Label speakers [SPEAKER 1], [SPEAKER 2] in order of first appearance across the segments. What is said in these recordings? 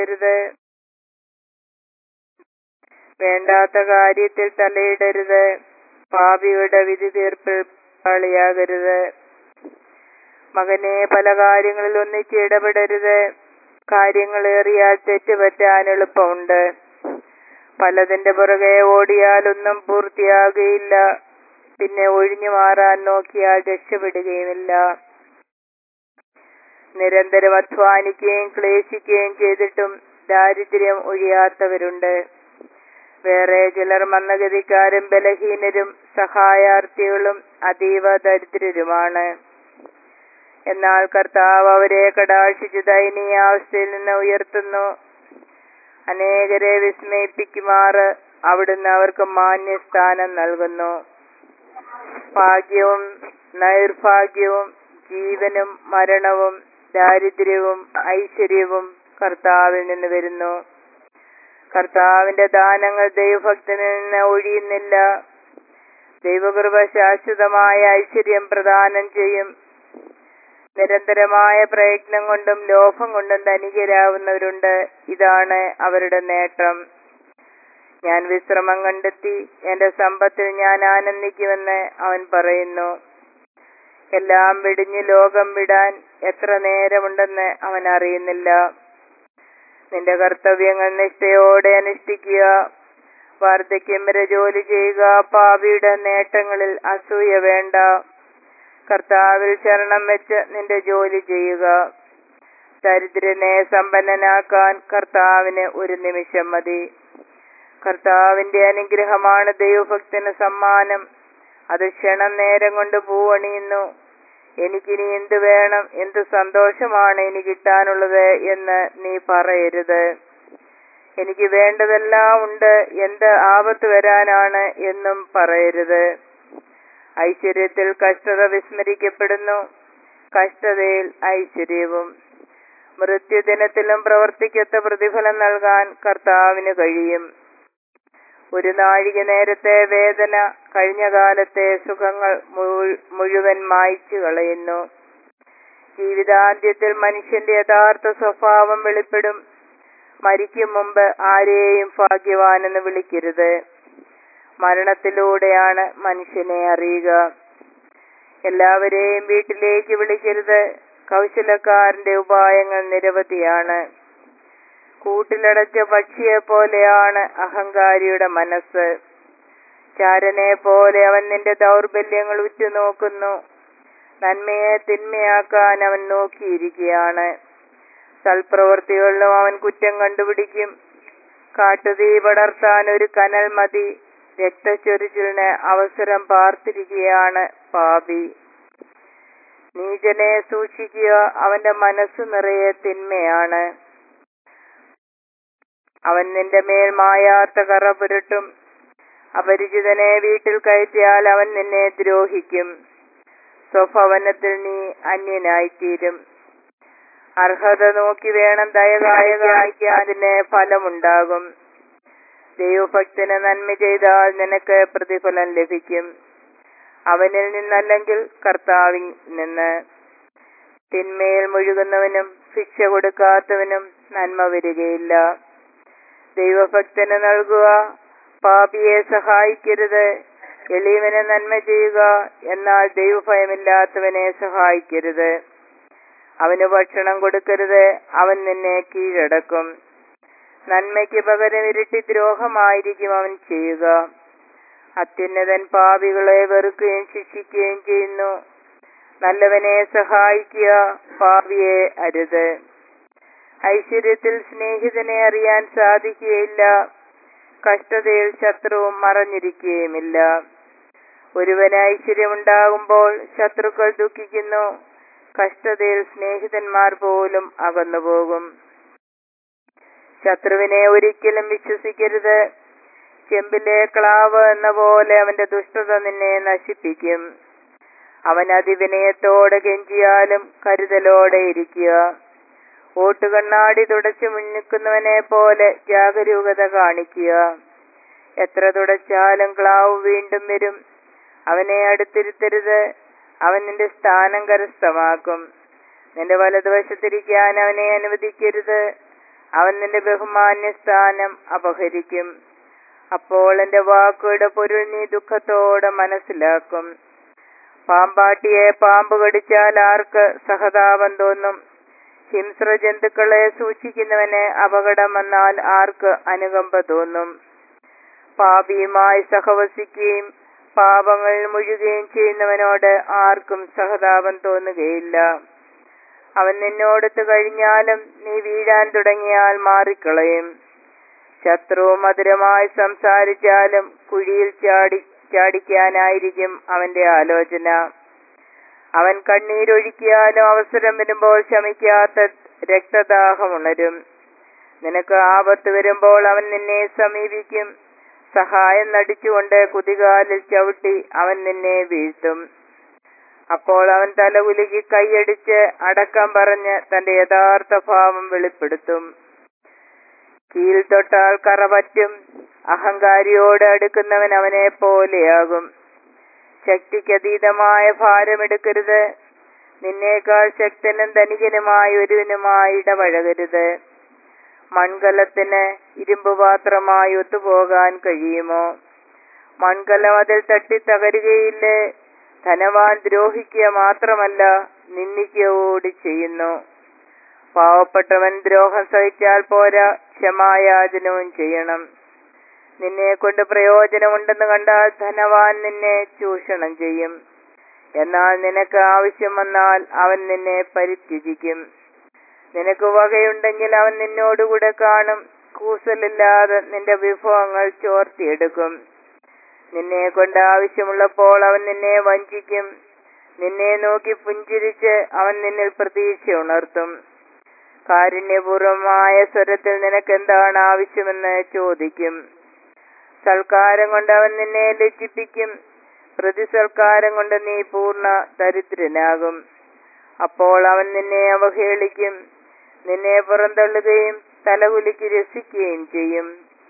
[SPEAKER 1] രുത് വേണ്ടാത്ത കാര്യത്തിൽ തലയിടരുത് പാപിയുടെ വിധി തീർപ്പിൽ പളിയാകരുത് മകനെ പല കാര്യങ്ങളിൽ ഒന്നിച്ച് ഇടപെടരുത് കാര്യങ്ങളേറിയാൽ തെറ്റുപറ്റാൻ എളുപ്പമുണ്ട് പലതിന്റെ പുറകെ ഓടിയാലൊന്നും പൂർത്തിയാകുകയില്ല പിന്നെ ഒഴിഞ്ഞു മാറാൻ നോക്കിയാൽ രക്ഷപ്പെടുകയുമില്ല നിരന്തരം അധ്വാനിക്കുകയും ക്ലേശിക്കുകയും ചെയ്തിട്ടും ദാരിദ്ര്യം ഒഴിയാത്തവരുണ്ട് വേറെ ചിലർ മന്ദഗതിക്കാരും ബലഹീനരും സഹായാർത്ഥികളും അതീവ ദരിദ്രരുമാണ് എന്നാൽ കർത്താവ് അവരെ കടാക്ഷിച്ച് ദയനീയാവസ്ഥയിൽ നിന്ന് ഉയർത്തുന്നു അനേകരെ വിസ്മയിപ്പിക്കുമാറ് അവിടുന്ന് അവർക്ക് മാന്യസ്ഥാനം നൽകുന്നു ഭാഗ്യവും നൈർഭാഗ്യവും ജീവനും മരണവും ദാരിദ്ര്യവും ഐശ്വര്യവും കർത്താവിൽ നിന്ന് വരുന്നു കർത്താവിന്റെ ദാനങ്ങൾ ദൈവഭക്തനിൽ നിന്ന് ഒഴിയുന്നില്ല ദൈവകൃപ ശാശ്വതമായ ഐശ്വര്യം പ്രദാനം ചെയ്യും നിരന്തരമായ പ്രയത്നം കൊണ്ടും ലോഭം കൊണ്ടും ധനികരാവുന്നവരുണ്ട് ഇതാണ് അവരുടെ നേട്ടം ഞാൻ വിശ്രമം കണ്ടെത്തി എന്റെ സമ്പത്തിൽ ഞാൻ ആനന്ദിക്കുമെന്ന് അവൻ പറയുന്നു എല്ലാം വെടിഞ്ഞ് ലോകം വിടാൻ എത്ര നേരമുണ്ടെന്ന് അവൻ അറിയുന്നില്ല നിന്റെ കർത്തവ്യങ്ങൾ നിഷ്ഠയോടെ അനുഷ്ഠിക്കുക വാർദ്ധക്യം വരെ ജോലി ചെയ്യുക പാപിയുടെ നേട്ടങ്ങളിൽ അസൂയ വേണ്ട കർത്താവിൽ ശരണം വെച്ച് നിന്റെ ജോലി ചെയ്യുക ദരിദ്രനെ സമ്പന്നനാക്കാൻ കർത്താവിന് ഒരു നിമിഷം മതി കർത്താവിന്റെ അനുഗ്രഹമാണ് ദൈവഭക്തന് സമ്മാനം അത് ക്ഷണം നേരം കൊണ്ട് പൂവണിയുന്നു എനിക്കിനി എന്ത് വേണം എന്ത് സന്തോഷമാണ് ഇനി കിട്ടാനുള്ളത് എന്ന് നീ പറയരുത് എനിക്ക് വേണ്ടതെല്ലാം ഉണ്ട് എന്ത് ആപത്ത് വരാനാണ് എന്നും പറയരുത് ഐശ്വര്യത്തിൽ കഷ്ടത വിസ്മരിക്കപ്പെടുന്നു കഷ്ടതയിൽ ഐശ്വര്യവും മൃത്യുദിനത്തിലും പ്രവർത്തിക്കത്ത പ്രതിഫലം നൽകാൻ കർത്താവിന് കഴിയും ഒരു നാഴിക നേരത്തെ വേദന കഴിഞ്ഞ കാലത്തെ സുഖങ്ങൾ മുഴു- മുഴുവൻ മായ്ച്ചു കളയുന്നു ജീവിതാന്ത്യത്തിൽ മനുഷ്യന്റെ യഥാർത്ഥ സ്വഭാവം വെളിപ്പെടും മരിക്കും മുമ്പ് ആരെയും ഭാഗ്യവാനെന്ന് വിളിക്കരുത് മരണത്തിലൂടെയാണ് മനുഷ്യനെ അറിയുക എല്ലാവരെയും വീട്ടിലേക്ക് വിളിക്കരുത് കൗശലക്കാരന്റെ ഉപായങ്ങൾ നിരവധിയാണ് കൂട്ടിലടച്ച പക്ഷിയെ പോലെയാണ് അഹങ്കാരിയുടെ മനസ്സ് ചാരനെ പോലെ അവൻ നിന്റെ ദൗർബല്യങ്ങൾ ഉറ്റുനോക്കുന്നു നന്മയെ തിന്മയാക്കാൻ അവൻ നോക്കിയിരിക്കുകയാണ് സൽപ്രവൃത്തികളിലും അവൻ കുറ്റം കണ്ടുപിടിക്കും കാട്ടുതീ പടർത്താൻ ഒരു കനൽ മതി രക്തച്ചൊരിച്ചിലിന് അവസരം പാർത്തിരിക്കുകയാണ് പാപി നീചനെ സൂക്ഷിക്കുക അവന്റെ മനസ്സ് നിറയെ തിന്മയാണ് അവൻ നിന്റെ മേൽ മായാത്ത കറ പുരട്ടും അപരിചിതനെ വീട്ടിൽ കയറ്റിയാൽ അവൻ നിന്നെ ദ്രോഹിക്കും സ്വഭവനത്തിൽ നീ അന്യനായിത്തീരും അർഹത നോക്കി വേണം ദയ കാണിക്കാൻ അതിന് ഫലമുണ്ടാകും ദൈവഭക്തന് നന്മ ചെയ്താൽ നിനക്ക് പ്രതിഫലം ലഭിക്കും അവനിൽ നിന്നല്ലെങ്കിൽ കർത്താവിൽ നിന്ന് തിന്മയിൽ മുഴുകുന്നവനും ശിക്ഷ കൊടുക്കാത്തവനും നന്മ വരികയില്ല ദൈവഭക്തന് നൽകുക പാപിയെ സഹായിക്കരുത് എളിയവന് നന്മ ചെയ്യുക എന്നാൽ ദൈവഭയമില്ലാത്തവനെ സഹായിക്കരുത് അവന് ഭക്ഷണം കൊടുക്കരുത് അവൻ നിന്നെ കീഴടക്കും നന്മയ്ക്ക് പകരം ഇരട്ടി ദ്രോഹമായിരിക്കും അവൻ ചെയ്യുക അത്യുന്നതൻ പാപികളെ വെറുക്കുകയും ശിക്ഷിക്കുകയും ചെയ്യുന്നു നല്ലവനെ സഹായിക്കുക പാപിയെ അരുത് ഐശ്വര്യത്തിൽ സ്നേഹിതനെ അറിയാൻ സാധിക്കുകയില്ല കഷ്ടതയിൽ ശത്രുവും മറഞ്ഞിരിക്കുകയുമില്ല ഒരുവന് ഐശ്വര്യമുണ്ടാകുമ്പോൾ ശത്രുക്കൾ ദുഃഖിക്കുന്നു കഷ്ടതയിൽ സ്നേഹിതന്മാർ പോലും അകന്നുപോകും ശത്രുവിനെ ഒരിക്കലും വിശ്വസിക്കരുത് ചെമ്പിലെ ക്ലാവ് എന്ന പോലെ അവന്റെ ദുഷ്ടത നിന്നെ നശിപ്പിക്കും അവൻ അതിവിനയത്തോടെ കെഞ്ചിയാലും കരുതലോടെ ഇരിക്കുക ഓട്ടുകണ്ണാടി തുടച്ചു മുന്നിക്കുന്നവനെ പോലെ ജാഗരൂകത കാണിക്കുക എത്ര തുടച്ചാലും ക്ലാവ് വീണ്ടും വരും അവനെ അടുത്തിരുത്തരുത് അവൻ നിന്റെ സ്ഥാനം കരസ്ഥമാക്കും നിന്റെ വലതുവശത്തിരിക്കാൻ അവനെ അനുവദിക്കരുത് അവൻ നിന്റെ ബഹുമാന്യ സ്ഥാനം അപഹരിക്കും അപ്പോൾ എന്റെ വാക്കുകളുടെ പൊരുൾ നീ ദുഃഖത്തോടെ മനസ്സിലാക്കും പാമ്പാട്ടിയെ പാമ്പ് കടിച്ചാൽ ആർക്ക് സഹതാപം തോന്നും ഹിംസ്ര ജന്തുക്കളെ സൂക്ഷിക്കുന്നവന് അപകടം വന്നാൽ ആർക്ക് അനുകമ്പ തോന്നും പാപിയുമായി സഹവസിക്കുകയും പാപങ്ങളിൽ മുഴുകുകയും ചെയ്യുന്നവനോട് ആർക്കും സഹതാപം തോന്നുകയില്ല അവൻ നിന്നോടത്ത് കഴിഞ്ഞാലും നീ വീഴാൻ തുടങ്ങിയാൽ മാറിക്കളയും ശത്രു മധുരമായി സംസാരിച്ചാലും കുഴിയിൽ ചാടി ചാടിക്കാനായിരിക്കും അവന്റെ ആലോചന അവൻ കണ്ണീരൊഴുക്കിയാലും അവസരം വരുമ്പോൾ ശമിക്കാത്ത രക്തദാഹമുണരും നിനക്ക് ആപത്ത് വരുമ്പോൾ അവൻ നിന്നെ സമീപിക്കും സഹായം നടിച്ചുകൊണ്ട് കുതികാലിൽ ചവിട്ടി അവൻ നിന്നെ വീഴ്ത്തും അപ്പോൾ അവൻ തലകുലുക്കി കൈയടിച്ച് അടക്കം പറഞ്ഞ് തന്റെ യഥാർത്ഥ ഭാവം വെളിപ്പെടുത്തും കീൽ തൊട്ടാൽ കറ പറ്റും അഹങ്കാരിയോട് അടുക്കുന്നവൻ അവനെ പോലെയാകും ശക്തിക്കതീതമായ ഭാരമെടുക്കരുത് നിന്നേക്കാൾ ശക്തനും ധനികനുമായ ഒരുവനുമായി ഇടപഴകരുത് മൺകലത്തിന് ഇരുമ്പ് പാത്രമായി ഒത്തുപോകാൻ കഴിയുമോ മൺകലം അതിൽ തട്ടി തകരുകയില്ലേ ധനവാൻ ദ്രോഹിക്കുക മാത്രമല്ല നിന്ദിക്കുകയോടി ചെയ്യുന്നു പാവപ്പെട്ടവൻ ദ്രോഹം സഹിച്ചാൽ പോരാ ക്ഷമായാചനവും ചെയ്യണം നിന്നെ കൊണ്ട് പ്രയോജനമുണ്ടെന്ന് കണ്ടാൽ ധനവാൻ നിന്നെ ചൂഷണം ചെയ്യും എന്നാൽ നിനക്ക് ആവശ്യം വന്നാൽ അവൻ നിന്നെ പരിത്യജിക്കും നിനക്ക് വകയുണ്ടെങ്കിൽ അവൻ നിന്നോടുകൂടെ കാണും കൂസലില്ലാതെ നിന്റെ വിഭവങ്ങൾ ചോർത്തിയെടുക്കും നിന്നെ കൊണ്ട് ആവശ്യമുള്ളപ്പോൾ അവൻ നിന്നെ വഞ്ചിക്കും നിന്നെ നോക്കി പുഞ്ചിരിച്ച് അവൻ നിന്നിൽ പ്രതീക്ഷ ഉണർത്തും കാരുണ്യപൂർവമായ സ്വരത്തിൽ നിനക്ക് എന്താണ് ആവശ്യമെന്ന് ചോദിക്കും സൽക്കാരം കൊണ്ട് അവൻ നിന്നെ ലജ്ജിപ്പിക്കും പ്രതിസൽക്കാരം കൊണ്ട് നീ പൂർണ്ണ ദരിദ്രനാകും അപ്പോൾ അവൻ നിന്നെ അവഹേളിക്കും നിന്നെ പുറന്തള്ളുകയും തലകുലുക്കി രസിക്കുകയും ചെയ്യും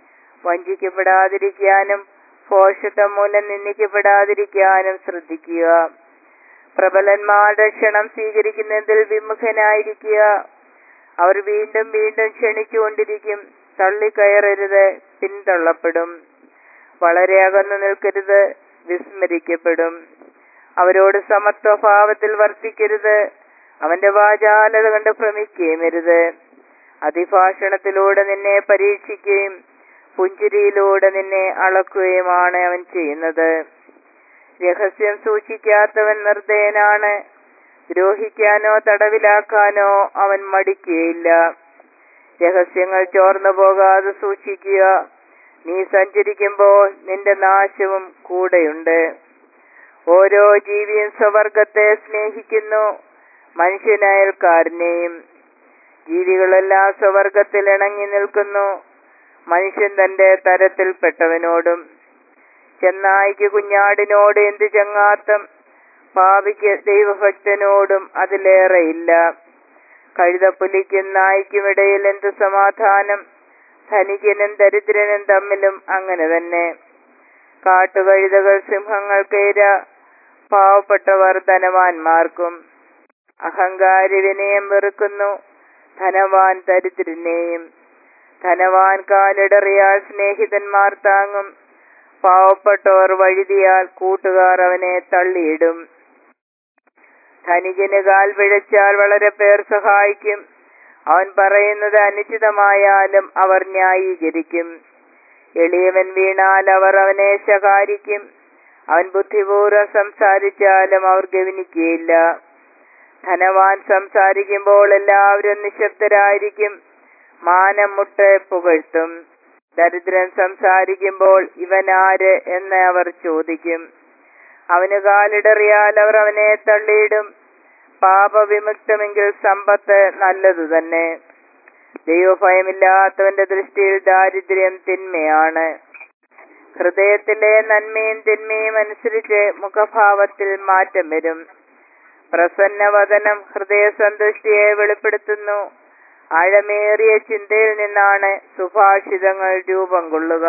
[SPEAKER 1] വഞ്ചിക്കപ്പെടാതിരിക്കാനും പോഷത്വം മൂലം നിന്ദിക്കപ്പെടാതിരിക്കാനും ശ്രദ്ധിക്കുക പ്രബലന്മാരുടെ ക്ഷണം സ്വീകരിക്കുന്നതിൽ വിമുഖനായിരിക്കുക അവർ വീണ്ടും വീണ്ടും ക്ഷണിച്ചുകൊണ്ടിരിക്കും തള്ളിക്കയറരുത് പിന്തള്ളപ്പെടും വളരെ അകന്നു നിൽക്കരുത് വിസ്മരിക്കപ്പെടും അവരോട് സമത്വഭാവത്തിൽ വർത്തിക്കരുത് അവന്റെ വാചാലത കണ്ട് ഭ്രമിക്കുകയുമരുത് അതിഭാഷണത്തിലൂടെ നിന്നെ പരീക്ഷിക്കുകയും പുഞ്ചിരിയിലൂടെ നിന്നെ അളക്കുകയുമാണ് അവൻ ചെയ്യുന്നത് രഹസ്യം സൂക്ഷിക്കാത്തവൻ നിർദ്ദയനാണ് ദ്രോഹിക്കാനോ തടവിലാക്കാനോ അവൻ മടിക്കുകയില്ല രഹസ്യങ്ങൾ ചോർന്നു പോകാതെ സൂക്ഷിക്കുക നീ സഞ്ചരിക്കുമ്പോൾ നിന്റെ നാശവും കൂടെയുണ്ട് ഓരോ ജീവിയും സ്വവർഗത്തെ സ്നേഹിക്കുന്നു മനുഷ്യനയൽക്കാരനെയും ജീവികളെല്ലാം സ്വവർഗത്തിൽ ഇണങ്ങി നിൽക്കുന്നു മനുഷ്യൻ തന്റെ തരത്തിൽപ്പെട്ടവനോടും ചെന്നായിക്ക് കുഞ്ഞാടിനോട് എന്ത് ചങ്ങാത്തം പാപിക്ക് ദൈവഭക്തനോടും അതിലേറെയില്ല കഴുതപ്പുലിക്കും നായ്ക്കുമിടയിൽ എന്ത് സമാധാനം ധനികനും ദരിദ്രനും തമ്മിലും അങ്ങനെ തന്നെ കാട്ടുകഴുതകൾ സിംഹങ്ങൾക്കേര പാവപ്പെട്ടവർ ധനവാന്മാർക്കും അഹങ്കാരി വിനയം വെറുക്കുന്നു ധനവാൻ ദരിദ്രനെയും ധനവാൻ കാലിടറിയാൽ സ്നേഹിതന്മാർ താങ്ങും പാവപ്പെട്ടവർ വഴുതിയാൽ കൂട്ടുകാർ അവനെ തള്ളിയിടും ധനികന് കാൽ പിഴച്ചാൽ വളരെ പേർ സഹായിക്കും അവൻ പറയുന്നത് അനുചിതമായാലും അവർ ന്യായീകരിക്കും എളിയവൻ വീണാൽ അവർ അവനെ ശകാരിക്കും അവൻ ബുദ്ധിപൂർവ്വം സംസാരിച്ചാലും അവർ ഗവനിക്കുകയില്ല ധനവാൻ സംസാരിക്കുമ്പോൾ എല്ലാവരും നിശബ്ദരായിരിക്കും മാനം മുട്ട് പുകഴ്ത്തും ദരിദ്രൻ സംസാരിക്കുമ്പോൾ ഇവനാര് എന്ന് അവർ ചോദിക്കും അവന് കാലിടറിയാൽ അവർ അവനെ തള്ളിയിടും പാപവിമുക്തമെങ്കിൽ സമ്പത്ത് നല്ലതു തന്നെ ദൈവഭയമില്ലാത്തവന്റെ ദൃഷ്ടിയിൽ ദാരിദ്ര്യം തിന്മയാണ് ഹൃദയത്തിലെ നന്മയും തിന്മയും അനുസരിച്ച് മുഖഭാവത്തിൽ മാറ്റം വരും പ്രസന്നവദനം ഹൃദയസന്തുഷ്ടിയെ വെളിപ്പെടുത്തുന്നു ആഴമേറിയ ചിന്തയിൽ നിന്നാണ് സുഭാഷിതങ്ങൾ രൂപം കൊള്ളുക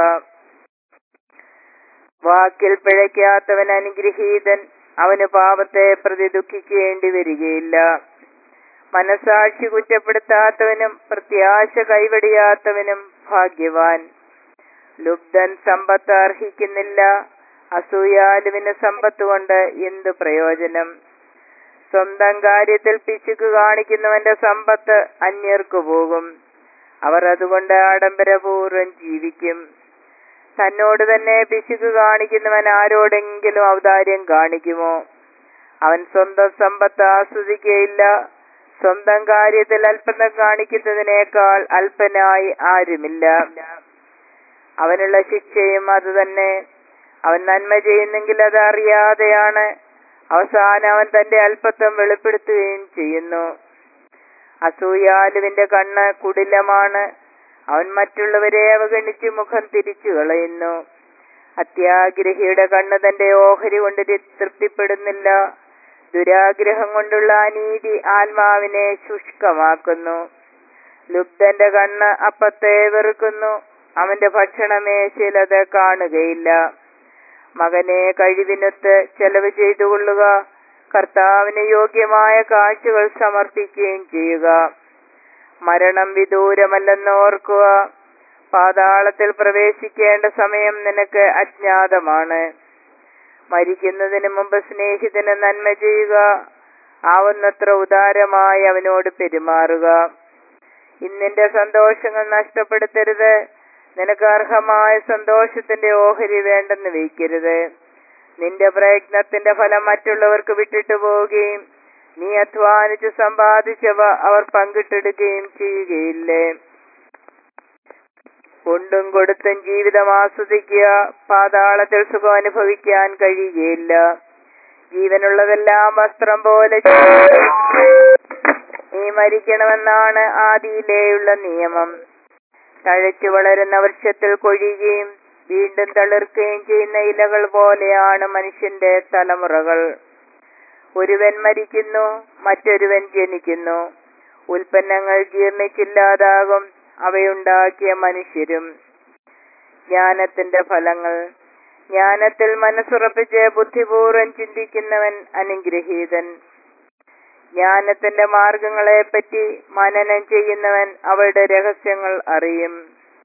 [SPEAKER 1] വാക്കിൽ പിഴയ്ക്കാത്തവൻ അനുഗ്രഹീതൻ അവന് പാപത്തെ പ്രതി ദുഃഖിക്കേണ്ടി വരികയില്ല മനസാക്ഷി കുറ്റപ്പെടുത്താത്തവനും പ്രത്യാശ കൈവടിയാത്തവനും ഭാഗ്യവാൻ ലുബ്ധൻ സമ്പത്ത് അർഹിക്കുന്നില്ല അസൂയാലുവിന് സമ്പത്ത് കൊണ്ട് എന്തു പ്രയോജനം സ്വന്തം കാര്യത്തിൽ പിശുക്ക് കാണിക്കുന്നവന്റെ സമ്പത്ത് അന്യർക്കു പോകും അവർ അതുകൊണ്ട് ആഡംബരപൂർവ്വം ജീവിക്കും തന്നോട് തന്നെ പിശുക്ക് കാണിക്കുന്നവൻ ആരോടെങ്കിലും ഔദാര്യം കാണിക്കുമോ അവൻ സ്വന്തം സമ്പത്ത് ആസ്വദിക്കുകയില്ല സ്വന്തം കാര്യത്തിൽ അല്പത കാണിക്കുന്നതിനേക്കാൾ അല്പനായി ആരുമില്ല അവനുള്ള ശിക്ഷയും അതുതന്നെ അവൻ നന്മ ചെയ്യുന്നെങ്കിൽ അത് അറിയാതെയാണ് അവസാനം അവൻ തന്റെ അല്പത്വം വെളിപ്പെടുത്തുകയും ചെയ്യുന്നു അസൂയാലുവിന്റെ കണ്ണ് കുടിലമാണ് അവൻ മറ്റുള്ളവരെ അവഗണിച്ച് മുഖം തിരിച്ചു കളയുന്നു അത്യാഗ്രഹിയുടെ കണ്ണ് തന്റെ ഓഹരി കൊണ്ട് തി- തൃപ്തിപ്പെടുന്നില്ല ദുരാഗ്രഹം കൊണ്ടുള്ള അനീതി ആത്മാവിനെ ശുഷ്കമാക്കുന്നു ലുബ്ധന്റെ കണ്ണ് അപ്പത്തെ വെറുക്കുന്നു അവന്റെ ഭക്ഷണമേശയിൽ അത് കാണുകയില്ല മകനെ കഴിവിനൊത്ത് ചെലവ് ചെയ്തു കൊള്ളുക കർത്താവിന് യോഗ്യമായ കാഴ്ചകൾ സമർപ്പിക്കുകയും ചെയ്യുക മരണം വിദൂരമല്ലെന്ന് ഓർക്കുക പാതാളത്തിൽ പ്രവേശിക്കേണ്ട സമയം നിനക്ക് അജ്ഞാതമാണ് മരിക്കുന്നതിന് മുമ്പ് സ്നേഹിതന് നന്മ ചെയ്യുക ആവുന്നത്ര ഉദാരമായി അവനോട് പെരുമാറുക ഇന്നിന്റെ സന്തോഷങ്ങൾ നഷ്ടപ്പെടുത്തരുത് നിനക്ക് അർഹമായ സന്തോഷത്തിന്റെ ഓഹരി വേണ്ടെന്ന് വയ്ക്കരുത് നിന്റെ പ്രയത്നത്തിന്റെ ഫലം മറ്റുള്ളവർക്ക് വിട്ടിട്ട് പോവുകയും നീ അധ്വാനിച്ച് സമ്പാദിച്ചവ അവർ പങ്കിട്ടെടുക്കുകയും ചെയ്യുകയില്ലേ കൊണ്ടും കൊടുത്തും ജീവിതം ആസ്വദിക്കുക പാതാളത്തിൽ സുഖം അനുഭവിക്കാൻ കഴിയുകയില്ല ജീവനുള്ളതെല്ലാം വസ്ത്രം പോലെ നീ മരിക്കണമെന്നാണ് ആദിയിലേയുള്ള നിയമം തഴച്ചു വളരുന്ന വൃക്ഷത്തിൽ കൊഴിയുകയും വീണ്ടും തളിർക്കുകയും ചെയ്യുന്ന ഇലകൾ പോലെയാണ് മനുഷ്യന്റെ തലമുറകൾ ഒരുവൻ മരിക്കുന്നു മറ്റൊരുവൻ ജനിക്കുന്നു ഉൽപ്പന്നങ്ങൾ ജീർണിച്ചില്ലാതാകും അവയുണ്ടാക്കിയ മനുഷ്യരും ജ്ഞാനത്തിന്റെ ഫലങ്ങൾ ജ്ഞാനത്തിൽ മനസ്സുറപ്പിച്ച് ബുദ്ധിപൂർവ്വം ചിന്തിക്കുന്നവൻ അനുഗ്രഹീതൻ ജ്ഞാനത്തിന്റെ മാർഗങ്ങളെ പറ്റി മനനം ചെയ്യുന്നവൻ അവയുടെ രഹസ്യങ്ങൾ അറിയും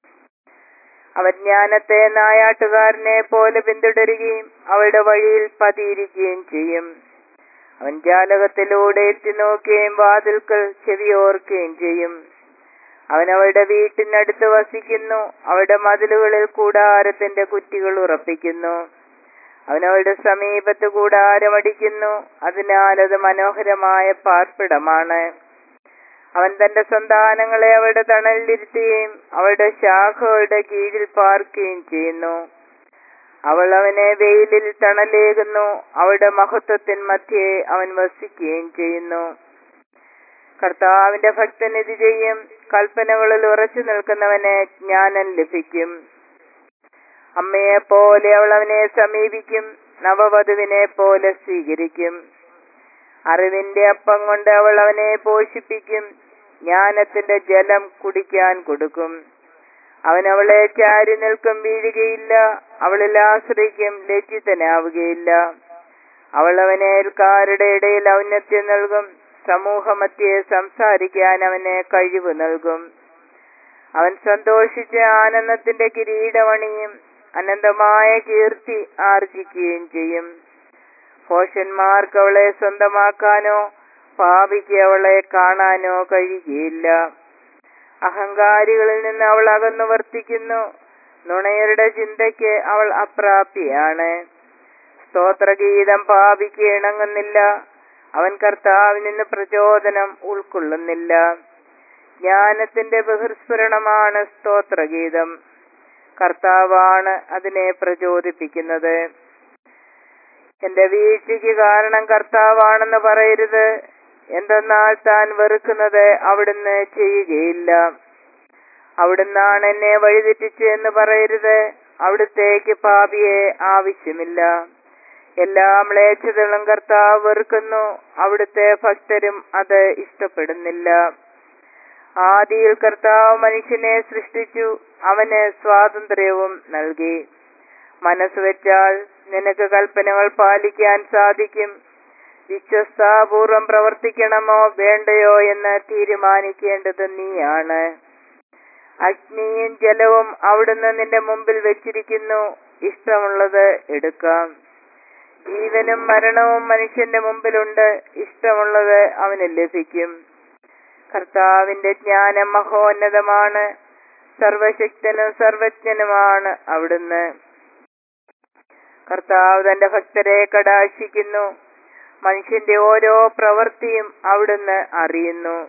[SPEAKER 1] അവൻ ജ്ഞാനത്തെ നായാട്ടുകാരനെ പോലെ പിന്തുടരുകയും അവയുടെ വഴിയിൽ പതിയിരിക്കുകയും ചെയ്യും അവൻ ജാലകത്തിലൂടെ എത്തി നോക്കുകയും വാതിൽക്കൽ ചെവിയോർക്കുകയും ചെയ്യും അവൻ അവരുടെ വീട്ടിനടുത്ത് വസിക്കുന്നു അവരുടെ മതിലുകളിൽ കൂടാരത്തിന്റെ കുറ്റികൾ ഉറപ്പിക്കുന്നു അവൻ അവരുടെ സമീപത്ത് കൂടാരമടിക്കുന്നു അതിനാൽ അത് മനോഹരമായ പാർപ്പിടമാണ് അവൻ തന്റെ സന്താനങ്ങളെ അവരുടെ തണലിലിരുത്തുകയും അവരുടെ ശാഖകളുടെ കീഴിൽ പാർക്കുകയും ചെയ്യുന്നു അവൾ അവനെ വെയിലിൽ തണലേകുന്നു അവളുടെ മഹത്വത്തിൻ മധ്യേ അവൻ വസിക്കുകയും ചെയ്യുന്നു കർത്താവിന്റെ ഭക്തൻ ഇത് ചെയ്യും കൽപ്പനകളിൽ ഉറച്ചു നിൽക്കുന്നവന് ജ്ഞാനം ലഭിക്കും അമ്മയെ പോലെ അവൾ അവനെ സമീപിക്കും നവവധുവിനെ പോലെ സ്വീകരിക്കും അറിവിന്റെ അപ്പം കൊണ്ട് അവൾ അവനെ പോഷിപ്പിക്കും ജ്ഞാനത്തിന്റെ ജലം കുടിക്കാൻ കൊടുക്കും അവൻ അവളെ ചാരി നിൽക്കും വീഴുകയില്ല അവളിൽ ആശ്രയിക്കും ലജ്ജിതനാവുകയില്ല അവൾ അവനെ അയൽക്കാരുടെ ഇടയിൽ ഔന്നത്യം നൽകും സമൂഹമധ്യേ സംസാരിക്കാൻ അവന് കഴിവ് നൽകും അവൻ സന്തോഷിച്ച് ആനന്ദത്തിന്റെ കിരീടമണിയും അനന്തമായ കീർത്തി ആർജിക്കുകയും ചെയ്യും ഭോഷന്മാർക്ക് അവളെ സ്വന്തമാക്കാനോ പാപിക്ക് അവളെ കാണാനോ കഴിയുകയില്ല അഹങ്കാരികളിൽ നിന്ന് അവൾ അകന്നു വർത്തിക്കുന്നു നുണയരുടെ ചിന്തയ്ക്ക് അവൾ അപ്രാപ്തിയാണ് സ്തോത്രഗീതം പാപിക്ക് ഇണങ്ങുന്നില്ല അവൻ കർത്താവിൽ നിന്ന് പ്രചോദനം ഉൾക്കൊള്ളുന്നില്ല ജ്ഞാനത്തിന്റെ ബഹിർസ്ഫുരണമാണ് സ്തോത്രഗീതം കർത്താവാണ് അതിനെ പ്രചോദിപ്പിക്കുന്നത് എന്റെ വീഴ്ചയ്ക്ക് കാരണം കർത്താവാണെന്ന് പറയരുത് എന്തെന്നാൽ താൻ വെറുക്കുന്നത് അവിടുന്ന് ചെയ്യുകയില്ല അവിടുന്നാണ് എന്നെ വഴിതെറ്റിച്ച് എന്ന് പറയരുത് അവിടുത്തേക്ക് പാപിയെ ആവശ്യമില്ല എല്ലാ മ്ലേച്ഛതകളും കർത്താവ് വെറുക്കുന്നു അവിടുത്തെ ഭക്തരും അത് ഇഷ്ടപ്പെടുന്നില്ല ആദിയിൽ കർത്താവ് മനുഷ്യനെ സൃഷ്ടിച്ചു അവന് സ്വാതന്ത്ര്യവും നൽകി മനസ്സ് വെച്ചാൽ നിനക്ക് കൽപ്പനകൾ പാലിക്കാൻ സാധിക്കും വിശ്വസ്താപൂർവം പ്രവർത്തിക്കണമോ വേണ്ടയോ എന്ന് തീരുമാനിക്കേണ്ടത് നീയാണ് അഗ്നിയും ജലവും അവിടുന്ന് നിന്റെ മുമ്പിൽ വെച്ചിരിക്കുന്നു ഇഷ്ടമുള്ളത് എടുക്കാം ജീവനും മരണവും മനുഷ്യന്റെ മുമ്പിലുണ്ട് ഇഷ്ടമുള്ളത് അവന് ലഭിക്കും കർത്താവിന്റെ ജ്ഞാനം മഹോന്നതമാണ് സർവശക്തനും സർവജ്ഞനുമാണ് അവിടുന്ന് കർത്താവ് തന്റെ ഭക്തരെ കടാശിക്കുന്നു മനുഷ്യന്റെ ഓരോ പ്രവൃത്തിയും അവിടുന്ന് അറിയുന്നു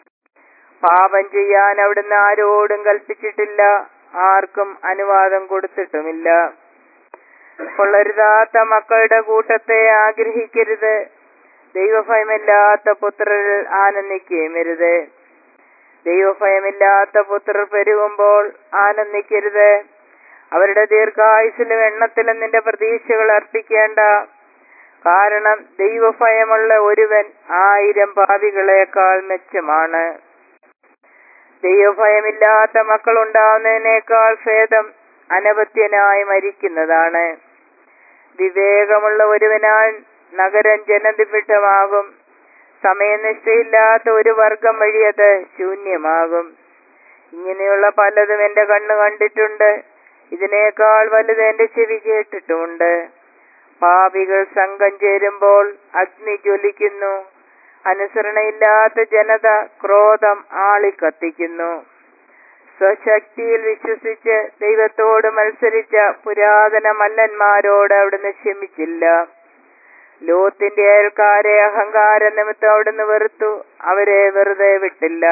[SPEAKER 1] പാപം ചെയ്യാൻ അവിടുന്ന് ആരോടും കൽപ്പിച്ചിട്ടില്ല ആർക്കും അനുവാദം കൊടുത്തിട്ടുമില്ല കൊള്ളരുതാത്ത മക്കളുടെ കൂട്ടത്തെ ആഗ്രഹിക്കരുത് ദൈവഭയമില്ലാത്ത പുത്രരിൽ ആനന്ദിക്കുകയുമരുത് ദൈവഭയമില്ലാത്ത പുത്രർ പെരുകുമ്പോൾ ആനന്ദിക്കരുത് അവരുടെ ദീർഘായുസിലും എണ്ണത്തിലും നിന്റെ പ്രതീക്ഷകൾ അർപ്പിക്കേണ്ട കാരണം ദൈവഭയമുള്ള ഒരുവൻ ആയിരം പാപികളെക്കാൾ മെച്ചമാണ് ദൈവഭയമില്ലാത്ത മക്കൾ ഉണ്ടാവുന്നതിനേക്കാൾ ഭേദം അനപത്യനായി മരിക്കുന്നതാണ് വിവേകമുള്ള ഒരുവനാൽ നഗരം ജനനിബിഡമാകും സമയനിഷ്ഠയില്ലാത്ത ഒരു വർഗം വഴി അത് ശൂന്യമാകും ഇങ്ങനെയുള്ള പലതും എന്റെ കണ്ണ് കണ്ടിട്ടുണ്ട് ഇതിനേക്കാൾ വലുത് എന്റെ ചെവി കേട്ടിട്ടുമുണ്ട് പാപികൾ സംഘം ചേരുമ്പോൾ അഗ്നി ജ്വലിക്കുന്നു അനുസരണയില്ലാത്ത ജനത ക്രോധം ആളിക്കത്തിക്കുന്നു സ്വശക്തിയിൽ വിശ്വസിച്ച് ദൈവത്തോട് മത്സരിച്ച പുരാതന മല്ലന്മാരോട് അവിടുന്ന് ക്ഷമിച്ചില്ല ലോത്തിന്റെ അയൽക്കാരെ അഹങ്കാര നിമിത്തം അവിടുന്ന് വെറുത്തു അവരെ വെറുതെ വിട്ടില്ല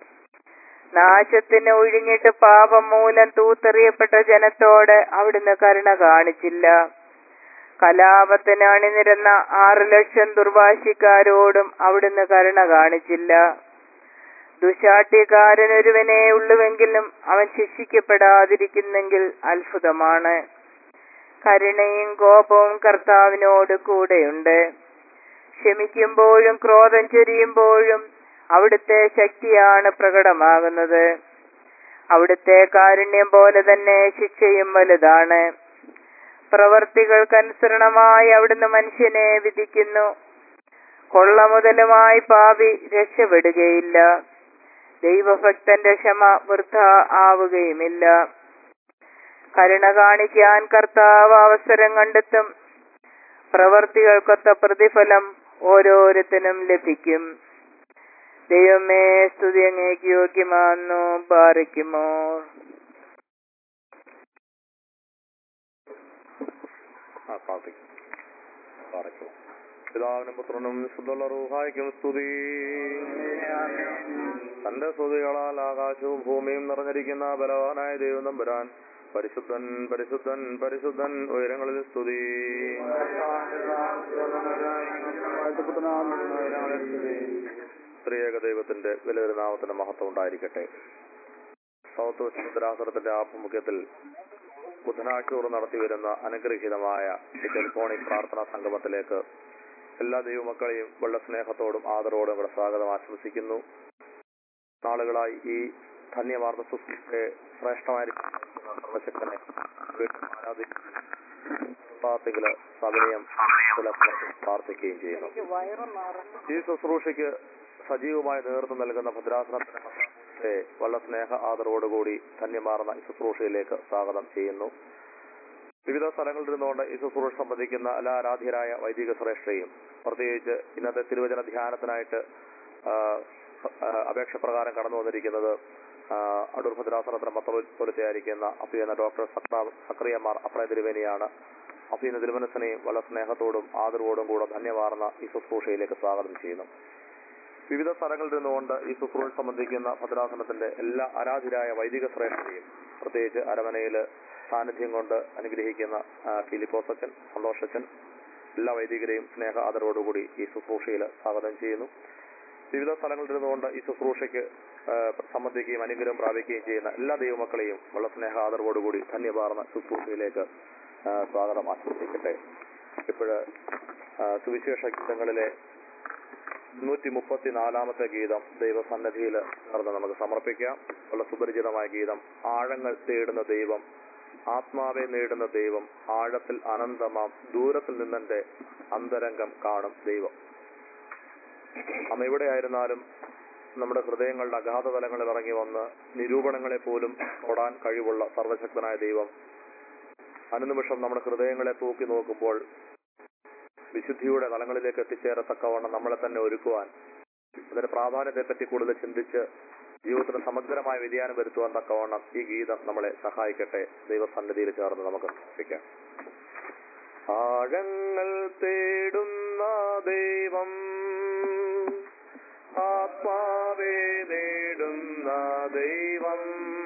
[SPEAKER 1] നാശത്തിന് ഒഴിഞ്ഞിട്ട് പാപം മൂലം തൂത്തെറിയപ്പെട്ട ജനത്തോട് അവിടുന്ന് കരുണ കാണിച്ചില്ല കലാപത്തിന് അണിനിരന്ന ആറു ലക്ഷം ദുർഭാഷിക്കാരോടും അവിടുന്ന് കരുണ കാണിച്ചില്ല ദുശാഠ്യക്കാരൻ ഒരുവനെ ഉള്ളുവെങ്കിലും അവൻ ശിക്ഷിക്കപ്പെടാതിരിക്കുന്നെങ്കിൽ അത്ഭുതമാണ് കരുണയും കോപവും കർത്താവിനോട് കൂടെയുണ്ട് ക്ഷമിക്കുമ്പോഴും ക്രോധം ചൊരിയുമ്പോഴും അവിടുത്തെ ശക്തിയാണ് പ്രകടമാകുന്നത് അവിടുത്തെ കാരുണ്യം പോലെ തന്നെ ശിക്ഷയും വലുതാണ് പ്രവർത്തികൾക്കനുസരണമായി അവിടുന്ന് മനുഷ്യനെ വിധിക്കുന്നു കൊള്ള മുതലുമായി പാപി രക്ഷപ്പെടുകയില്ല ദൈവഭക്തന്റെ ക്ഷമ വൃഥ ആവുകയുമില്ല കരുണ കാണിക്കാൻ കർത്താവ് അവസരം കണ്ടെത്തും പ്രവർത്തികൾക്കൊത്ത പ്രതിഫലം ഓരോരുത്തനും ലഭിക്കും ദൈവമേ സ്തുതി അങ്ങേക്ക് യോഗ്യമാണെന്നു പാറിക്കുമോ
[SPEAKER 2] ആ പ്രാർത്ഥിക്കും പാറയ്ക്കും പിതാവിനും പുത്രനും ശുദ്ധുള്ള റൂഹായിക്കും സ്തുതി തന്റെ സ്തുതികളാൽ ആകാശവും ഭൂമിയും നിറഞ്ഞിരിക്കുന്ന ബലവാനായ ദൈവം തമ്പുരാൻ പരിശുദ്ധൻ പരിശുദ്ധൻ പരിശുദ്ധൻ ഉയരങ്ങളിൽ സ്തുതി ത്രിയേക ദൈവത്തിന്റെ വിലയൊരു നാമത്തിന്റെ മഹത്വം ഉണ്ടായിരിക്കട്ടെ സൗത്ത് ശുദ്ധരാസനത്തിന്റെ ആഭിമുഖ്യത്തിൽ ബുധനാഴ്ച നടത്തി വരുന്ന അനുഗ്രഹീതമായ ഈ ടെലിഫോണിക് പ്രാർത്ഥനാ സംഗമത്തിലേക്ക് എല്ലാ ദൈവമക്കളെയും വളരെ സ്നേഹത്തോടും ആദരവോടും കൂടെ സ്വാഗതം ആശംസിക്കുന്നു നാളുകളായി ഈ ധന്യവാർത്ത ശുശ്രൂഷയെ ശ്രേഷ്ഠമായിരിക്കുന്ന സർവശക്തനെ വീണ്ടും ആരാധിക്കുകയും പ്രാർത്ഥികള് സവിനയം പ്രാർത്ഥിക്കുകയും ചെയ്യുന്നു ഈ ശുശ്രൂഷയ്ക്ക് സജീവമായി നേതൃത്വം നൽകുന്ന ഭദ്രാസനത്തെ വളരെ സ്നേഹ ആദരവോടുകൂടി ധന്യമാർന്ന ഈ ശുശ്രൂഷയിലേക്ക് സ്വാഗതം ചെയ്യുന്നു വിവിധ സ്ഥലങ്ങളിൽ നിന്നുകൊണ്ട് ഈ ശുശ്രൂഷ സംബന്ധിക്കുന്ന എല്ലാ ആരാധ്യരായ വൈദിക ശ്രേഷ്ഠയും പ്രത്യേകിച്ച് ഇന്നത്തെ തിരുവചന ധ്യാനത്തിനായിട്ട് ആ, ആ, അപേക്ഷ പ്രകാരം കടന്നു വന്നിരിക്കുന്നത് ആ, അടൂർ ഭദ്രാസനത്തിന് മത്തപൊലിച്ചായിരിക്കുന്ന അഫീന ഡോക്ടർ സക്ര- സക്രിയമാർ അപ്രയ തിരുവേനിയാണ് അഫീന തിരുമനസിനെയും വളരെ സ്നേഹത്തോടും ആദരവോടും കൂടെ ധന്യമാർന്ന ഈ ശുശ്രൂഷയിലേക്ക് സ്വാഗതം ചെയ്യുന്നു വിവിധ സ്ഥലങ്ങളിൽ നിന്നുകൊണ്ട് ഈ ശുശ്രൂഷ സംബന്ധിക്കുന്ന ഭദ്രാസനത്തിന്റെ എല്ലാ ആരാധ്യരായ വൈദിക ശ്രേഷ്ഠരെയും പ്രത്യേകിച്ച് അരമനയിൽ സാന്നിധ്യം കൊണ്ട് അനുഗ്രഹിക്കുന്ന ആ, ഫിലിപ്പോസച്ചൻ സന്തോഷച്ചൻ എല്ലാ വൈദികരെയും സ്നേഹ ആദരവോടുകൂടി ഈ ശുശ്രൂഷയിൽ സ്വാഗതം ചെയ്യുന്നു വിവിധ സ്ഥലങ്ങളിൽ നിന്നുകൊണ്ട് ഈ ശുശ്രൂഷയ്ക്ക് ആ, സംബന്ധിക്കുകയും അനുഗ്രഹം പ്രാപിക്കുകയും ചെയ്യുന്ന എല്ലാ ദൈവമക്കളെയും വളരെ സ്നേഹ ആദരവോടുകൂടി ധന്യപാർന്ന ശുശ്രൂഷയിലേക്ക് ആ, സ്വാഗതം ആശംസിക്കട്ടെ ഇപ്പോഴ് സുവിശേഷ ഗീതങ്ങളിലെ നൂറ്റി മുപ്പത്തിനാലാമത്തെ ഗീതം ദൈവസന്നദ്ധിയിൽ ചേർന്ന് നമുക്ക് സമർപ്പിക്കാം വളരെ സുപരിചിതമായ ഗീതം ആഴങ്ങൾ തേടുന്ന ദൈവം ആത്മാവെ നേടുന്ന ദൈവം ആഴത്തിൽ അനന്തമാം ദൂരത്തിൽ നിന്നെന്റെ അന്തരംഗം കാണും ദൈവം അമ്മ എവിടെ ആയിരുന്നാലും നമ്മുടെ ഹൃദയങ്ങളുടെ അഗാധ തലങ്ങളിൽ ഇറങ്ങി വന്ന് നിരൂപണങ്ങളെ പോലും തൊടാൻ കഴിവുള്ള സർവശക്തനായ ദൈവം അനുനിമിഷം നമ്മുടെ ഹൃദയങ്ങളെ തൂക്കി നോക്കുമ്പോൾ വിശുദ്ധിയുടെ തലങ്ങളിലേക്ക് എത്തിച്ചേരത്തക്കവണ്ണം നമ്മളെ തന്നെ ഒരുക്കുവാൻ അതിന്റെ പ്രാധാന്യത്തെപ്പറ്റി കൂടുതൽ ചിന്തിച്ച് ജീവിതത്തിന് സമഗ്രമായ വ്യതിയാനം വരുത്തുവാൻ തക്കവണ്ണം ഈ ഗീതം നമ്മളെ സഹായിക്കട്ടെ ദൈവസന്നിധിയിൽ ചേർന്ന് നമുക്ക് സമർപ്പിക്കാം ആഴങ്ങൾ തേടുന്ന ദൈവം ആത്മാവേ നേടുന്ന ദൈവം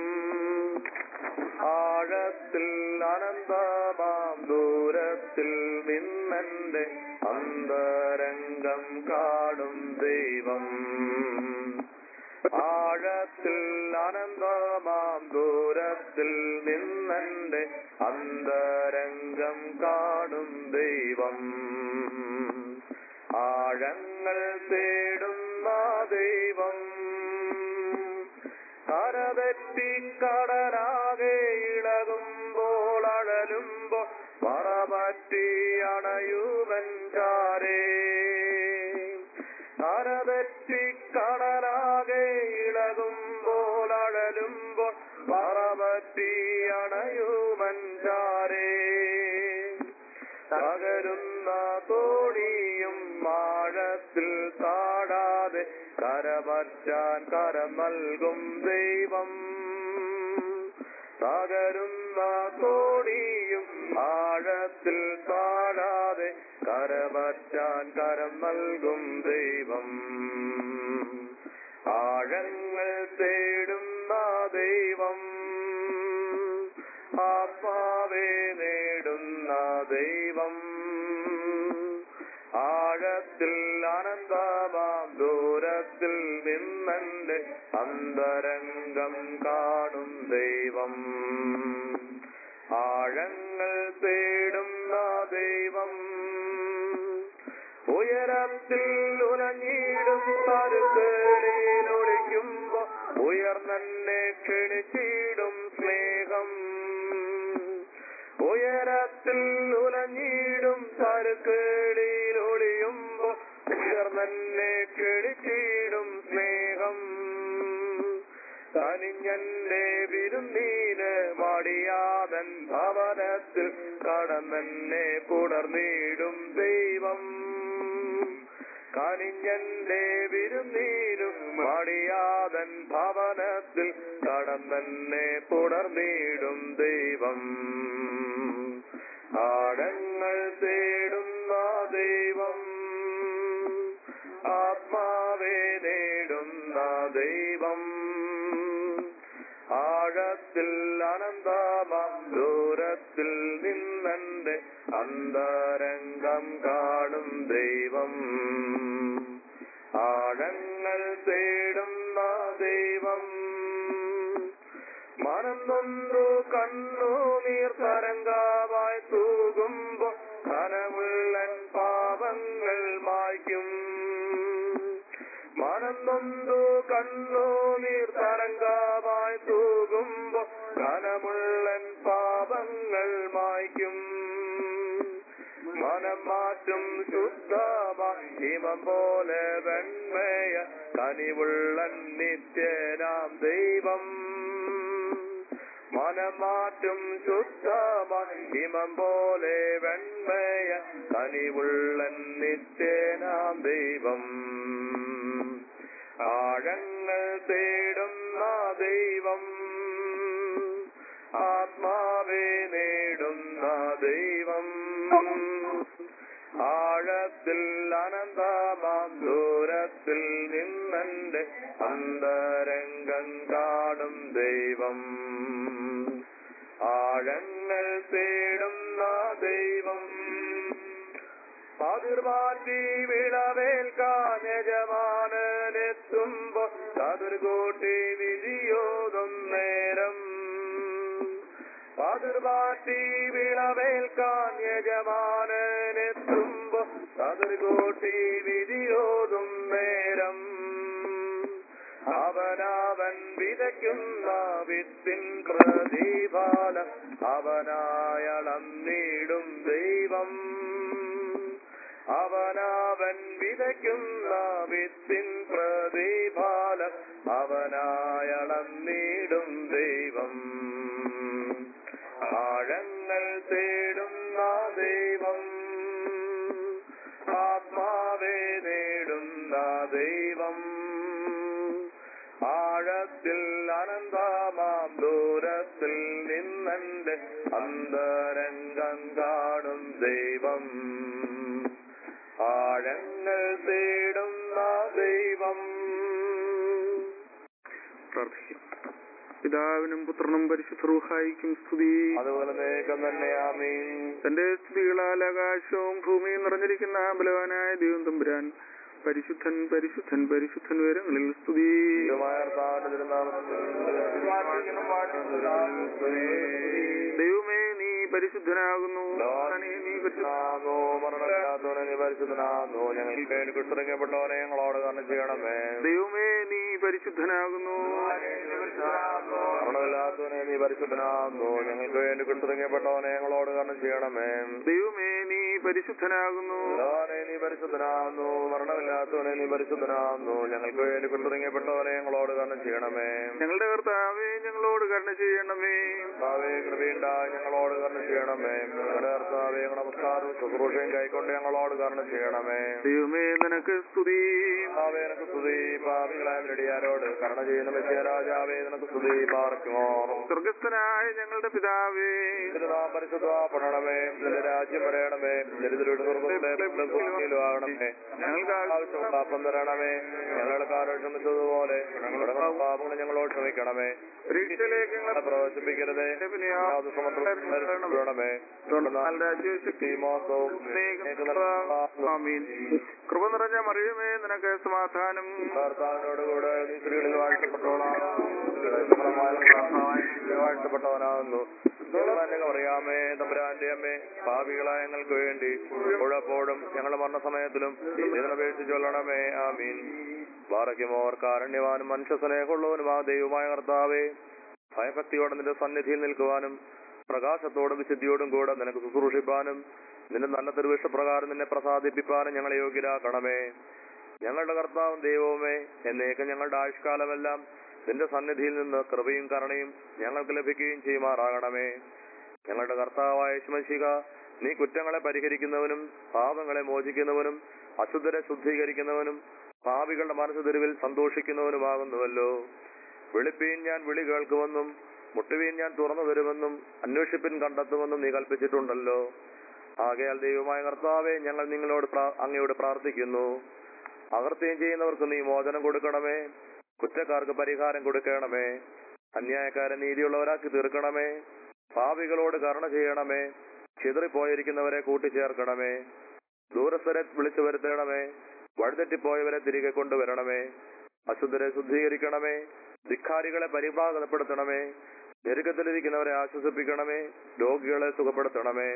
[SPEAKER 2] ആഴത്തിൽ അനന്തമാം ദൂരത്തിൽ നിന്നെന്റെ അന്തരംഗം കാണും ദൈവം ആഴത്തിൽ അനന്തമാം ദൂരത്തിൽ നിന്നെന്റെ അന്തരംഗം കാണും ദൈവം ആഴങ്ങൾ തേടുന്ന ദൈവം കരതെറ്റി കടലാകെ ഇളകുമ്പോൾ അഴലുമ്പോൾ പറപറ്റി അണയുവൻ ചാരേ കരതെറ്റി കടലാകെ ഇളകുമ്പോൾ അഴലുമ്പോൾ പറപറ്റി അണയുവൻ ചാരേ തകരുന്ന തോണിയും ആഴത്തിൽ താടാതെ കരപറ്റാൻ കരം നൽകും ദൈവം തകരുന്ന തോണിയും ആഴത്തിൽ താഴാതെ കരപറ്റാൻ കരം നൽകും ദൈവം ആഴങ്ങൾ തേടുന്ന ദൈവം ആത്മാവേ നേടുന്ന ദൈവം ആഴത്തിൽ അനന്തമാം ദൂരത്തിൽ നിന്നെന്റെ അന്തരംഗം കാണും ദൈവം ആഴങ്ങൾ തേടുന്ന ദൈവം ഉയരത്തിൽ ഉലഞ്ഞിടും തരുക്കളിൽ ഒളിക്കുമ്പോ ഉയർന്നെ ക്ഷണിച്ചിടും സ്നേഹം ഉയരത്തിൽ ഉലഞ്ഞിടും തരുക്കളിൽ ഒളിയുമ്പോ ഉയർന്നെ ക്ഷണിച്ചിടും സ്നേഹം കനിഞ്ഞന്റെ വിരുന്നീന് മടിയാതൻ ഭവനത്തിൽ കടന്നെന്നെ പുണർന്നിടും ദൈവം കനിഞ്ഞന്റെ വിരുന്നീനും മടിയാതൻ ഭവനത്തിൽ കടന്നെന്നെ പുണർന്നിടും ദൈവം ആഴങ്ങൾ തേടുന്ന ദൈവം ആത്മാവേ നേടുന്ന ദൈവം ആഴത്തിൽ അനന്തമാം ദൂരത്തിൽ നിന്നെന്റെ അന്തരംഗം കാണും ദൈവം ആഴങ്ങൾ തേടുന്ന ദൈവം മനം നൊന്തു കണ്ണു നീർ തരംഗമായി തൂകുമ്പോ കനമുള്ളൻ പാപങ്ങൾ മായ്ക്കും മനം നൊന്തു കണ്ണു നീർ തരംഗമായി തൂകുമ്പോ കനമുള്ളൻ പാപങ്ങൾ മായ്ക്കും മനം മാറ്റും ശുദ്ധമായി ഹിമം പോലെ വെണ്മയ കനിവുള്ളൻ നിത്യനാം ദൈവം മനമാറ്റും ശുദ്ധമായി ഹിമം പോലെ വെണ്മയ കനിവുള്ളൻ നിത്യനാം ദൈവം ആഴങ്ങൾ തേടുന്ന ദൈവം ആത്മാവേ നേടുന്ന ദൈവം ആഴത്തിൽ അനന്തമാം ദൂരത്തിൽ നിന്നെന്റെ അന്തരംഗം കാണും ദൈവം ആഴങ്ങൾ തേടുന്ന ദൈവം പതിർമാറ്റി വിളവേൽക്കാൻ യജമാനെത്തുമ്പോ കതിർകൂട്ടി വിധിയോതും നേരം പതിർമാറ്റി വിളവേൽക്കാൻ യജമാനെത്തുമ്പോ കതിർകൂട്ടി വിധിയോതും നേരം അവനവൻ വിതയ്ക്കുന്ന വിത്തിൻ പ്രതിഫലം അവനായളന്നിടും ദൈവം അവനവൻ വിതയ്ക്കുന്ന വിത്തിൻ പ്രതിഫലം അവനായളന്നിടും ദൈവം ആഴങ്ങൾ തേടുന്ന ദൈവം ആത്മാവെ നേടുന്ന ദൈവം ആഴത്തിൽ അനന്തമാം ദൂരത്തിൽ നിന്നെന്റെ അന്തരംഗം കാണും ദൈവം ആഴങ്ങൾ തേടുന്ന ദൈവം
[SPEAKER 3] പ്രാർത്ഥിക്കും പിതാവിനും പുത്രനും പരിശുദ്ധ റൂഹായിക്കും സ്തുതി
[SPEAKER 2] അതുപോലെ നേക്കം തന്നെ ആമീൻ
[SPEAKER 3] തന്റെ സ്തുതികളാൽ ആകാശവും ഭൂമിയും നിറഞ്ഞിരിക്കുന്ന ബലവാനായ ദൈവം തമ്പുരാൻ പരിശുദ്ധൻ പരിശുദ്ധൻ പരിശുദ്ധൻ ഉയരങ്ങളിൽ സ്തുതി ദൈവമേ നീ പരിശുദ്ധനാകുന്നു നീ നീ പരിശുദ്ധ
[SPEAKER 2] മരണമില്ലാത്തവനെ നീ പരിശുദ്ധനാകുന്നു ഞങ്ങൾക്ക് വേണ്ടി കുത്തിറങ്ങപ്പെട്ടവനെ ഞങ്ങളോട് കണ്ണു ചെയ്യണമേ
[SPEAKER 3] ദൈവമേ നീ പരിശുദ്ധനാകുന്നു
[SPEAKER 2] മരണമില്ലാത്തവനെ നീ പരിശുദ്ധനാകുന്നു ഞങ്ങൾക്ക് വേണ്ടി കുത്തിറങ്ങപ്പെട്ടവനെ ഞങ്ങളോട് കണ്ണു ചെയ്യണമേ
[SPEAKER 3] ദൈവമേ നീ പരിശുദ്ധനാകുന്നു
[SPEAKER 2] ഭഗവാനെ നീ പരിശുദ്ധനാകുന്നു മരണമില്ലാത്തവനെ നീ പരിശുദ്ധനാകുന്നു ഞങ്ങൾക്ക് വേണ്ടി കുത്തിറങ്ങപ്പെട്ടവനെ ഞങ്ങളോട് കണ്ണു ചെയ്യണമേ
[SPEAKER 3] ഞങ്ങളുടെ കർത്താവേ ഞങ്ങളോട് കരുണ ചെയ്യണമേ
[SPEAKER 2] കർത്താവേ കൃപയുണ്ടായി ഞങ്ങളോട് കരുണ ചെയ്യണമേ ഞങ്ങളുടെ കർത്താവേ നമസ്കാരവും ശുശ്രൂഷയും കൈക്കൊണ്ട് ഞങ്ങളോട് കരുണ ചെയ്യണമേ
[SPEAKER 3] ദൈവമേ നിനക്ക് സ്തുതി
[SPEAKER 2] കർത്താവേ നിനക്ക് സ്തുതി പാപികളായ നെടിയാരോട് കരുണ ചെയ്യുന്ന മെസ്സിയ രാജാവേ നിനക്ക് സ്തുതി പാർക്കുമോ
[SPEAKER 3] സ്വർഗസ്ഥനായ ഞങ്ങളുടെ പിതാവേ
[SPEAKER 2] നാം പരിശുദ്ധപ്പെടണമേ നിന്റെ രാജ്യം വരയണമേ ദരിദ്രരുടെ സ്വർഗ്ഗത്തിലും ആകണമേ ഞങ്ങൾക്ക് ആവശ്യമുള്ള അപ്പം തരണമേ ഞങ്ങൾക്ക് ആരോട് ക്ഷമിച്ചതുപോലെ ഞങ്ങളുടെ പാപങ്ങൾ ഞങ്ങളോട് ക്ഷമിക്കണമേ
[SPEAKER 3] പരീക്ഷയിലേക്ക് ഞങ്ങളെ
[SPEAKER 2] പ്രവേശിപ്പിക്കരുതേ
[SPEAKER 3] പിന്നെ
[SPEAKER 2] യാതൊരു സമത്വം വേണമേ
[SPEAKER 3] തുടർന്നാൽ രാജ്യശക്തി
[SPEAKER 2] മോസവും
[SPEAKER 3] ആമീൻ. കൃപ നിറഞ്ഞ മറിയുമേ നിനക്ക് സമാധാനം
[SPEAKER 2] ഭർത്താവിനോടുകൂടെ നീ സ്ത്രീകളിൽ വാഴ്ത്തപ്പെട്ടോളാം വാഴ്ത്തപ്പെട്ടവനാകുന്നു ഞങ്ങൾ അറിയാമേ തമ്പുരാന്റെ അമ്മേ പാപികളായ ഞങ്ങൾക്ക് വേണ്ടി ഉഴപ്പോഴും ഞങ്ങളുടെ മരണസമയത്തിലും ഇതിനപേക്ഷിച്ച് കൊള്ളണമേ ആമീൻ ബാറയ്ക്കുമോർ കാരണ്യവാനും മനുഷ്യ സ്നേഹമുള്ളവനും ആ ദൈവമായ കർത്താവേ ഭയഭക്തിയോടെ നിന്റെ സന്നിധിയിൽ നിൽക്കുവാനും പ്രകാശത്തോടും വിശുദ്ധിയോടും കൂടെ നിനക്ക് ശുശ്രൂഷിപ്പാനും നിന്റെ നല്ല തിരുവിഷ്ടപ്രകാരം നിന്നെ പ്രസാദിപ്പിപ്പാനും ഞങ്ങളെ യോഗ്യരാക്കണമേ ഞങ്ങളുടെ കർത്താവും ദൈവവുമേ എന്നേക്കും ഞങ്ങളുടെ ആയുഷ്കാലമെല്ലാം നിന്റെ സന്നിധിയിൽ നിന്ന് കൃപയും കരുണയും ഞങ്ങൾക്ക് ലഭിക്കുകയും ചെയ്യുമാറാകണമേ ഞങ്ങളുടെ കർത്താവായ ശുമശിക നീ കുറ്റങ്ങളെ പരിഹരിക്കുന്നവനും പാപങ്ങളെ മോചിക്കുന്നവനും അശുദ്ധരെ ശുദ്ധീകരിക്കുന്നവനും പാപികളുടെ മനസ്സ് തെരുവിൽ സന്തോഷിക്കുന്നവനുമാകുന്നുവല്ലോ വിളിപ്പീൻ ഞാൻ വിളി കേൾക്കുമെന്നും മുട്ടുവീൻ ഞാൻ തുറന്നു തരുമെന്നും അന്വേഷിപ്പിൻ കണ്ടെത്തുമെന്നും നീ കൽപ്പിച്ചിട്ടുണ്ടല്ലോ ആകയാൽ ദൈവമായ കർത്താവെ ഞങ്ങൾ നിങ്ങളോട് പ്രാ- അങ്ങയോട് പ്രാർത്ഥിക്കുന്നു അകൃത്യം ചെയ്യുന്നവർക്ക് നീ മോചനം കൊടുക്കണമേ കുറ്റക്കാർക്ക് പരിഹാരം കൊടുക്കണമേ അന്യായക്കാരെ നീതിയുള്ളവരാക്കി തീർക്കണമേ പാപികളോട് കരുണ ചെയ്യണമേ ചിതറിപ്പോയിരിക്കുന്നവരെ കൂട്ടിച്ചേർക്കണമേ ദൂരസ്ഥരെ വിളിച്ചു വരുത്തണമേ വഴിതെറ്റിപ്പോയവരെ തിരികെ കൊണ്ടുവരണമേ അശുദ്ധരെ ശുദ്ധീകരിക്കണമേ ധിക്കാരികളെ പരിഭാഗപ്പെടുത്തണമേ ഞെരുക്കത്തിലിരിക്കുന്നവരെ ആശ്വസിപ്പിക്കണമേ രോഗികളെ സുഖപ്പെടുത്തണമേ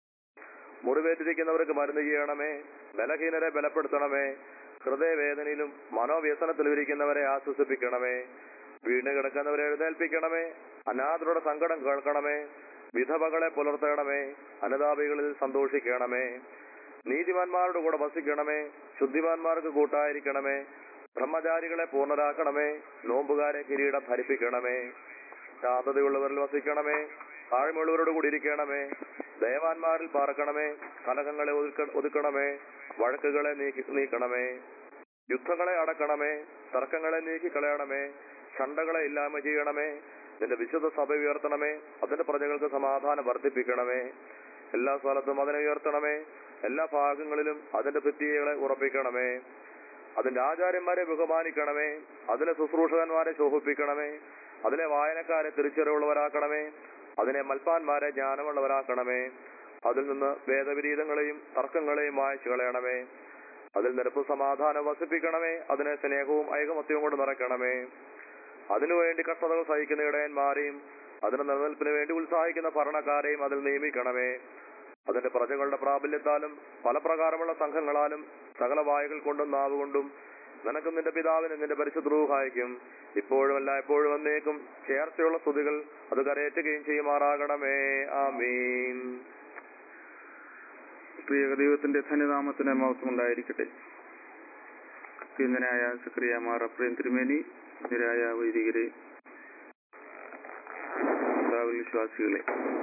[SPEAKER 2] മുറിവേറ്റിരിക്കുന്നവർക്ക് മരുന്ന് ചെയ്യണമേ ബലഹീനരെ ബലപ്പെടുത്തണമേ ഹൃദയവേദനയിലും മനോവ്യസനത്തിലും ഇരിക്കുന്നവരെ ആശ്വസിപ്പിക്കണമേ വീണ് കിടക്കുന്നവരെ എഴുന്നേൽപ്പിക്കണമേ അനാഥരുടെ സങ്കടം കേൾക്കണമേ വിധവകളെ പുലർത്തണമേ അനുതാപികളിൽ സന്തോഷിക്കണമേ നീതിമാന്മാരുടെ കൂടെ വസിക്കണമേ ശുദ്ധിമാന്മാർക്ക് കൂട്ടായിരിക്കണമേ ബ്രഹ്മചാരികളെ പൂർണ്ണരാക്കണമേ നോമ്പുകാരെ കിരീടം ധരിപ്പിക്കണമേ ശാന്തതയുള്ളവരിൽ വസിക്കണമേ താഴ്മയുള്ളവരോട് കൂടി ഇരിക്കണമേ ദയവാന്മാരിൽ പാർക്കണമേ കലഹങ്ങളെ ഒതുക്ക- ഒതുക്കണമേ വഴക്കുകളെ നീക്കി നീക്കണമേ യുദ്ധങ്ങളെ അടക്കണമേ തർക്കങ്ങളെ നീക്കിക്കളയണമേ ഷണ്ടകളെ ഇല്ലായ്മ ചെയ്യണമേ നിന്റെ വിശുദ്ധ സഭ ഉയർത്തണമേ അതിന്റെ പ്രജകൾക്ക് സമാധാനം വർദ്ധിപ്പിക്കണമേ എല്ലാ സ്ഥലത്തും അതിനെ ഉയർത്തണമേ എല്ലാ ഭാഗങ്ങളിലും അതിന്റെ ഭിത്തികളെ ഉറപ്പിക്കണമേ അതിന്റെ ആചാര്യന്മാരെ ബഹുമാനിക്കണമേ അതിലെ ശുശ്രൂഷകന്മാരെ ശോഭിപ്പിക്കണമേ അതിലെ വായനക്കാരെ തിരിച്ചറിവുള്ളവരാക്കണമേ അതിനെ മൽപ്പാന്മാരെ ജ്ഞാനമുള്ളവരാക്കണമേ അതിൽ നിന്ന് വേദവിരീതങ്ങളെയും തർക്കങ്ങളെയും വായിച്ചു കളയണമേ അതിൽ നിരപ്പ് സമാധാനം വസിപ്പിക്കണമേ അതിനെ സ്നേഹവും ഐകമത്യവും കൊണ്ട് നിറയ്ക്കണമേ അതിനുവേണ്ടി കഷ്ടതകൾ സഹിക്കുന്ന ഇടയന്മാരെയും അതിന്റെ നിലനിൽപ്പിന് വേണ്ടി ഉത്സാഹിക്കുന്ന ഭരണക്കാരെയും അതിൽ നിയമിക്കണമേ അതിന്റെ പ്രജകളുടെ പ്രാബല്യത്താലും പല പ്രകാരമുള്ള സംഘങ്ങളാലും സകല വായുകൾ കൊണ്ടും നാവ് കൊണ്ടും നിനക്കും നിന്റെ പിതാവിനും നിന്റെ പരിശുദ്ധ റൂഹായിക്കും ഇപ്പോഴും അല്ല എപ്പോഴും എന്നേക്കും ചേർച്ചയുള്ള സ്തുതികൾ അത് കരയേറ്റുകയും ചെയ്യുമാറാകണമേ ആമീൻ
[SPEAKER 3] ത്രിയേക ദൈവത്തിന്റെ ധന്യനാമത്തിന് മഹത്വം ഉണ്ടായിരിക്കട്ടെ പിന്നനായ സക്രിയമാർ അപ്രേം തിരുമേനി നിരായ വൈദികരെ കർത്താവിൽ വിശ്വാസികളെ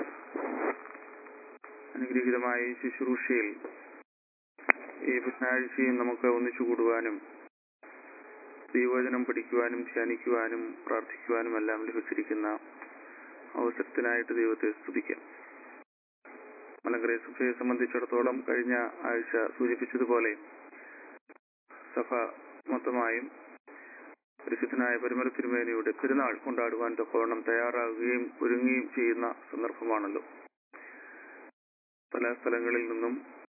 [SPEAKER 3] അനുഗ്രഹീതമായ ഈ ശുശ്രൂഷയിൽ ഈ ബുധനാഴ്ചയും നമുക്ക് ഒന്നിച്ചു കൂടുവാനും ദൈവവചനം പഠിക്കുവാനും ധ്യാനിക്കുവാനും പ്രാർത്ഥിക്കുവാനും എല്ലാം ലഭിച്ചിരിക്കുന്ന അവസരത്തിനായിട്ട് ദൈവത്തെ സ്തുതിക്കാം മലങ്കര സഭയെ സംബന്ധിച്ചിടത്തോളം കഴിഞ്ഞ ആഴ്ച സൂചിപ്പിച്ചതുപോലെ സഭ മൊത്തമായും പരിശുദ്ധനായ പരിമല തിരുമേനിയുടെ പെരുന്നാൾ കൊണ്ടാടുവാൻ തക്കവണ്ണം തയ്യാറാകുകയും ഒരുങ്ങുകയും ചെയ്യുന്ന സന്ദർഭമാണല്ലോ പല സ്ഥലങ്ങളിൽ നിന്നും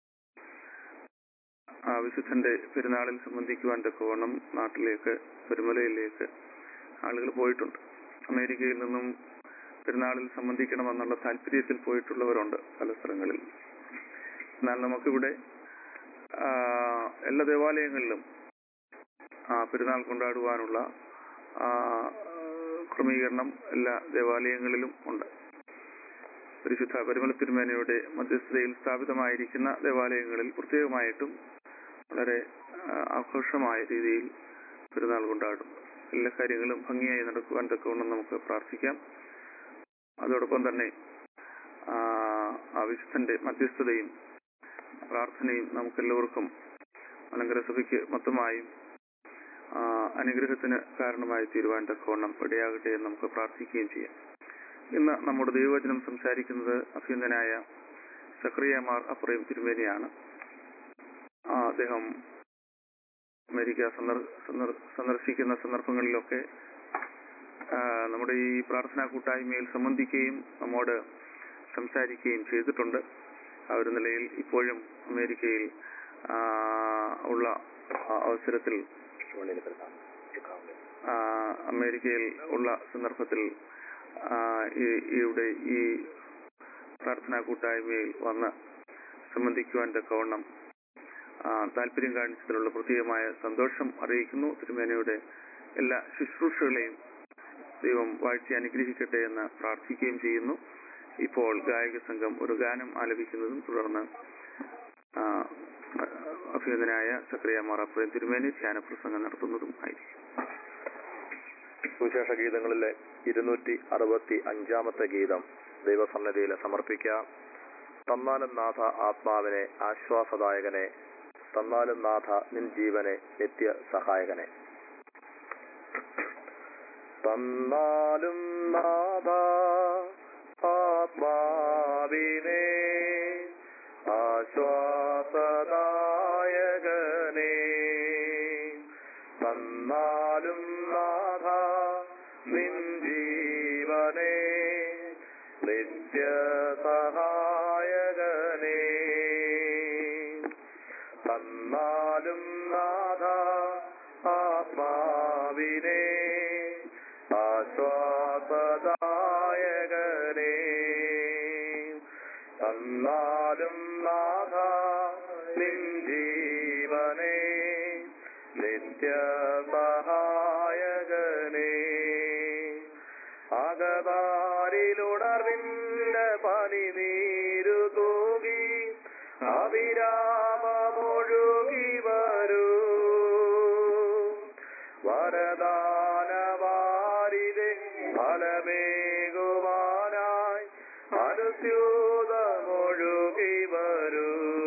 [SPEAKER 3] ആ വിശുദ്ധന്റെ പെരുന്നാളിൽ സംബന്ധിക്കുവാൻ തക്കവണ്ണം നാട്ടിലേക്ക് പെരുമലയിലേക്ക് ആളുകൾ പോയിട്ടുണ്ട് അമേരിക്കയിൽ നിന്നും പെരുന്നാളിൽ സംബന്ധിക്കണമെന്നുള്ള താല്പര്യത്തിൽ പോയിട്ടുള്ളവരുണ്ട് പല സ്ഥലങ്ങളിൽ എന്നാൽ നമുക്കിവിടെ ആ, എല്ലാ ദേവാലയങ്ങളിലും ആ പെരുന്നാൾ കൊണ്ടാടുവാനുള്ള ആ, ക്രമീകരണം എല്ലാ ദേവാലയങ്ങളിലും ഉണ്ട് പരിശുദ്ധ പരിമല തിരുമേനയുടെ മധ്യസ്ഥതയിൽ സ്ഥാപിതമായിരിക്കുന്ന ദേവാലയങ്ങളിൽ പ്രത്യേകമായിട്ടും വളരെ ആ, ആഘോഷമായ രീതിയിൽ പെരുന്നാൾ കൊണ്ടാടും എല്ലാ കാര്യങ്ങളും ഭംഗിയായി നടക്കുവാൻ തക്കവണ്ണം നമുക്ക് പ്രാർത്ഥിക്കാം അതോടൊപ്പം തന്നെ ആ, ആ വിശുദ്ധന്റെ മധ്യസ്ഥതയും പ്രാർത്ഥനയും നമുക്കെല്ലാവർക്കും മലങ്കര സഭയ്ക്ക് മൊത്തമായും ആ, അനുഗ്രഹത്തിന് കാരണമായി തീരുവാൻ തക്കവണ്ണം ഇടയാകട്ടെ എന്ന് നമുക്ക് പ്രാർത്ഥിക്കുകയും ചെയ്യാം ഇന്ന് നമ്മുടെ ദൈവവചനം സംസാരിക്കുന്നത് അഭ്യന്തനായ സക്രിയമാർ അപ്രയം തിരുമേനിയാണ് ആ, അദ്ദേഹം അമേരിക്ക സന്ദർ- സന്ദർ- സന്ദർശിക്കുന്ന സന്ദർഭങ്ങളിലൊക്കെ ആ, നമ്മുടെ ഈ പ്രാർത്ഥനാ കൂട്ടായ്മയിൽ സംബന്ധിക്കുകയും നമ്മോട് സംസാരിക്കുകയും ചെയ്തിട്ടുണ്ട് ആ ഒരു നിലയിൽ ഇപ്പോഴും അമേരിക്കയിൽ ആ, ഉള്ള ആ, അവസരത്തിൽ ആ, അമേരിക്കയിൽ ഉള്ള സന്ദർഭത്തിൽ ആ, ഈ- ഇവിടെ ഈ പ്രാർത്ഥനാ കൂട്ടായ്മയിൽ വന്ന് സംബന്ധിക്കുവാൻ തക്കവണ്ണം ആ, താല്പര്യം കാണിച്ചതിലുള്ള പ്രത്യേകമായ സന്തോഷം അറിയിക്കുന്നു തിരുമേനയുടെ എല്ലാ ശുശ്രൂഷകളെയും ദൈവം വാഴ്ച അനുഗ്രഹിക്കട്ടെ എന്ന് പ്രാർത്ഥിക്കുകയും ചെയ്യുന്നു ഇപ്പോൾ ഗായക സംഘം ഒരു ഗാനം ആലപിക്കുന്നതും തുടർന്ന് ആ, അഭ്യന്തനായ സക്രിയമാർ അപ്രയം തിരുമേനി ധ്യാന പ്രസംഗം നടത്തുന്നതും ആയിരിക്കും
[SPEAKER 2] സുവിശേഷ ഗീതങ്ങളിലെ ഇരുന്നൂറ്റി അറുപത്തി അഞ്ചാമത്തെ ഗീതം ദൈവസന്നദ്ധിയിൽ സമർപ്പിക്കാം തന്നാലും നാഥ ആത്മാവിനെ ആശ്വാസദായകനെ തന്നാലും നാഥ നിൻ ജീവനെ നിത്യ സഹായകനെ തന്നാലും നാഥ ആത്മാവിനെ ആശ്വാസദായകനെ തന്നാലും നാഥ നിൻ ജീവനെ നിത്യ സഹായകനെ തന്നാലും നാഥ ആത്മാവിനെ ആശ്വാസദായകനെ തന്നാലും നാഥ നിൻ ജീവനെ നിത്യ സഹായകനെ അകതാരിലുണർവിന്റെ പനി നീരു തൂകി അവിരാമമൊഴുകി വരൂ വരദാനവാരിതെ ഫലമേകുവാനായി അനുസ്യൂതമൊഴുകി വരൂ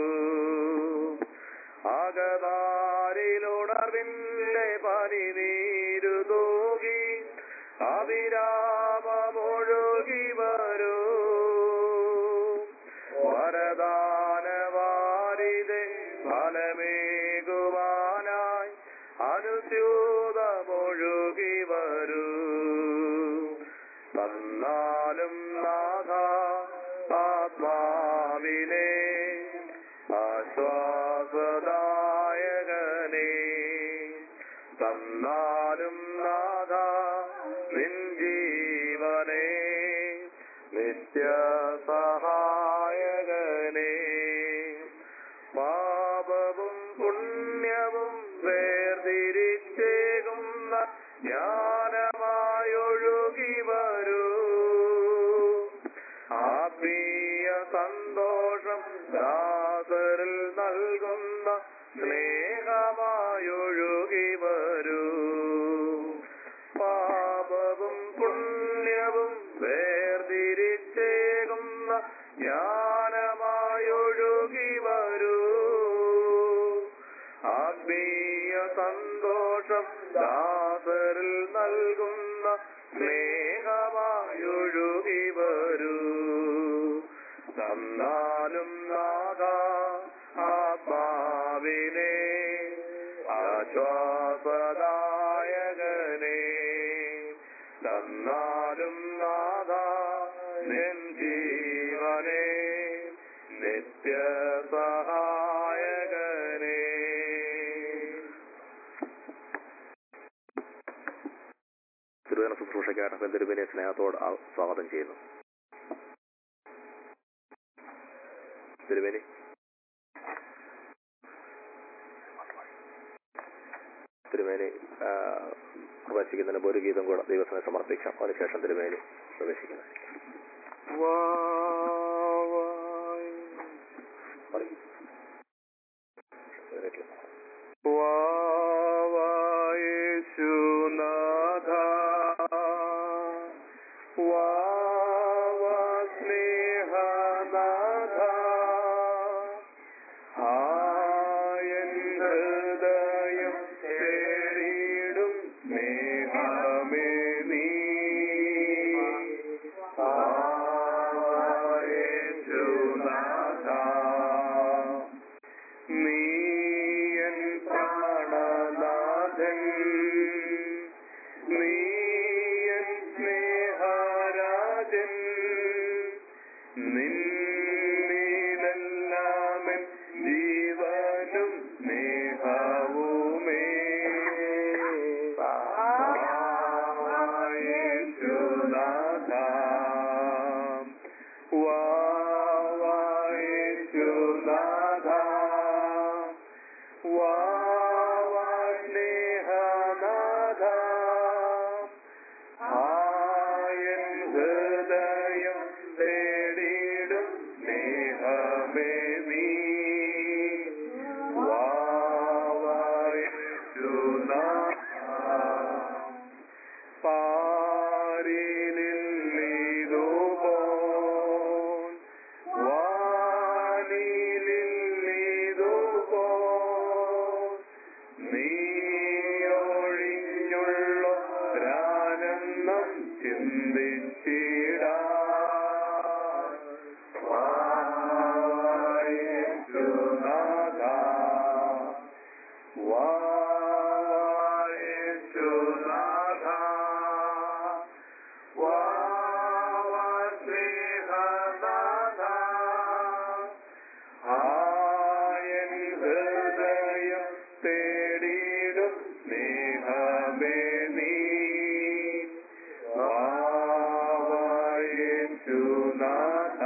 [SPEAKER 2] അകതാരിലുണർവിന്റെ പനി നീരു തൂകി അവിരാമമൊഴുകി വരൂ വരദാനവാരിതെ ഫലമേകുവാനായി അനുസ്യൂതമൊഴുകി വരൂ തന്നാലും നാഥ ആത്മാവിനെ ആശ്വാസദായകനെ തന്നാലും നാഥ നിൻ ജീവനെ നിത്യ സഹായകനെ പാപവും പുണ്യവും വേർതിരിച്ചേകുന്ന ജ്ഞാനമായൊഴുകി വരൂ ആത്മീയ സന്തോഷം ദാസരിൽ നൽകുന്ന സ്നേഹമായൊഴുകി വരൂ പാപവും പുണ്യവും വേർതിരിച്ചേകുന്ന ജ്ഞാനമായൊഴുകി വരൂ ആത്മീയ സന്തോഷം ദാസരിൽ നൽകുന്ന സ്നേഹമായൊഴുകി വരൂ തന്നാലും നാദ ആത്മാവിനെ ആശ്വാസദായകനെ തന്നാലും നാദ നിൻ ജീവനെ നിത്യസഹായകനെ തിരുവന ശുശ്രൂഷക്കാരൻ തിരുവിനെ സ്നേഹത്തോട് ആ- സ്വാഗതം ചെയ്യുന്നു തിരുവേലി തിരുമേനി ആ, പ്രവേശിക്കുന്നതിന് മുമ്പ് ഒരു ഗീതം കൂടെ ദൈവത്തിനെ സമർപ്പിക്കാം അതിനുശേഷം തിരുമേനി പ്രവേശിക്കുന്നത് പറയൂ.
[SPEAKER 3] വാവായേശുനാഥ വാവാസ്നേഹനാഥ ആയൻ ഹൃദയം തേടിയിടും സ്നേഹമേ നീ ആയേശുനാഥ നീയൻ പ്രാണനാഥൻ നീയൻ സ്നേഹരാജൻ നിന്നിലെല്ലാമൻ ജീവനും സ്നേഹവുമേ യേശുനാഥ വാവായേശുനാഥ വാവാസ്നേഹനാഥ ആയൻ ഹൃദയം തേടിയിടും സ്നേഹമേ നീ വാവായേശുനാഥ പാരിലില്ലിതുപോൽ വാനിലില്ലിതുപോൽ നീയൊഴിഞ്ഞുള്ളൊരാനന്ദം ചിന്തിച്ചിടാ യേശുനാഥ വായേശുനാഥ വാസ്നേഹനാഥ ആയൻ ഹൃദയം തേടിയിടും സ്നേഹമേ നീ വായേശുനാഥ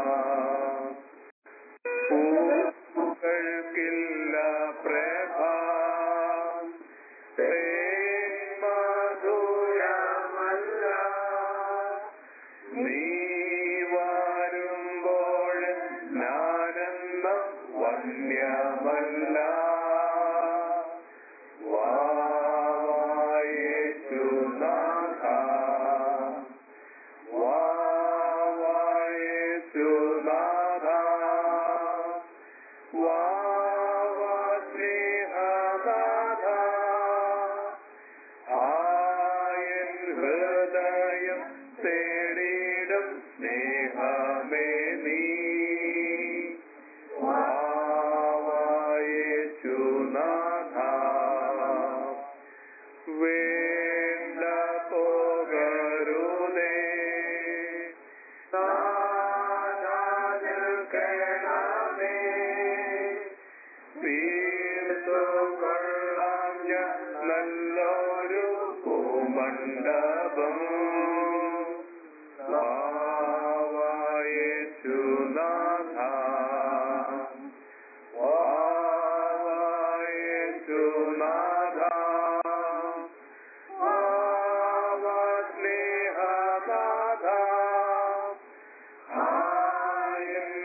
[SPEAKER 3] പൂക്കൾക്കില്ല പ്രഭ മധുരമല്ല നീ വരുമ്പോൾ ഞാനെന്നും വന്യമല്ല വായേശുനാഥ വായേശുനാഥ വാവാസ്നേഹനാഥ ആയൻ ഹൃദയം തേടിയിടും സ്നേഹമേ നീ വാവായേശുനാഥ വേണ്ട പോകരുതേ നിൽക്കണമേ തീർത്തുകൊള്ളാം ഞാൻ നല്ലൊരു പൂമണ്ഡപം വാവായേശുനാഥ വാവായേശുനാഥ വാവാസ്നേഹനാഥ ആയൻ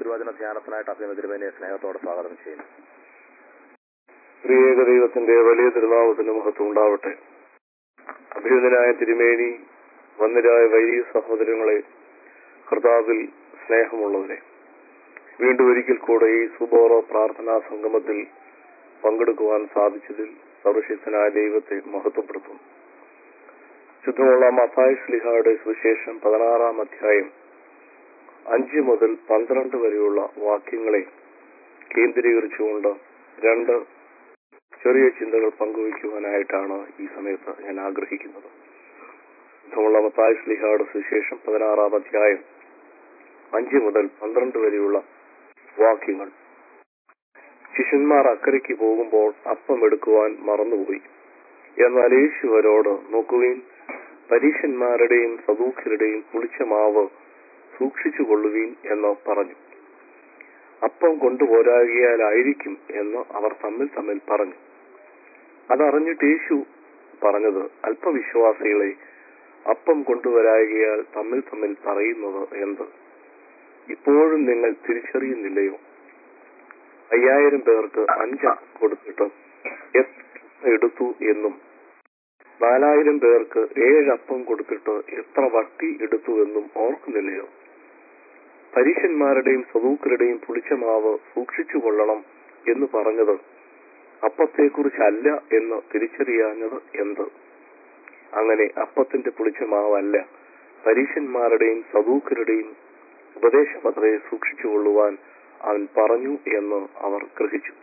[SPEAKER 2] തിരുവചന ധ്യാനത്തിനായിട്ട് അഭിനന്ദ തിരുമേനിയെ സ്നേഹത്തോടെ സ്വാഗതം ചെയ്യുന്നു
[SPEAKER 4] ത്രിയേക ദൈവത്തിന്റെ വലിയ തിരുനാമത്തിന് മഹത്വം ഉണ്ടാവട്ടെ അഭിനന്ദനായ തിരുമേനി വന്നിരായ വൈദിക സഹോദരങ്ങളെ കർത്താവിൽ സ്നേഹമുള്ളവരെ വീണ്ടും ഒരിക്കൽ കൂടെ ഈ സുബോറ പ്രാർത്ഥനാ സംഗമത്തിൽ പങ്കെടുക്കുവാൻ സാധിച്ചതിൽ സർവശക്തനായ ദൈവത്തെ മഹത്വപ്പെടുത്തുന്നു ശുദ്ധമുള്ള മത്തായ സ്ലിഹയുടെ സുവിശേഷം പതിനാറാം അധ്യായം അഞ്ച് മുതൽ പന്ത്രണ്ട് വരെയുള്ള വാക്യങ്ങളെ കേന്ദ്രീകരിച്ചുകൊണ്ട് രണ്ട് ചെറിയ ചിന്തകൾ പങ്കുവയ്ക്കുവാനായിട്ടാണ് ഈ സമയത്ത് ഞാൻ ആഗ്രഹിക്കുന്നത് ശുദ്ധമുള്ള മത്തായ സ്ലിഹയുടെ സുവിശേഷം പതിനാറാം അധ്യായം അഞ്ച് മുതൽ പന്ത്രണ്ട് വരെയുള്ള വാക്യങ്ങൾ ശിഷ്യന്മാർ അക്കരയ്ക്ക് പോകുമ്പോൾ അപ്പം എടുക്കുവാൻ മറന്നുപോയി എന്നാൽ യേശു അവരോട് നോക്കുവിൻ പരീക്ഷന്മാരുടെയും സദൂഖ്യരുടെയും പുളിച്ച മാവ് സൂക്ഷിച്ചു കൊള്ളുവീൻ എന്ന് പറഞ്ഞു അപ്പം കൊണ്ടുപോരാകിയാലായിരിക്കും എന്ന് അവർ തമ്മിൽ തമ്മിൽ പറഞ്ഞു അതറിഞ്ഞിട്ട് യേശു പറഞ്ഞത് അല്പവിശ്വാസികളെ അപ്പം കൊണ്ടുവരാകിയാൽ തമ്മിൽ തമ്മിൽ പറയുന്നത് എന്ത് ഇപ്പോഴും നിങ്ങൾ തിരിച്ചറിയുന്നില്ലയോ അയ്യായിരം പേർക്ക് അഞ്ച് കൊടുത്തിട്ട് എത്ര എടുത്തു എന്നും നാലായിരം പേർക്ക് ഏഴപ്പം കൊടുത്തിട്ട് എത്ര വട്ടി എടുത്തു എന്നും ഓർക്കുന്നില്ലയോ പരീക്ഷന്മാരുടെയും സദൂക്കരുടെയും പുളിച്ച മാവ് സൂക്ഷിച്ചു കൊള്ളണം എന്ന് പറഞ്ഞത് അപ്പത്തെക്കുറിച്ചല്ല എന്ന് തിരിച്ചറിയാഞ്ഞത് എന്ത് അങ്ങനെ അപ്പത്തിന്റെ പുളിച്ച മാവല്ല പരീക്ഷന്മാരുടെയും സദൂക്കരുടെയും ഉപദേശപത്രയെ സൂക്ഷിച്ചു കൊള്ളുവാൻ അവൻ പറഞ്ഞു എന്ന് അവർ ഗ്രഹിച്ചു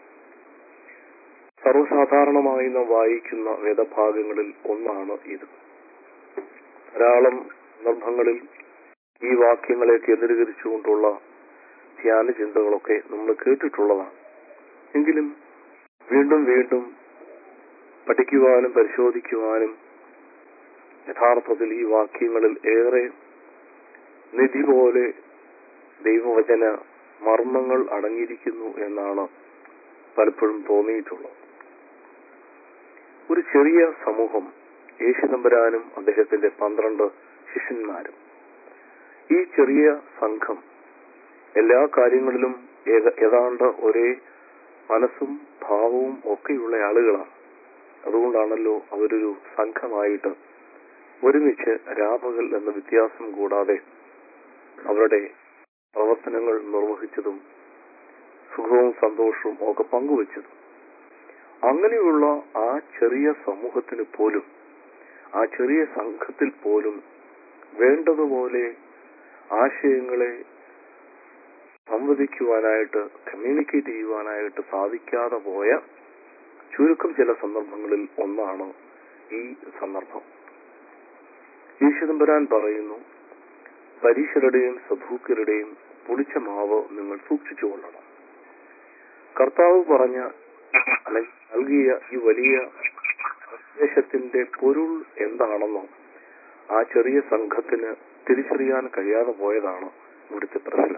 [SPEAKER 4] സർവ്വസാധാരണമായി നാം വായിക്കുന്ന വേദഭാഗങ്ങളിൽ ഒന്നാണ് ഇത് ധാരാളം സന്ദർഭങ്ങളിൽ ഈ വാക്യങ്ങളെ കേന്ദ്രീകരിച്ചുകൊണ്ടുള്ള ധ്യാന ചിന്തകളൊക്കെ നമ്മൾ കേട്ടിട്ടുള്ളതാണ് എങ്കിലും വീണ്ടും വീണ്ടും പഠിക്കുവാനും പരിശോധിക്കുവാനും യഥാർത്ഥത്തിൽ ഈ വാക്യങ്ങളിൽ ഏറെ നിധി പോലെ ദൈവവചന മർമ്മങ്ങൾ അടങ്ങിയിരിക്കുന്നു എന്നാണ് പലപ്പോഴും തോന്നിയിട്ടുള്ളത് ഒരു ചെറിയ സമൂഹം യേശുദമ്പരാനും അദ്ദേഹത്തിന്റെ പന്ത്രണ്ട് ശിഷ്യന്മാരും ഈ ചെറിയ സംഘം എല്ലാ കാര്യങ്ങളിലും ഏക- ഏതാണ്ട് ഒരേ മനസ്സും ഭാവവും ഒക്കെയുള്ള ആളുകളാണ് അതുകൊണ്ടാണല്ലോ അവരൊരു സംഘമായിട്ട് ഒരുമിച്ച് രാപകൽ എന്ന വ്യത്യാസം കൂടാതെ അവരുടെ പ്രവർത്തനങ്ങൾ നിർവഹിച്ചതും സുഖവും സന്തോഷവും ഒക്കെ പങ്കുവച്ചതും അങ്ങനെയുള്ള ആ ചെറിയ സമൂഹത്തിന് പോലും ആ ചെറിയ സംഘത്തിൽ പോലും വേണ്ടതുപോലെ ആശയങ്ങളെ സംവദിക്കുവാനായിട്ട് കമ്മ്യൂണിക്കേറ്റ് ചെയ്യുവാനായിട്ട് സാധിക്കാതെ പോയ ചുരുക്കം ചില സന്ദർഭങ്ങളിൽ ഒന്നാണ് ഈ സന്ദർഭം ഈശ്വരമ്പരാൻ പറയുന്നു പരീക്ഷരുടെയും സധൂക്കരുടെയും പുളിച്ച മാവ് നിങ്ങൾ സൂക്ഷിച്ചുകൊള്ളണം കർത്താവ് പറഞ്ഞ അല്ലെങ്കിൽ നൽകിയ ഈ വലിയ നിർദ്ദേശത്തിന്റെ പൊരുൾ എന്താണെന്നോ ആ ചെറിയ സംഘത്തിന് തിരിച്ചറിയാൻ കഴിയാതെ പോയതാണ് ഇവിടുത്തെ പ്രശ്നം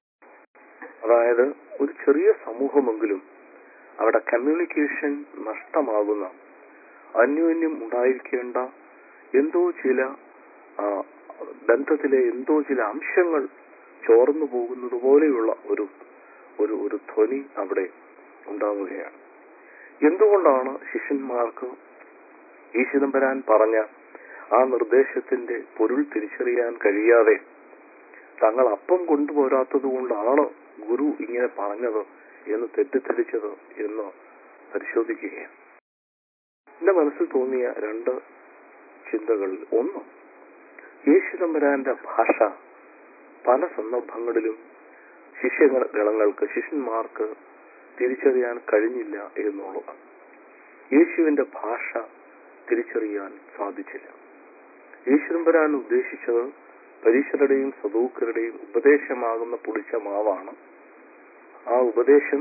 [SPEAKER 4] അതായത് ഒരു ചെറിയ സമൂഹമെങ്കിലും അവിടെ കമ്മ്യൂണിക്കേഷൻ നഷ്ടമാകുന്ന അന്യോന്യം ഉണ്ടായിരിക്കേണ്ട എന്തോ ചില ആ, ബന്ധത്തിലെ എന്തോ ചില അംശങ്ങൾ ചോർന്നു പോകുന്നത് പോലെയുള്ള ഒരു ഒരു ഒരു ധ്വനി അവിടെ ഉണ്ടാവുകയാണ് എന്തുകൊണ്ടാണ് ശിഷ്യന്മാർക്ക് ഈ ചിദംബരാൻ പറഞ്ഞ ആ നിർദ്ദേശത്തിന്റെ പൊരുൾ തിരിച്ചറിയാൻ കഴിയാതെ തങ്ങൾ അപ്പം കൊണ്ടുപോരാത്തത് കൊണ്ടാണ് ഗുരു ഇങ്ങനെ പറഞ്ഞത് എന്ന് തെറ്റിദ്ധരിച്ചത് എന്ന് പരിശോധിക്കുകയാണ് എന്റെ മനസ്സിൽ തോന്നിയ രണ്ട് ചിന്തകളിൽ ഒന്ന് യേശുദമ്പരാന്റെ ഭാഷ പല സന്ദർഭങ്ങളിലും ശിഷ്യഗണങ്ങൾക്ക് ശിഷ്യന്മാർക്ക് തിരിച്ചറിയാൻ കഴിഞ്ഞില്ല എന്നുള്ളത് യേശുവിന്റെ ഭാഷ തിരിച്ചറിയാൻ സാധിച്ചില്ല യേശുദമ്പരാൻ ഉദ്ദേശിച്ചത് പരീക്ഷരുടെയും സദൂക്കരുടെയും ഉപദേശമാകുന്ന പുളിച്ച മാവാണ് ആ ഉപദേശം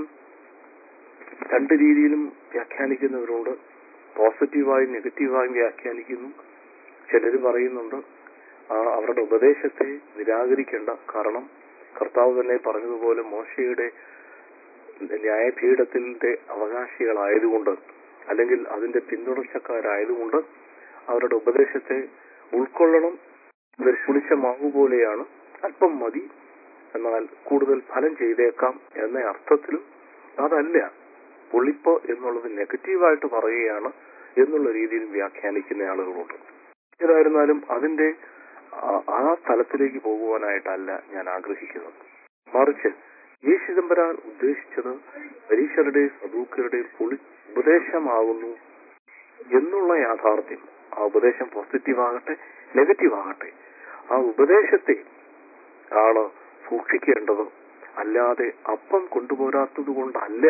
[SPEAKER 4] രണ്ട് രീതിയിലും വ്യാഖ്യാനിക്കുന്നവരുണ്ട് പോസിറ്റീവായും നെഗറ്റീവായും വ്യാഖ്യാനിക്കുന്നു ചിലർ പറയുന്നുണ്ട് ആ അവരുടെ ഉപദേശത്തെ നിരാകരിക്കേണ്ട കാരണം കർത്താവ് തന്നെ പറഞ്ഞതുപോലെ മോശയുടെ ന്യായപീഠത്തിന്റെ അവകാശികളായതുകൊണ്ട് അല്ലെങ്കിൽ അതിന്റെ പിന്തുടർച്ചക്കാരായതുകൊണ്ട് അവരുടെ ഉപദേശത്തെ ഉൾക്കൊള്ളണം ഇതൊരു പുളിച്ച മാവ് പോലെയാണ് അല്പം മതി എന്നാൽ കൂടുതൽ ഫലം ചെയ്തേക്കാം എന്ന അർത്ഥത്തിലും അതല്ല പൊളിപ്പ് എന്നുള്ളത് നെഗറ്റീവായിട്ട് പറയുകയാണ് എന്നുള്ള രീതിയിൽ വ്യാഖ്യാനിക്കുന്ന ആളുകളുണ്ട് ഏതായിരുന്നാലും അതിന്റെ ആ- ആ തലത്തിലേക്ക് പോകുവാനായിട്ടല്ല ഞാൻ ആഗ്രഹിക്കുന്നത് മറിച്ച് ഈ ചിദംബരാൻ ഉദ്ദേശിച്ചത് പരീക്ഷരുടെ സദൂക്കരുടെ പൊളി ഉപദേശമാകുന്നു എന്നുള്ള യാഥാർത്ഥ്യം ആ ഉപദേശം പോസിറ്റീവ് ആകട്ടെ നെഗറ്റീവ് ആകട്ടെ ആ ഉപദേശത്തെ ആണ് സൂക്ഷിക്കേണ്ടത് അല്ലാതെ അപ്പം കൊണ്ടുപോരാത്തത് കൊണ്ടല്ല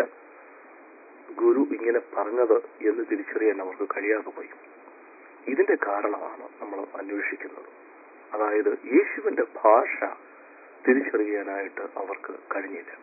[SPEAKER 4] ഗുരു ഇങ്ങനെ പറഞ്ഞത് എന്ന് തിരിച്ചറിയാൻ അവർക്ക് കഴിയാതെ പോയി ഇതിന്റെ കാരണമാണ് നമ്മൾ അന്വേഷിക്കുന്നത് അതായത് യേശുവിന്റെ ഭാഷ തിരിച്ചറിയാനായിട്ട് അവർക്ക് കഴിഞ്ഞില്ല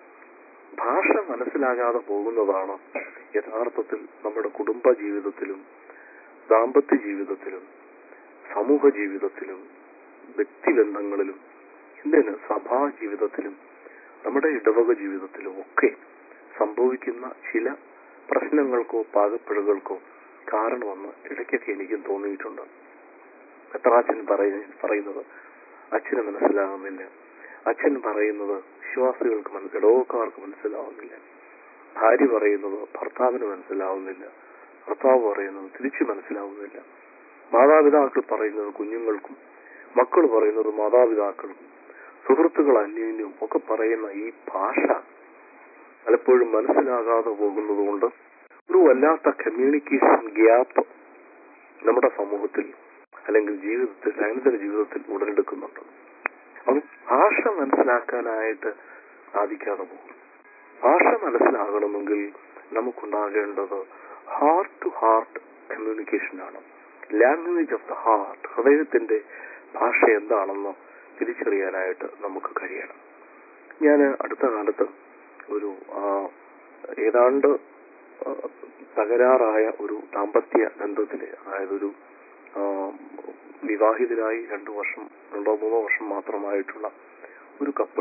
[SPEAKER 4] ഭാഷ മനസ്സിലാകാതെ പോകുന്നതാണ് യഥാർത്ഥത്തിൽ നമ്മുടെ കുടുംബ ജീവിതത്തിലും ദാമ്പത്യ ജീവിതത്തിലും സമൂഹ ജീവിതത്തിലും വ്യക്തിബന്ധങ്ങളിലും എന്തിന് സഭാ ജീവിതത്തിലും നമ്മുടെ ഇടവക ജീവിതത്തിലും ഒക്കെ സംഭവിക്കുന്ന ചില പ്രശ്നങ്ങൾക്കോ പാകപ്പിഴകൾക്കോ കാരണമെന്ന് ഇടയ്ക്കൊക്കെ എനിക്കും തോന്നിയിട്ടുണ്ട് എത്രാച്ചൻ പറയ പറയുന്നത് അച്ഛന് മനസ്സിലാകുന്നില്ല അച്ഛൻ പറയുന്നത് വിശ്വാസികൾക്ക് മന- ഇടവക്കാർക്ക് മനസ്സിലാവുന്നില്ല ഭാര്യ പറയുന്നത് ഭർത്താവിന് മനസ്സിലാവുന്നില്ല ഭർത്താവ് പറയുന്നത് തിരിച്ചു മനസ്സിലാവുന്നില്ല മാതാപിതാക്കൾ പറയുന്നത് കുഞ്ഞുങ്ങൾക്കും മക്കൾ പറയുന്നത് മാതാപിതാക്കൾക്കും സുഹൃത്തുക്കൾ അന്യോന്യവും ഒക്കെ പറയുന്ന ഈ ഭാഷ പലപ്പോഴും മനസ്സിലാകാതെ പോകുന്നത് കൊണ്ട് ഒരു വല്ലാത്ത കമ്മ്യൂണിക്കേഷൻ ഗ്യാപ്പ് നമ്മുടെ സമൂഹത്തിൽ അല്ലെങ്കിൽ ജീവിതത്തിൽ ദൈനംദിന ജീവിതത്തിൽ ഉടലെടുക്കുന്നുണ്ട് അത് ഭാഷ മനസ്സിലാക്കാനായിട്ട് സാധിക്കാതെ പോകും ഭാഷ മനസ്സിലാകണമെങ്കിൽ നമുക്കുണ്ടാകേണ്ടത് ഹാർട്ട് ടു ഹാർട്ട് കമ്മ്യൂണിക്കേഷൻ ആണ് ലാംഗ്വേജ് ഓഫ് ദ ഹാർട്ട് ഹൃദയത്തിന്റെ ഭാഷ എന്താണെന്ന് തിരിച്ചറിയാനായിട്ട് നമുക്ക് കഴിയണം ഞാൻ അടുത്ത കാലത്ത് ഒരു ആ, ഏതാണ്ട് ആ, തകരാറായ ഒരു ദാമ്പത്യ ബന്ധത്തില് അതായത് ഒരു ആ, വിവാഹിതരായി രണ്ടു വർഷം രണ്ടോ മൂന്നോ വർഷം മാത്രമായിട്ടുള്ള ഒരു കപ്പിൾ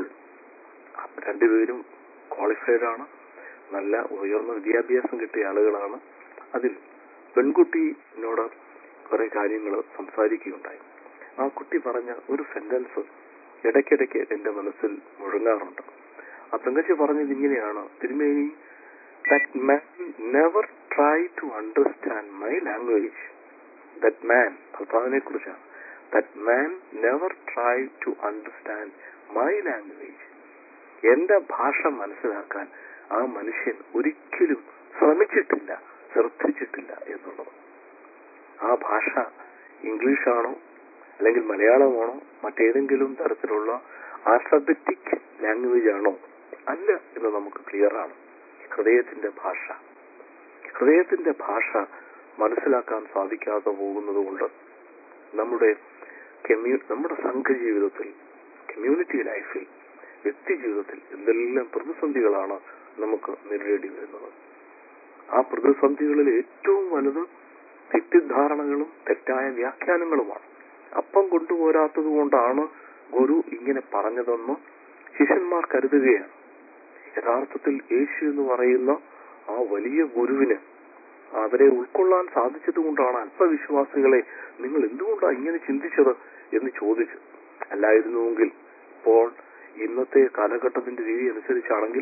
[SPEAKER 4] രണ്ടുപേരും ക്വാളിഫൈഡ് ആണ് നല്ല ഉയർന്ന വിദ്യാഭ്യാസം കിട്ടിയ ആളുകളാണ് അതിൽ പെൺകുട്ടി എന്നോട് കുറെ കാര്യങ്ങൾ സംസാരിക്കുകയുണ്ടായി ആ കുട്ടി പറഞ്ഞ ഒരു സെന്റൻസ് ഇടയ്ക്കിടയ്ക്ക് എന്റെ മനസ്സിൽ മുഴങ്ങാറുണ്ട് ആ പെങ്കച്ചി പറഞ്ഞത് ഇങ്ങനെയാണ് തിരുമേനി that man never try to understand my language that man ഭർത്താവിനെ കുറിച്ചാണ് that man never try to understand my language എന്റെ ഭാഷ മനസ്സിലാക്കാൻ ആ മനുഷ്യൻ ഒരിക്കലും ശ്രമിച്ചിട്ടില്ല ശ്രദ്ധിച്ചിട്ടില്ല എന്നുള്ളത് ആ ഭാഷ ഇംഗ്ലീഷാണോ അല്ലെങ്കിൽ മലയാളമാണോ മറ്റേതെങ്കിലും തരത്തിലുള്ള ആൽഫബറ്റിക് ലാംഗ്വേജ് ആണോ അല്ല എന്ന് നമുക്ക് ക്ലിയർ ആണ് ഹൃദയത്തിന്റെ ഭാഷ ഹൃദയത്തിന്റെ ഭാഷ മനസ്സിലാക്കാൻ സാധിക്കാതെ പോകുന്നത് കൊണ്ട് നമ്മുടെ കമ്മ്യൂ നമ്മുടെ സംഘജീവിതത്തിൽ കമ്മ്യൂണിറ്റി ലൈഫിൽ വ്യക്തി ജീവിതത്തിൽ എന്തെല്ലാം പ്രതിസന്ധികളാണ് നമുക്ക് നേരിടേണ്ടി വരുന്നത് ആ പ്രതിസന്ധികളിൽ ഏറ്റവും വലുത് തെറ്റിദ്ധാരണകളും തെറ്റായ വ്യാഖ്യാനങ്ങളുമാണ് അപ്പം കൊണ്ടുപോരാത്തത് കൊണ്ടാണ് ഗുരു ഇങ്ങനെ പറഞ്ഞതെന്ന് ശിഷ്യന്മാർ കരുതുകയാണ് യഥാർത്ഥത്തിൽ യേശു എന്ന് പറയുന്ന ആ വലിയ ഗുരുവിന് അവരെ ഉൾക്കൊള്ളാൻ സാധിച്ചത് കൊണ്ടാണ് അല്പവിശ്വാസികളെ നിങ്ങൾ എന്തുകൊണ്ടാണ് ഇങ്ങനെ ചിന്തിച്ചത് എന്ന് ചോദിച്ചു അല്ലായിരുന്നുവെങ്കിൽ ഇപ്പോൾ ഇന്നത്തെ കാലഘട്ടത്തിന്റെ രീതി അനുസരിച്ചാണെങ്കിൽ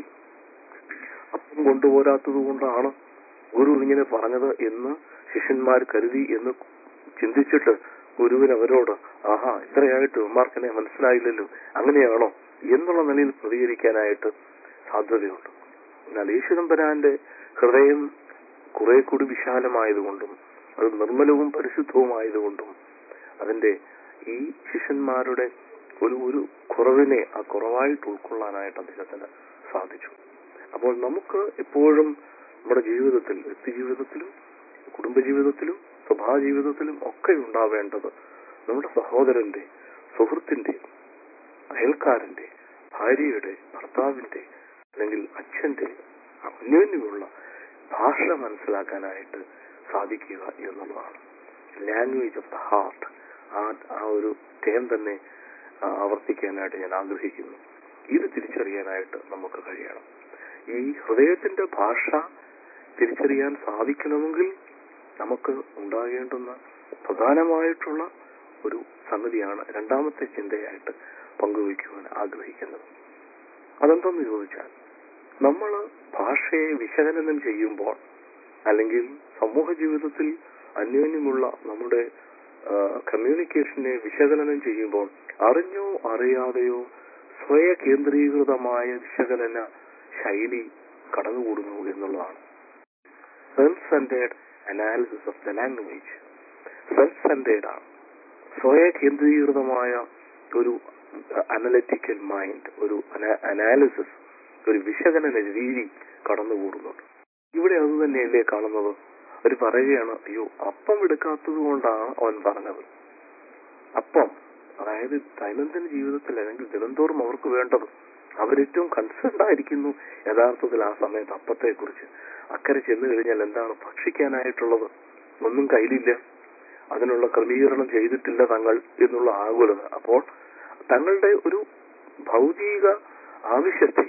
[SPEAKER 4] അപ്പം കൊണ്ടുപോരാത്തത് കൊണ്ടാണ് ഗുരു ഇങ്ങനെ പറഞ്ഞത് എന്ന് ശിഷ്യന്മാർ കരുതി എന്ന് ചിന്തിച്ചിട്ട് ഗുരുവിന് അവരോട് ആഹാ ഇത്രയായിട്ട് ഉമ്മാർക്കെന്നെ മനസ്സിലായില്ലല്ലോ അങ്ങനെയാണോ എന്നുള്ള നിലയിൽ പ്രതികരിക്കാനായിട്ട് സാധ്യതയുണ്ട് എന്നാൽ ഈശ്വരമ്പരാന്റെ ഹൃദയം കുറെ കൂടി വിശാലമായതുകൊണ്ടും അത് നിർമ്മലവും പരിശുദ്ധവുമായതുകൊണ്ടും അതിന്റെ ഈ ശിഷ്യന്മാരുടെ ഒരു ഒരു കുറവിനെ ആ കുറവായിട്ട് ഉൾക്കൊള്ളാനായിട്ട് അദ്ദേഹത്തിന് സാധിച്ചു അപ്പോൾ നമുക്ക് എപ്പോഴും നമ്മുടെ ജീവിതത്തിൽ വ്യക്തി ജീവിതത്തിലും കുടുംബജീവിതത്തിലും സ്വഭാവ ജീവിതത്തിലും ഒക്കെ ഉണ്ടാവേണ്ടത് നമ്മുടെ സഹോദരന്റെ സുഹൃത്തിന്റെ അയൽക്കാരന്റെ ഭാര്യയുടെ ഭർത്താവിന്റെ അല്ലെങ്കിൽ അച്ഛന്റെ അന്യോന്യമുള്ള ഭാഷ മനസ്സിലാക്കാനായിട്ട് സാധിക്കുക എന്നുള്ളതാണ് ലാംഗ്വേജ് ഓഫ് ദ ഹാർട്ട് ആ ആ ഒരു ടേം തന്നെ ആ, ആവർത്തിക്കാനായിട്ട് ഞാൻ ആഗ്രഹിക്കുന്നു ഇത് തിരിച്ചറിയാനായിട്ട് നമുക്ക് കഴിയണം ഈ ഹൃദയത്തിന്റെ ഭാഷ തിരിച്ചറിയാൻ സാധിക്കണമെങ്കിൽ നമുക്ക് ഉണ്ടാകേണ്ടുന്ന പ്രധാനമായിട്ടുള്ള ഒരു സംഗതിയാണ് രണ്ടാമത്തെ ചിന്തയായിട്ട് പങ്കുവയ്ക്കുവാൻ ആഗ്രഹിക്കുന്നത് അതെന്തെന്ന് ചോദിച്ചാൽ നമ്മൾ ഭാഷയെ വിശകലനം ചെയ്യുമ്പോൾ അല്ലെങ്കിൽ സമൂഹ ജീവിതത്തിൽ അന്യോന്യമുള്ള നമ്മുടെ കമ്മ്യൂണിക്കേഷനെ വിശകലനം ചെയ്യുമ്പോൾ അറിഞ്ഞോ അറിയാതെയോ സ്വയ കേന്ദ്രീകൃതമായ വിശകലന ശൈലി കടന്നുകൂടുന്നു എന്നുള്ളതാണ് self centred analysis of the language self centred ആണ് സ്വയ കേന്ദ്രീകൃതമായ ഒരു അനലറ്റിക്കൽ മൈൻഡ് ഒരു അനാലിസിസ് ഒരു വിശകലന രീതി കടന്നുകൂടുന്നുണ്ട് ഇവിടെ അത് തന്നെയല്ലേ കാണുന്നത് അവർ പറയുകയാണ് അയ്യോ അപ്പം എടുക്കാത്തത് കൊണ്ടാണ് അവൻ പറഞ്ഞത് അപ്പം അതായത് ദൈനംദിന ജീവിതത്തിൽ അല്ലെങ്കിൽ ദിനംതോറും അവർക്ക് വേണ്ടത് അവരേറ്റവും കൺസേൺഡ് ആയിരിക്കുന്നു യഥാർത്ഥത്തിൽ ആ സമയത്ത് അപ്പത്തെ കുറിച്ച് അക്കരെ ചെന്ന് കഴിഞ്ഞാൽ എന്താണ് ഭക്ഷിക്കാനായിട്ടുള്ളത് ഒന്നും കയ്യിലില്ല അതിനുള്ള ക്രമീകരണം ചെയ്തിട്ടില്ല തങ്ങൾ എന്നുള്ള ആകുലത അപ്പോൾ തങ്ങളുടെ ഒരു ഭൗതിക ആവശ്യത്തെ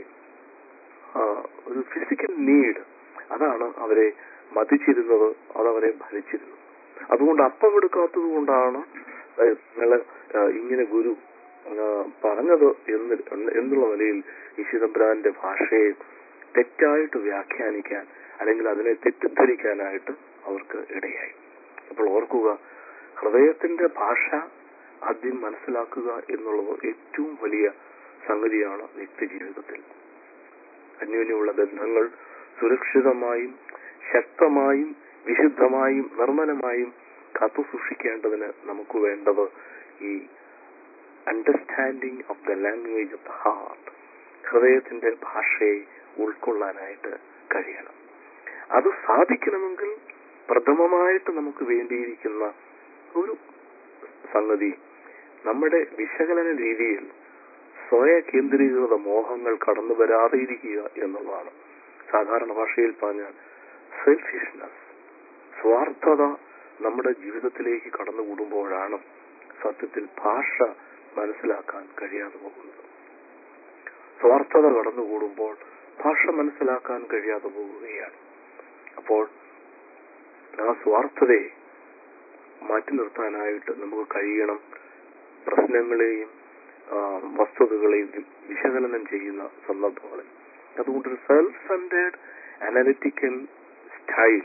[SPEAKER 4] ആ, ഒരു ഫിസിക്കൽ നീഡ് അതാണ് അവരെ മതിച്ചിരുന്നത് അതവരെ ഭരിച്ചിരുന്നത് അതുകൊണ്ട് അപ്പം എടുക്കാത്തത് കൊണ്ടാണ് ഏഹ്, നിങ്ങള് ഏഹ്, ഇങ്ങനെ ഗുരു ഏഹ്, പറഞ്ഞത് എന്ന് എന്നുള്ള നിലയിൽ ഈശ്വരബ്രാന്റെ ഭാഷയെ തെറ്റായിട്ട് വ്യാഖ്യാനിക്കാൻ അല്ലെങ്കിൽ അതിനെ തെറ്റിദ്ധരിക്കാനായിട്ട് അവർക്ക് ഇടയായി അപ്പോൾ ഓർക്കുക ഹൃദയത്തിന്റെ ഭാഷ ആദ്യം മനസ്സിലാക്കുക എന്നുള്ളത് ഏറ്റവും വലിയ സംഗതിയാണ് വ്യക്തി ജീവിതത്തിൽ അന്യോന്യമുള്ള ബന്ധങ്ങൾ സുരക്ഷിതമായും ശക്തമായും വിശുദ്ധമായും നിർമ്മലമായും കാത്തു സൂക്ഷിക്കേണ്ടതിന് നമുക്ക് വേണ്ടത് ഈ understanding of the language of the heart ഹൃദയത്തിന്റെ ഭാഷയെ ഉൾക്കൊള്ളാനായിട്ട് കഴിയണം അത് സാധിക്കണമെങ്കിൽ പ്രഥമമായിട്ട് നമുക്ക് വേണ്ടിയിരിക്കുന്ന ഒരു സംഗതി നമ്മുടെ വിശകലന രീതിയിൽ സ്വയ കേന്ദ്രീകൃത മോഹങ്ങൾ കടന്നു വരാതെ ഇരിക്കുക എന്നുള്ളതാണ് സാധാരണ ഭാഷയിൽ പറഞ്ഞാൽ സെൽഫിഷ്നെസ് സ്വാർത്ഥത നമ്മുടെ ജീവിതത്തിലേക്ക് കടന്നുകൂടുമ്പോഴാണ് സത്യത്തിൽ ഭാഷ മനസ്സിലാക്കാൻ കഴിയാതെ പോകുന്നത് സ്വാർത്ഥത കടന്നുകൂടുമ്പോൾ ഭാഷ മനസ്സിലാക്കാൻ കഴിയാതെ പോവുകയാണ് അപ്പോൾ ആ സ്വാർത്ഥതയെ മാറ്റി നിർത്താനായിട്ട് നമുക്ക് കഴിയണം പ്രശ്നങ്ങളെയും ആ, വസ്തുതകളെയും വി- വിശകലനം ചെയ്യുന്ന സന്ദർഭങ്ങളിൽ അതുകൊണ്ട് ഒരു സെൽഫ് സെന്റേഡ് അനലിറ്റിക്കൽ സ്റ്റൈൽ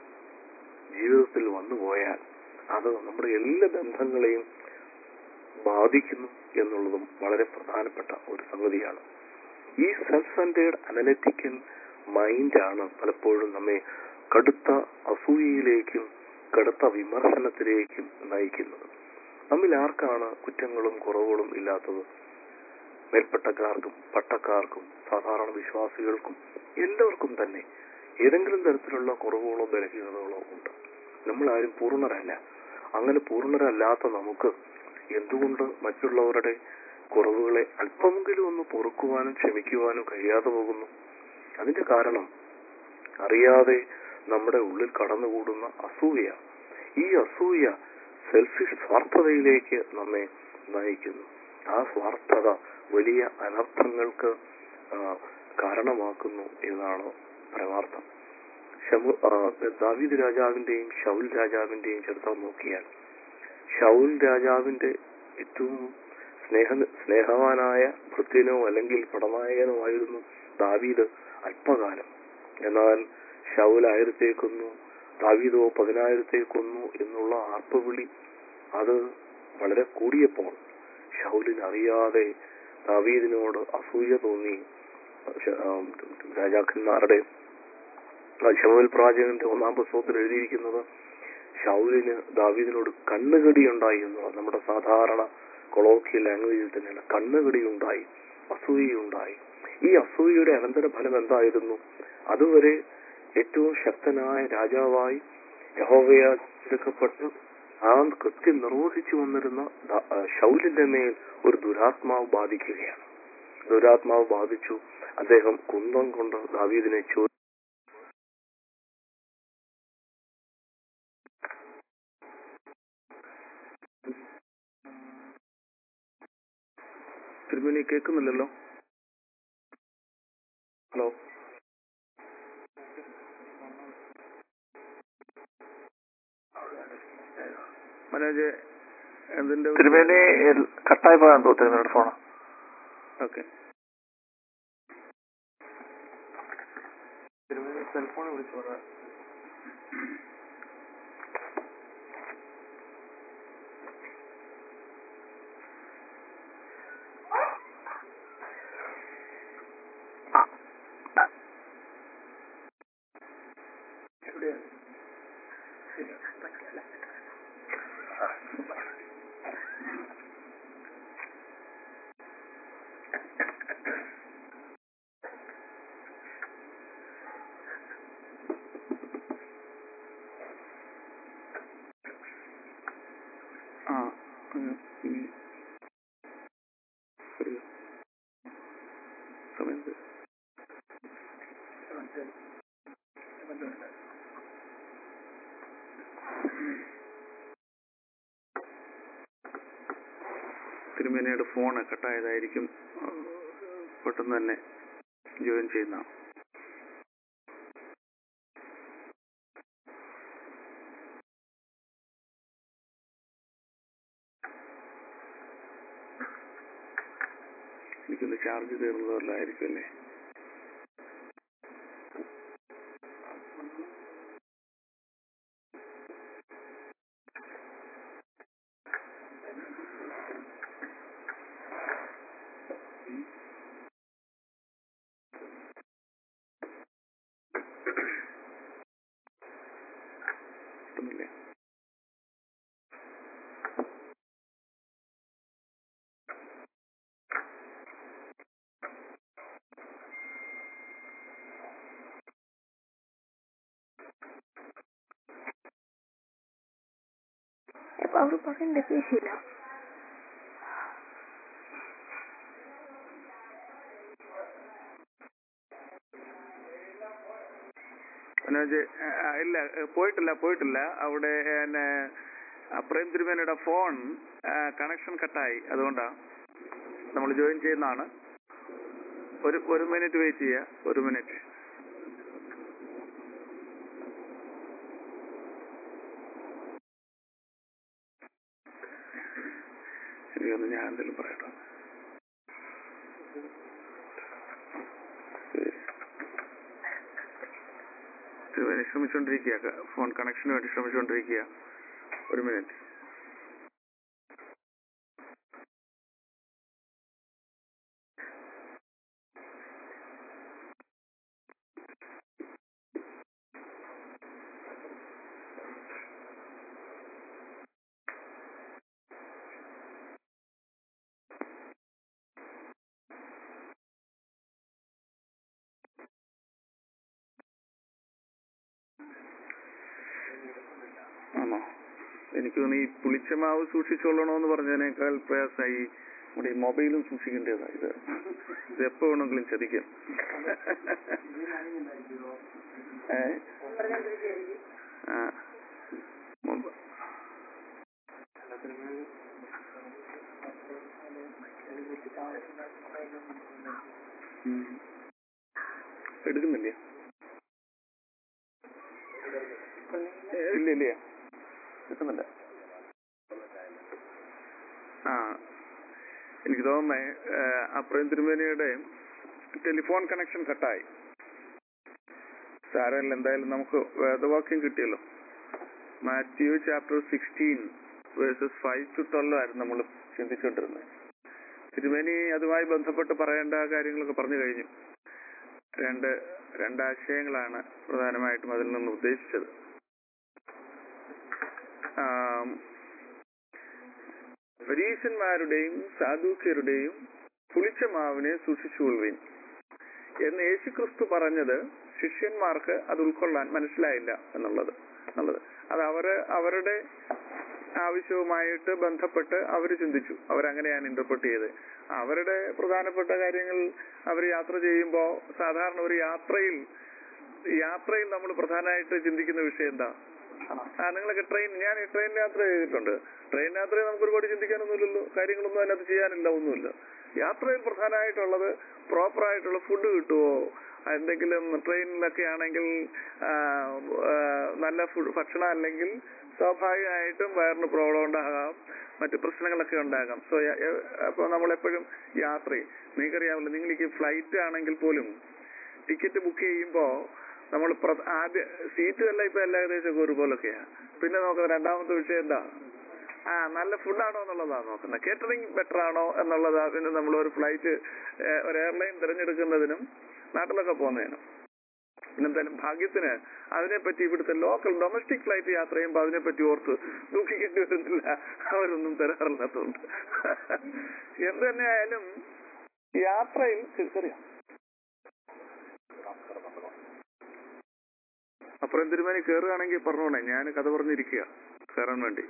[SPEAKER 4] ജീവിതത്തിൽ വന്നുപോയാൽ അത് നമ്മുടെ എല്ലാ ബന്ധങ്ങളെയും ബാധിക്കുന്നു എന്നുള്ളതും വളരെ പ്രധാനപ്പെട്ട ഒരു സംഗതിയാണ് ഈ സെൽഫ് സെന്റേഡ് അനലിറ്റിക്കൽ മൈൻഡാണ് പലപ്പോഴും നമ്മെ കടുത്ത അസൂയയിലേക്കും കടുത്ത വിമർശനത്തിലേക്കും നയിക്കുന്നത് നമ്മിൽ ആർക്കാണ് കുറ്റങ്ങളും കുറവുകളും ഇല്ലാത്തത് മേൽപ്പട്ടക്കാർക്കും പട്ടക്കാർക്കും സാധാരണ വിശ്വാസികൾക്കും എല്ലാവർക്കും തന്നെ ഏതെങ്കിലും തരത്തിലുള്ള കുറവുകളോ ബലഹീനതകളോ ഉണ്ട് നമ്മൾ ആരും പൂർണ്ണരല്ല അങ്ങനെ പൂർണ്ണരല്ലാത്ത നമുക്ക് എന്തുകൊണ്ട് മറ്റുള്ളവരുടെ കുറവുകളെ അല്പമെങ്കിലും ഒന്ന് പൊറുക്കുവാനും ക്ഷമിക്കുവാനും കഴിയാതെ പോകുന്നു അതിന്റെ കാരണം അറിയാതെ നമ്മുടെ ഉള്ളിൽ കടന്നുകൂടുന്ന അസൂയ ഈ അസൂയ സെൽഫിഷ് സ്വാർത്ഥതയിലേക്ക് നമ്മെ നയിക്കുന്നു ആ സ്വാർത്ഥത വലിയ അനർത്ഥങ്ങൾക്ക് ആ, കാരണമാക്കുന്നു എന്നാണ് പരമാർത്ഥം ശമു ആ, ദാവീദ് രാജാവിന്റെയും ഷൗൽ രാജാവിന്റെയും ചരിത്രം നോക്കിയാൽ ഷൗൽ രാജാവിന്റെ ഏറ്റവും സ്നേഹ സ്നേഹവാനായ ഭൃത്യനോ അല്ലെങ്കിൽ പടനായകനോ ആയിരുന്നു ദാവീദ് അല്പകാലം എന്നാൽ ഷൗൽ ആയിരത്തെ കൊന്നു ദാവീദോ പതിനായിരത്തെ കൊന്നു എന്നുള്ള ആർപ്പവിളി അത് വളരെ കൂടിയപ്പോൾ ഷൗലിന് അറിയാതെ ദാവീദിനോട് അസൂയ തോന്നി ശ- ആ, രാജാക്കന്മാരുടെ ശമുവൽ പ്രാചകന്റെ ഒന്നാം പുസ്തകത്തിൽ എഴുതിയിരിക്കുന്നത് ഷൗലിന് ദാവീദിനോട് കണ്ണുകടി ഉണ്ടായി എന്നുള്ളത് നമ്മുടെ സാധാരണ കൊളോക്കിയൽ ലാംഗ്വേജിൽ തന്നെയാണ് കണ്ണുകടി ഉണ്ടായി അസൂയയുണ്ടായി ഈ അസൂയയുടെ അനന്തരഫലം എന്തായിരുന്നു അതുവരെ ഏറ്റവും ശക്തനായ രാജാവായി യഹോവയാൽ എടുക്കപ്പെട്ട് ആ കൃത്യം നിർവഹിച്ചു വന്നിരുന്ന ദാ- ആ, ഷൗലിന്റെ മേൽ ഒരു ദുരാത്മാവ് ബാധിക്കുകയാണ് ദുരാത്മാവ് ബാധിച്ചു അദ്ദേഹം കുന്തം കൊണ്ട് ദാവീദിനെ ചോ
[SPEAKER 3] തിരുമേനി കേൾക്കുന്നില്ലല്ലോ ഹലോ മനോജ് എന്തിന്റെ
[SPEAKER 5] തിരുമേനി കട്ടായി പോകാൻ തോന്നുന്നു തിരുമേനിയുടെ ഫോണ്
[SPEAKER 3] ഓക്കെ
[SPEAKER 4] സെൽഫോണിൽ വിളിച്ചു പറയാം
[SPEAKER 3] ആ ഉം, ഉം. ഒരു സമയത്ത് തിരുമേനയുടെ ഫോൺ കട്ടായതായിരിക്കും ആ, പെട്ടെന്ന് തന്നെ ജോയിൻ ചെയ്യുന്ന എനിക്കൊന്ന് ചാർജ് തീർന്നതല്ലായിരിക്കും അല്ലേ കിട്ടുന്നില്ലേ
[SPEAKER 1] അവർ പറയണ്ട കേസില്ല
[SPEAKER 3] മനോജ് ആ, ആ, ഇല്ല ഏ, പോയിട്ടില്ല പോയിട്ടില്ല അവിടെ പിന്നെ പ്രേം തിരുമേനയുടെ ഫോൺ കണക്ഷൻ കട്ടായി അതുകൊണ്ടാ നമ്മൾ ജോയിൻ ചെയ്യുന്നതാണ് ഒരു ഒരു മിനിറ്റ് വെയിറ്റ് ചെയ്യുക ഒരു മിനിറ്റ് എനിക്കൊന്ന് ഞാൻ എന്തെങ്കിലും പറയട്ടോ ശരി. തിരുവേനി ശ്രമിച്ചുകൊണ്ടിരിക്കുക ഫോൺ കണക്ഷന് വേണ്ടി ശ്രമിച്ചുകൊണ്ടിരിക്കുക ഒരു മിനിറ്റ് ആണോ എനിക്ക് തോന്നുന്നു ഈ പുളിച്ച മാവ് സൂക്ഷിച്ചോളണോന്ന് പറഞ്ഞതിനേക്കാൾ പ്രയാസമായി നമ്മുടെ ഈ മൊബൈലും സൂക്ഷിക്കേണ്ടതാ ഇത് ഇത് എപ്പോ വേണമെങ്കിലും ചതിക്കും ഏ ആ മൊബ- ഉം. എടുക്കുന്നില്ലേ ഏ, ഇല്ല ഇല്ല കിട്ടുന്നില്ല ആ എനിക്ക് തോന്നുന്നേ ഏഹ്, അപ്രയം തിരുമേനിയുടെ ടെലിഫോൺ കണക്ഷൻ കട്ടായി സാരമില്ല എന്തായാലും നമുക്ക് വേദവാക്യം കിട്ടിയല്ലോ Matthew chapter sixteen verses five to twelve ആയിരുന്നു നമ്മൾ ചിന്തിച്ചുകൊണ്ടിരുന്നത് തിരുമേനി അതുമായി ബന്ധപ്പെട്ട് പറയേണ്ട കാര്യങ്ങളൊക്കെ പറഞ്ഞു കഴിഞ്ഞു രണ്ട് രണ്ടാശയങ്ങളാണ് പ്രധാനമായിട്ടും അതിൽ നിന്ന് ഉദ്ദേശിച്ചത് ആം, പരീശന്മാരുടെയും സാധുക്യരുടെയും പുളിച്ച മാവിനെ സൂക്ഷിച്ചുകൊള്ളുവിൻ എന്ന് യേശുക്രിസ്തു പറഞ്ഞത് ശിഷ്യന്മാർക്ക് അത് ഉൾക്കൊള്ളാൻ മനസ്സിലായില്ല എന്നുള്ളത് എന്നുള്ളത് അത് അവര് അവരുടെ ആവശ്യവുമായിട്ട് ബന്ധപ്പെട്ട് അവർ ചിന്തിച്ചു അവരങ്ങനെയാണ് ഇന്റർപ്രറ്റ് ചെയ്ത് അവരുടെ പ്രധാനപ്പെട്ട കാര്യങ്ങൾ അവർ യാത്ര ചെയ്യുമ്പോൾ സാധാരണ ഒരു യാത്രയിൽ യാത്രയിൽ നമ്മൾ പ്രധാനമായിട്ട് ചിന്തിക്കുന്ന വിഷയം എന്താ ആ നിങ്ങളൊക്കെ ട്രെയിൻ ഞാൻ ഈ ട്രെയിൻ യാത്ര ചെയ്തിട്ടുണ്ട് ട്രെയിൻ യാത്രയിൽ നമുക്ക് ഒരുപാട് ചിന്തിക്കാനൊന്നുമില്ലല്ലോ കാര്യങ്ങളൊന്നും അതിനകത്ത് ചെയ്യാനില്ല ഒന്നുമില്ല യാത്രയിൽ പ്രധാനമായിട്ടുള്ളത് പ്രോപ്പർ ആയിട്ടുള്ള ഫുഡ് കിട്ടുമോ എന്തെങ്കിലും ട്രെയിനിലൊക്കെ ആണെങ്കിൽ ആ, ആ, നല്ല ഫുഡ് ഭക്ഷണം അല്ലെങ്കിൽ സ്വാഭാവികമായിട്ടും വയറിന് പ്രോബ്ലം ഉണ്ടാകാം മറ്റു പ്രശ്നങ്ങളൊക്കെ ഉണ്ടാകാം സോ അപ്പോൾ നമ്മളെപ്പോഴും യാത്ര നിങ്ങൾക്കറിയാമല്ലോ നിങ്ങൾ ഈ ഫ്ലൈറ്റ് ആണെങ്കിൽ പോലും ടിക്കറ്റ് ബുക്ക് ചെയ്യുമ്പോൾ നമ്മൾ പ്ര- ആദ്യ സീറ്റ് എല്ലാം ഇപ്പൊ എല്ലാ ഏകദേശം ഒരുപോലൊക്കെയാ പിന്നെ നോക്കുന്നത് രണ്ടാമത്തെ വിഷയം എന്താ ആ നല്ല ഫുഡാണോ എന്നുള്ളതാണ് നോക്കുന്നത് കേറ്ററിംഗ് ബെറ്റർ ആണോ എന്നുള്ളതാ പിന്നെ നമ്മൾ ഒരു ഫ്ലൈറ്റ് ഒരു എയർലൈൻ തിരഞ്ഞെടുക്കുന്നതിനും നാട്ടിലൊക്കെ പോകുന്നതിനും പിന്നെന്തായാലും ഭാഗ്യത്തിന് അതിനെപ്പറ്റി ഇവിടുത്തെ ലോക്കൽ ഡൊമസ്റ്റിക് ഫ്ലൈറ്റ് യാത്ര ചെയ്യുമ്പോൾ അതിനെപ്പറ്റി ഓർത്ത് ദുഃഖിക്കേണ്ടി വരുന്നില്ല അവരൊന്നും തരാറില്ലാത്തതുകൊണ്ട് എന്ത് തന്നെയായാലും യാത്രയിൽ തിരിച്ചറിയാം അപ്പുറം തിരുമേനി കയറുകയാണെങ്കിൽ പറഞ്ഞോണേ ഞാൻ കഥ പറഞ്ഞിരിക്കുക കയറാൻ വേണ്ടി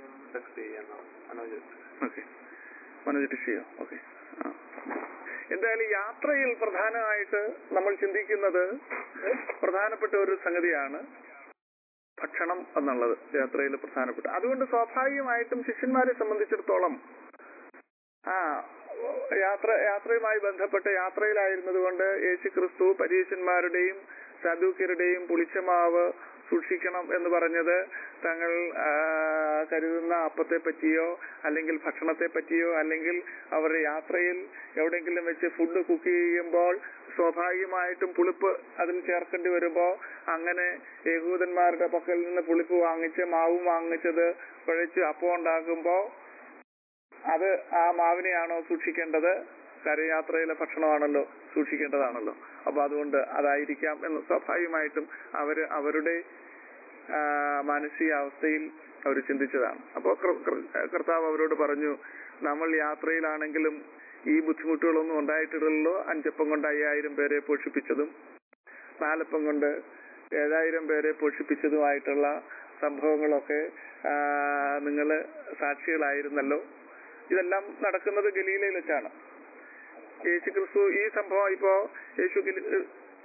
[SPEAKER 3] ഓക്കെ മനോജ് ടിഷിയോ ഓക്കെ എന്തായാലും യാത്രയിൽ പ്രധാനമായിട്ട് നമ്മൾ ചിന്തിക്കുന്നത് പ്രധാനപ്പെട്ട ഒരു സംഗതിയാണ് ഭക്ഷണം എന്നുള്ളത് യാത്രയിൽ പ്രധാനപ്പെട്ട അതുകൊണ്ട് സ്വാഭാവികമായിട്ടും ശിഷ്യന്മാരെ സംബന്ധിച്ചിടത്തോളം ആ യാത്ര യാത്രയുമായി ബന്ധപ്പെട്ട യാത്രയിലായിരുന്നത് കൊണ്ട് യേശു ക്രിസ്തു പരീശന്മാരുടെയും സദൂക്യരുടെയും പുളിച്ചമാവ് സൂക്ഷിക്കണം എന്ന് പറഞ്ഞത് തങ്ങൾ ആ, കരുതുന്ന അപ്പത്തെ പറ്റിയോ അല്ലെങ്കിൽ ഭക്ഷണത്തെ പറ്റിയോ അല്ലെങ്കിൽ അവരുടെ യാത്രയിൽ എവിടെയെങ്കിലും വെച്ച് ഫുഡ് കുക്ക് ചെയ്യുമ്പോൾ സ്വാഭാവികമായിട്ടും പുളിപ്പ് അതിൽ ചേർക്കേണ്ടി വരുമ്പോൾ അങ്ങനെ യഹൂദന്മാരുടെ പക്കൽ നിന്ന് പുളിപ്പ് വാങ്ങിച്ച് മാവും വാങ്ങിച്ചത് കുഴച്ച് അപ്പം ഉണ്ടാക്കുമ്പോൾ അത് ആ മാവിനെയാണോ സൂക്ഷിക്കേണ്ടത് കരയാത്രയിലെ ഭക്ഷണമാണല്ലോ സൂക്ഷിക്കേണ്ടതാണല്ലോ അപ്പൊ അതുകൊണ്ട് അതായിരിക്കാം എന്ന് സ്വാഭാവികമായിട്ടും അവര് അവരുടെ ആ, മാനസികാവസ്ഥയിൽ അവർ ചിന്തിച്ചതാണ് അപ്പോൾ കർത്താവ് അവരോട് പറഞ്ഞു നമ്മൾ യാത്രയിലാണെങ്കിലും ഈ ബുദ്ധിമുട്ടുകളൊന്നും ഉണ്ടായിട്ടില്ലല്ലോ അഞ്ചപ്പം കൊണ്ട് അയ്യായിരം പേരെ പോഷിപ്പിച്ചതും നാലപ്പം കൊണ്ട് ഏഴായിരം പേരെ പോഷിപ്പിച്ചതുമായിട്ടുള്ള സംഭവങ്ങളൊക്കെ നിങ്ങൾ സാക്ഷികളായിരുന്നല്ലോ ഇതെല്ലാം നടക്കുന്നത് ഗലീലയിൽ വെച്ചാണ് യേശു ക്രിസ്തു ഈ സംഭവം ഇപ്പോ യേശു ഗലി-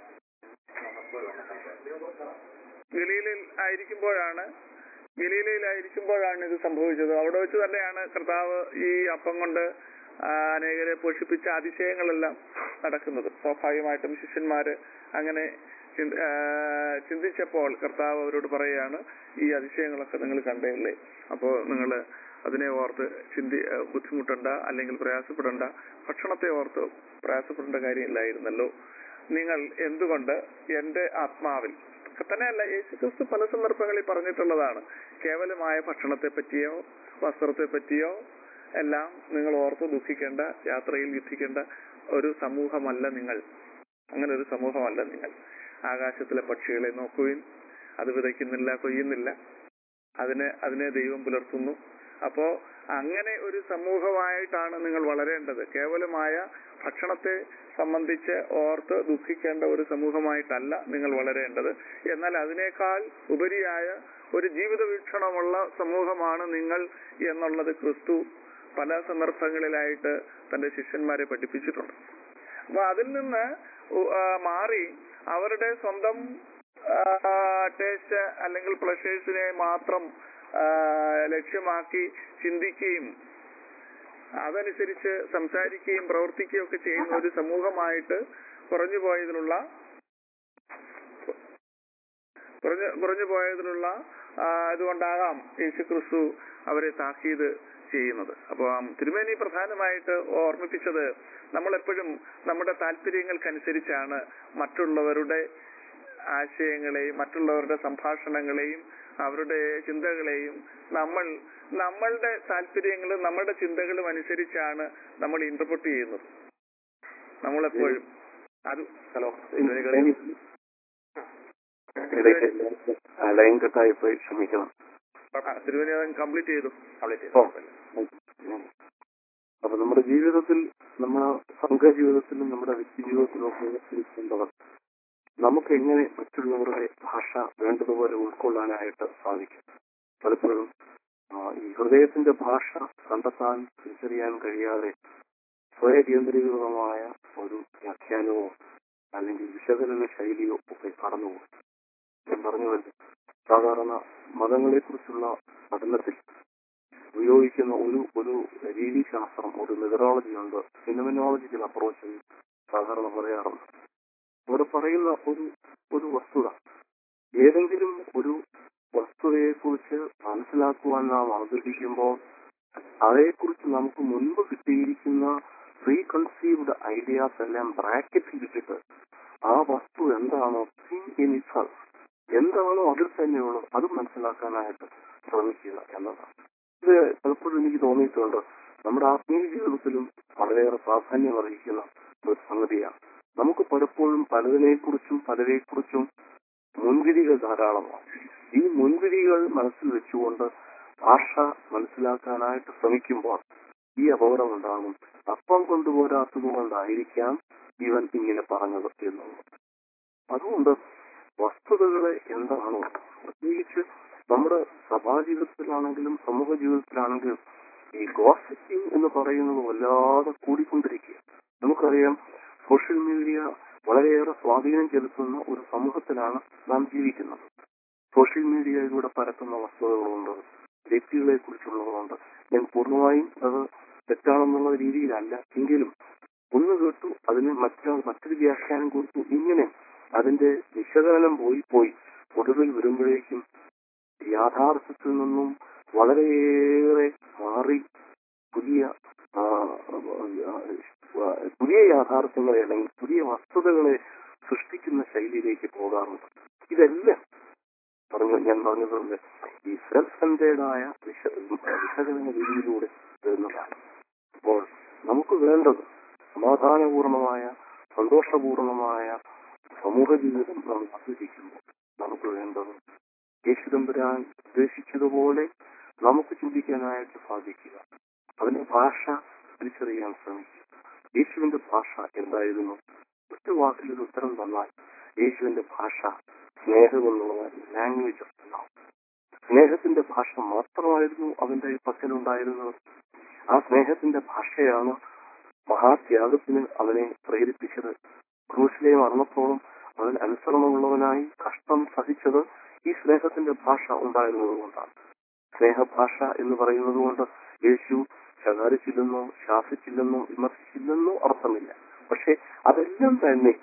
[SPEAKER 3] ഗലീലയിൽ ആയിരിക്കുമ്പോഴാണ് ഗലീലയിലായിരിക്കുമ്പോഴാണ് ഇത് സംഭവിച്ചത് അവിടെ വെച്ച് തന്നെയാണ് കർത്താവ് ഈ അപ്പം കൊണ്ട് ആ, അനേകരെ പോഷിപ്പിച്ച അതിശയങ്ങളെല്ലാം നടക്കുന്നത് സ്വാഭാവികമായിട്ടും ശിഷ്യന്മാര് അങ്ങനെ ചിന്ത- ആ, ചിന്തിച്ചപ്പോൾ കർത്താവ് അവരോട് പറയുകയാണ് ഈ അതിശയങ്ങളൊക്കെ നിങ്ങൾ കണ്ടല്ലേ അപ്പോ നിങ്ങൾ അതിനെ ഓർത്ത് ചിന്തി ആ, ബുദ്ധിമുട്ടണ്ട അല്ലെങ്കിൽ പ്രയാസപ്പെടണ്ട ഭക്ഷണത്തെ ഓർത്ത് പ്രയാസപ്പെടേണ്ട കാര്യമില്ലായിരുന്നല്ലോ നിങ്ങൾ എന്തുകൊണ്ട് എന്റെ ആത്മാവിൽ തന്നെയല്ല യേശുക്രിസ്തു പല സന്ദർഭങ്ങളിൽ പറഞ്ഞിട്ടുള്ളതാണ് കേവലമായ ഭക്ഷണത്തെ പറ്റിയോ വസ്ത്രത്തെ പറ്റിയോ എല്ലാം നിങ്ങൾ ഓർത്ത് ദുഃഖിക്കേണ്ട യാത്രയിൽ യുദ്ധിക്കേണ്ട ഒരു സമൂഹമല്ല നിങ്ങൾ അങ്ങനെ ഒരു സമൂഹമല്ല നിങ്ങൾ ആകാശത്തിലെ പക്ഷികളെ നോക്കുവിൻ അത് വിതയ്ക്കുന്നില്ല കൊയ്യുന്നില്ല അതിനെ അതിനെ ദൈവം പുലർത്തുന്നു അപ്പോ അങ്ങനെ ഒരു സമൂഹമായിട്ടാണ് നിങ്ങൾ വളരേണ്ടത് കേവലമായ ഭക്ഷണത്തെ സംബന്ധിച്ച് ഓർത്ത് ദുഃഖിക്കേണ്ട ഒരു സമൂഹമായിട്ടല്ല നിങ്ങൾ വളരേണ്ടത് എന്നാൽ അതിനേക്കാൾ ഉപരിയായ ഒരു ജീവിത വീക്ഷണമുള്ള സമൂഹമാണ് നിങ്ങൾ എന്നുള്ളത് ക്രിസ്തു പല സന്ദർഭങ്ങളിലായിട്ട് തന്റെ ശിഷ്യന്മാരെ പഠിപ്പിച്ചിട്ടുണ്ട് അപ്പൊ അതിൽ നിന്ന് ഉ- ആ, മാറി അവരുടെ സ്വന്തം ടേസ്റ്റ് അല്ലെങ്കിൽ പ്ലഷേഴ്സിനെ മാത്രം ആ, ലക്ഷ്യമാക്കി ചിന്തിക്കുകയും അതനുസരിച്ച് സംസാരിക്കുകയും പ്രവർത്തിക്കുകയും ഒക്കെ ചെയ്യുന്ന ഒരു സമൂഹമായിട്ട് കുറഞ്ഞു പോയതിലുള്ള കുറഞ്ഞു കുറഞ്ഞു പോയതിലുള്ള ആ, ഇതുകൊണ്ടാകാം യേശു ക്രിസ്തു അവരെ താക്കീത് ചെയ്യുന്നത് അപ്പോൾ തിരുമേനി പ്രധാനമായിട്ട് ഓർമ്മിപ്പിച്ചത് നമ്മളെപ്പോഴും നമ്മുടെ താല്പര്യങ്ങൾക്കനുസരിച്ചാണ് മറ്റുള്ളവരുടെ ആശയങ്ങളെയും മറ്റുള്ളവരുടെ സംഭാഷണങ്ങളെയും അവരുടെ ചിന്തകളെയും നമ്മൾ നമ്മളുടെ താല്പര്യങ്ങളും നമ്മുടെ ചിന്തകളും അനുസരിച്ചാണ് നമ്മൾ ഇന്റർപ്രറ്റ് ചെയ്യുന്നത് നമ്മളെപ്പോഴും അത്
[SPEAKER 4] ഹലോ ലൈൻ കട്ടായി പോയി ക്ഷമിക്കണം
[SPEAKER 3] തിരുവനന്തപുരം കംപ്ലീറ്റ് ചെയ്തു
[SPEAKER 4] ഓ. അപ്പൊ നമ്മുടെ ജീവിതത്തിൽ നമ്മുടെ സംഘ ജീവിതത്തിലും നമ്മുടെ വ്യക്തി ജീവിതത്തിലും ഒക്കെ ഉയർത്തിരിക്കേണ്ടവർ നമുക്ക് എങ്ങനെ മറ്റുള്ളവരുടെ ഭാഷ വേണ്ടതുപോലെ ഉൾക്കൊള്ളാനായിട്ട് സാധിക്കും പലപ്പോഴും ആ, ഈ ഹൃദയത്തിന്റെ ഭാഷ കണ്ടെത്താൻ തിരിച്ചറിയാൻ കഴിയാതെ സ്വയകേന്ദ്രീകൃതമായ ഒരു വ്യാഖ്യാനമോ അല്ലെങ്കിൽ വിശകലന ശൈലിയോ ഒക്കെ കടന്നുപോകും ഞാൻ പറഞ്ഞുവല്ലോ സാധാരണ മതങ്ങളെ കുറിച്ചുള്ള പഠനത്തിൽ ഉപയോഗിക്കുന്ന ഒരു ഒരു രീതിശാസ്ത്രം ഒരു മെതറോളജി ഉണ്ട് ഫിനമിനോളജിക്കൽ അപ്രോച്ച് സാധാരണ പറയാറുണ്ട് അവിടെ പറയുന്ന ഒരു ഒരു വസ്തുത ഏതെങ്കിലും ഒരു വസ്തുതയെക്കുറിച്ച് മനസ്സിലാക്കുവാൻ നാം അവതരിപ്പിക്കുമ്പോൾ അതേക്കുറിച്ച് നമുക്ക് മുൻപ് കിട്ടിയിരിക്കുന്ന പ്രീ കൺസീവ്ഡ് ഐഡിയാസ് എല്ലാം ബ്രാക്കറ്റിൽ ഇട്ടിട്ട് ആ വസ്തു എന്താണോ തിങ് ഇൻ ഇറ്റ് എന്താണോ അതിൽ തന്നെയുള്ളത് അത് മനസ്സിലാക്കാനായിട്ട് ശ്രമിക്കുക എന്നതാണ് ഇത് പലപ്പോഴും എനിക്ക് തോന്നിയിട്ടുണ്ട് നമ്മുടെ ആത്മീയ ജീവിതത്തിലും വളരെയേറെ പ്രാധാന്യം അറിയിക്കുന്ന ഒരു സംഗതിയാണ് നമുക്ക് പലപ്പോഴും പലതിനെക്കുറിച്ചും പലരെക്കുറിച്ചും മുൻവിധികൾ ധാരാളമാണ് ഈ മുൻവിധികൾ മനസ്സിൽ വെച്ചുകൊണ്ട് ഭാഷ മനസ്സിലാക്കാനായിട്ട് ശ്രമിക്കുമ്പോൾ ഈ അപകടം ഉണ്ടാകും അപ്പം കൊണ്ടുപോരാത്തത് കൊണ്ടായിരിക്കാം ഇവൻ ഇങ്ങനെ പറഞ്ഞത് എന്നുള്ളത് അതുകൊണ്ട് വസ്തുതകളെ എന്താണോ പ്രത്യേകിച്ച് നമ്മുടെ സഭാജീവിതത്തിലാണെങ്കിലും സമൂഹ ജീവിതത്തിലാണെങ്കിലും ഈ ഗോസിപ്പിംഗ് എന്ന് പറയുന്നത് വല്ലാതെ കൂടിക്കൊണ്ടിരിക്കുക നമുക്കറിയാം സോഷ്യൽ മീഡിയ വളരെയേറെ സ്വാധീനം ചെലുത്തുന്ന ഒരു സമൂഹത്തിലാണ് നാം ജീവിക്കുന്നത് സോഷ്യൽ മീഡിയയിലൂടെ പരത്തുന്ന വസ്തുതകളുണ്ട് വ്യക്തികളെ കുറിച്ചുള്ളതുകൊണ്ട് ഞാൻ പൂർണ്ണമായും അത് തെറ്റാണെന്നുള്ള രീതിയിലല്ല എങ്കിലും ഒന്ന് കേട്ടു അതിന് മറ്റൊരാൾ മറ്റൊരു വ്യാഖ്യാനം കൊടുത്തു ഇങ്ങനെ അതിന്റെ വിശകലനം പോയി പോയി ഒടുവിൽ വരുമ്പോഴേക്കും യാഥാർത്ഥ്യത്തിൽ നിന്നും വളരെയേറെ മാറി പുതിയ ആ, ആ, പുതിയ യാഥാർത്ഥ്യങ്ങളെ അല്ലെങ്കിൽ പുതിയ വസ്തുതകളെ സൃഷ്ടിക്കുന്ന ശൈലിയിലേക്ക് പോകാറുണ്ട് ഇതെല്ലാം പറഞ്ഞു ഞാൻ പറഞ്ഞതുകൊണ്ട് ഈ സെൽഫ് സെൻറ്റേഡായ വിശ വിശകലന രീതിയിലൂടെ വരുന്നതാണ് അപ്പോൾ നമുക്ക് വേണ്ടത് സമാധാനപൂർണമായ സന്തോഷപൂർണമായ സമൂഹ ജീവിതം നമ്മൾ ആസ്വദിക്കുമ്പോൾ നമുക്ക് വേണ്ടത് യേശുദമ്പുരാൻ ഉദ്ദേശിച്ചതുപോലെ നമുക്ക് ചിന്തിക്കാനായിട്ട് സാധിക്കുക അതിന്റെ ഭാഷ തിരിച്ചറിയാൻ ശ്രമിക്കുക യേശുവിന്റെ ഭാഷ എന്തായിരുന്നു ഒറ്റ വാക്കിൽ ഒരു ഉത്തരം തന്നാൽ യേശുവിന്റെ ഭാഷ സ്നേഹമെന്നുള്ള ലാംഗ്വേജ് ഓഫ് ലവ് സ്നേഹത്തിന്റെ ഭാഷ മാത്രമായിരുന്നു അവന്റെ പക്കലുണ്ടായിരുന്നത് ആ സ്നേഹത്തിന്റെ ഭാഷയാണ് മഹാത്യാഗത്തിന് അവനെ പ്രേരിപ്പിച്ചത് ക്രൂശിലെ മരണത്തോളം അവൻ അനുസരണമുള്ളവനായി കഷ്ടം സഹിച്ചത് ഈ സ്നേഹത്തിന്റെ ഭാഷ ഉണ്ടായിരുന്നത് കൊണ്ടാണ് സ്നേഹഭാഷ എന്ന് പറയുന്നത് കൊണ്ട് യേശു ശകാരിച്ചില്ലെന്നോ ശാസിച്ചില്ലെന്നോ വിമർശിച്ചില്ലെന്നോ അർത്ഥമില്ല പക്ഷെ അതെല്ലാം തന്നെ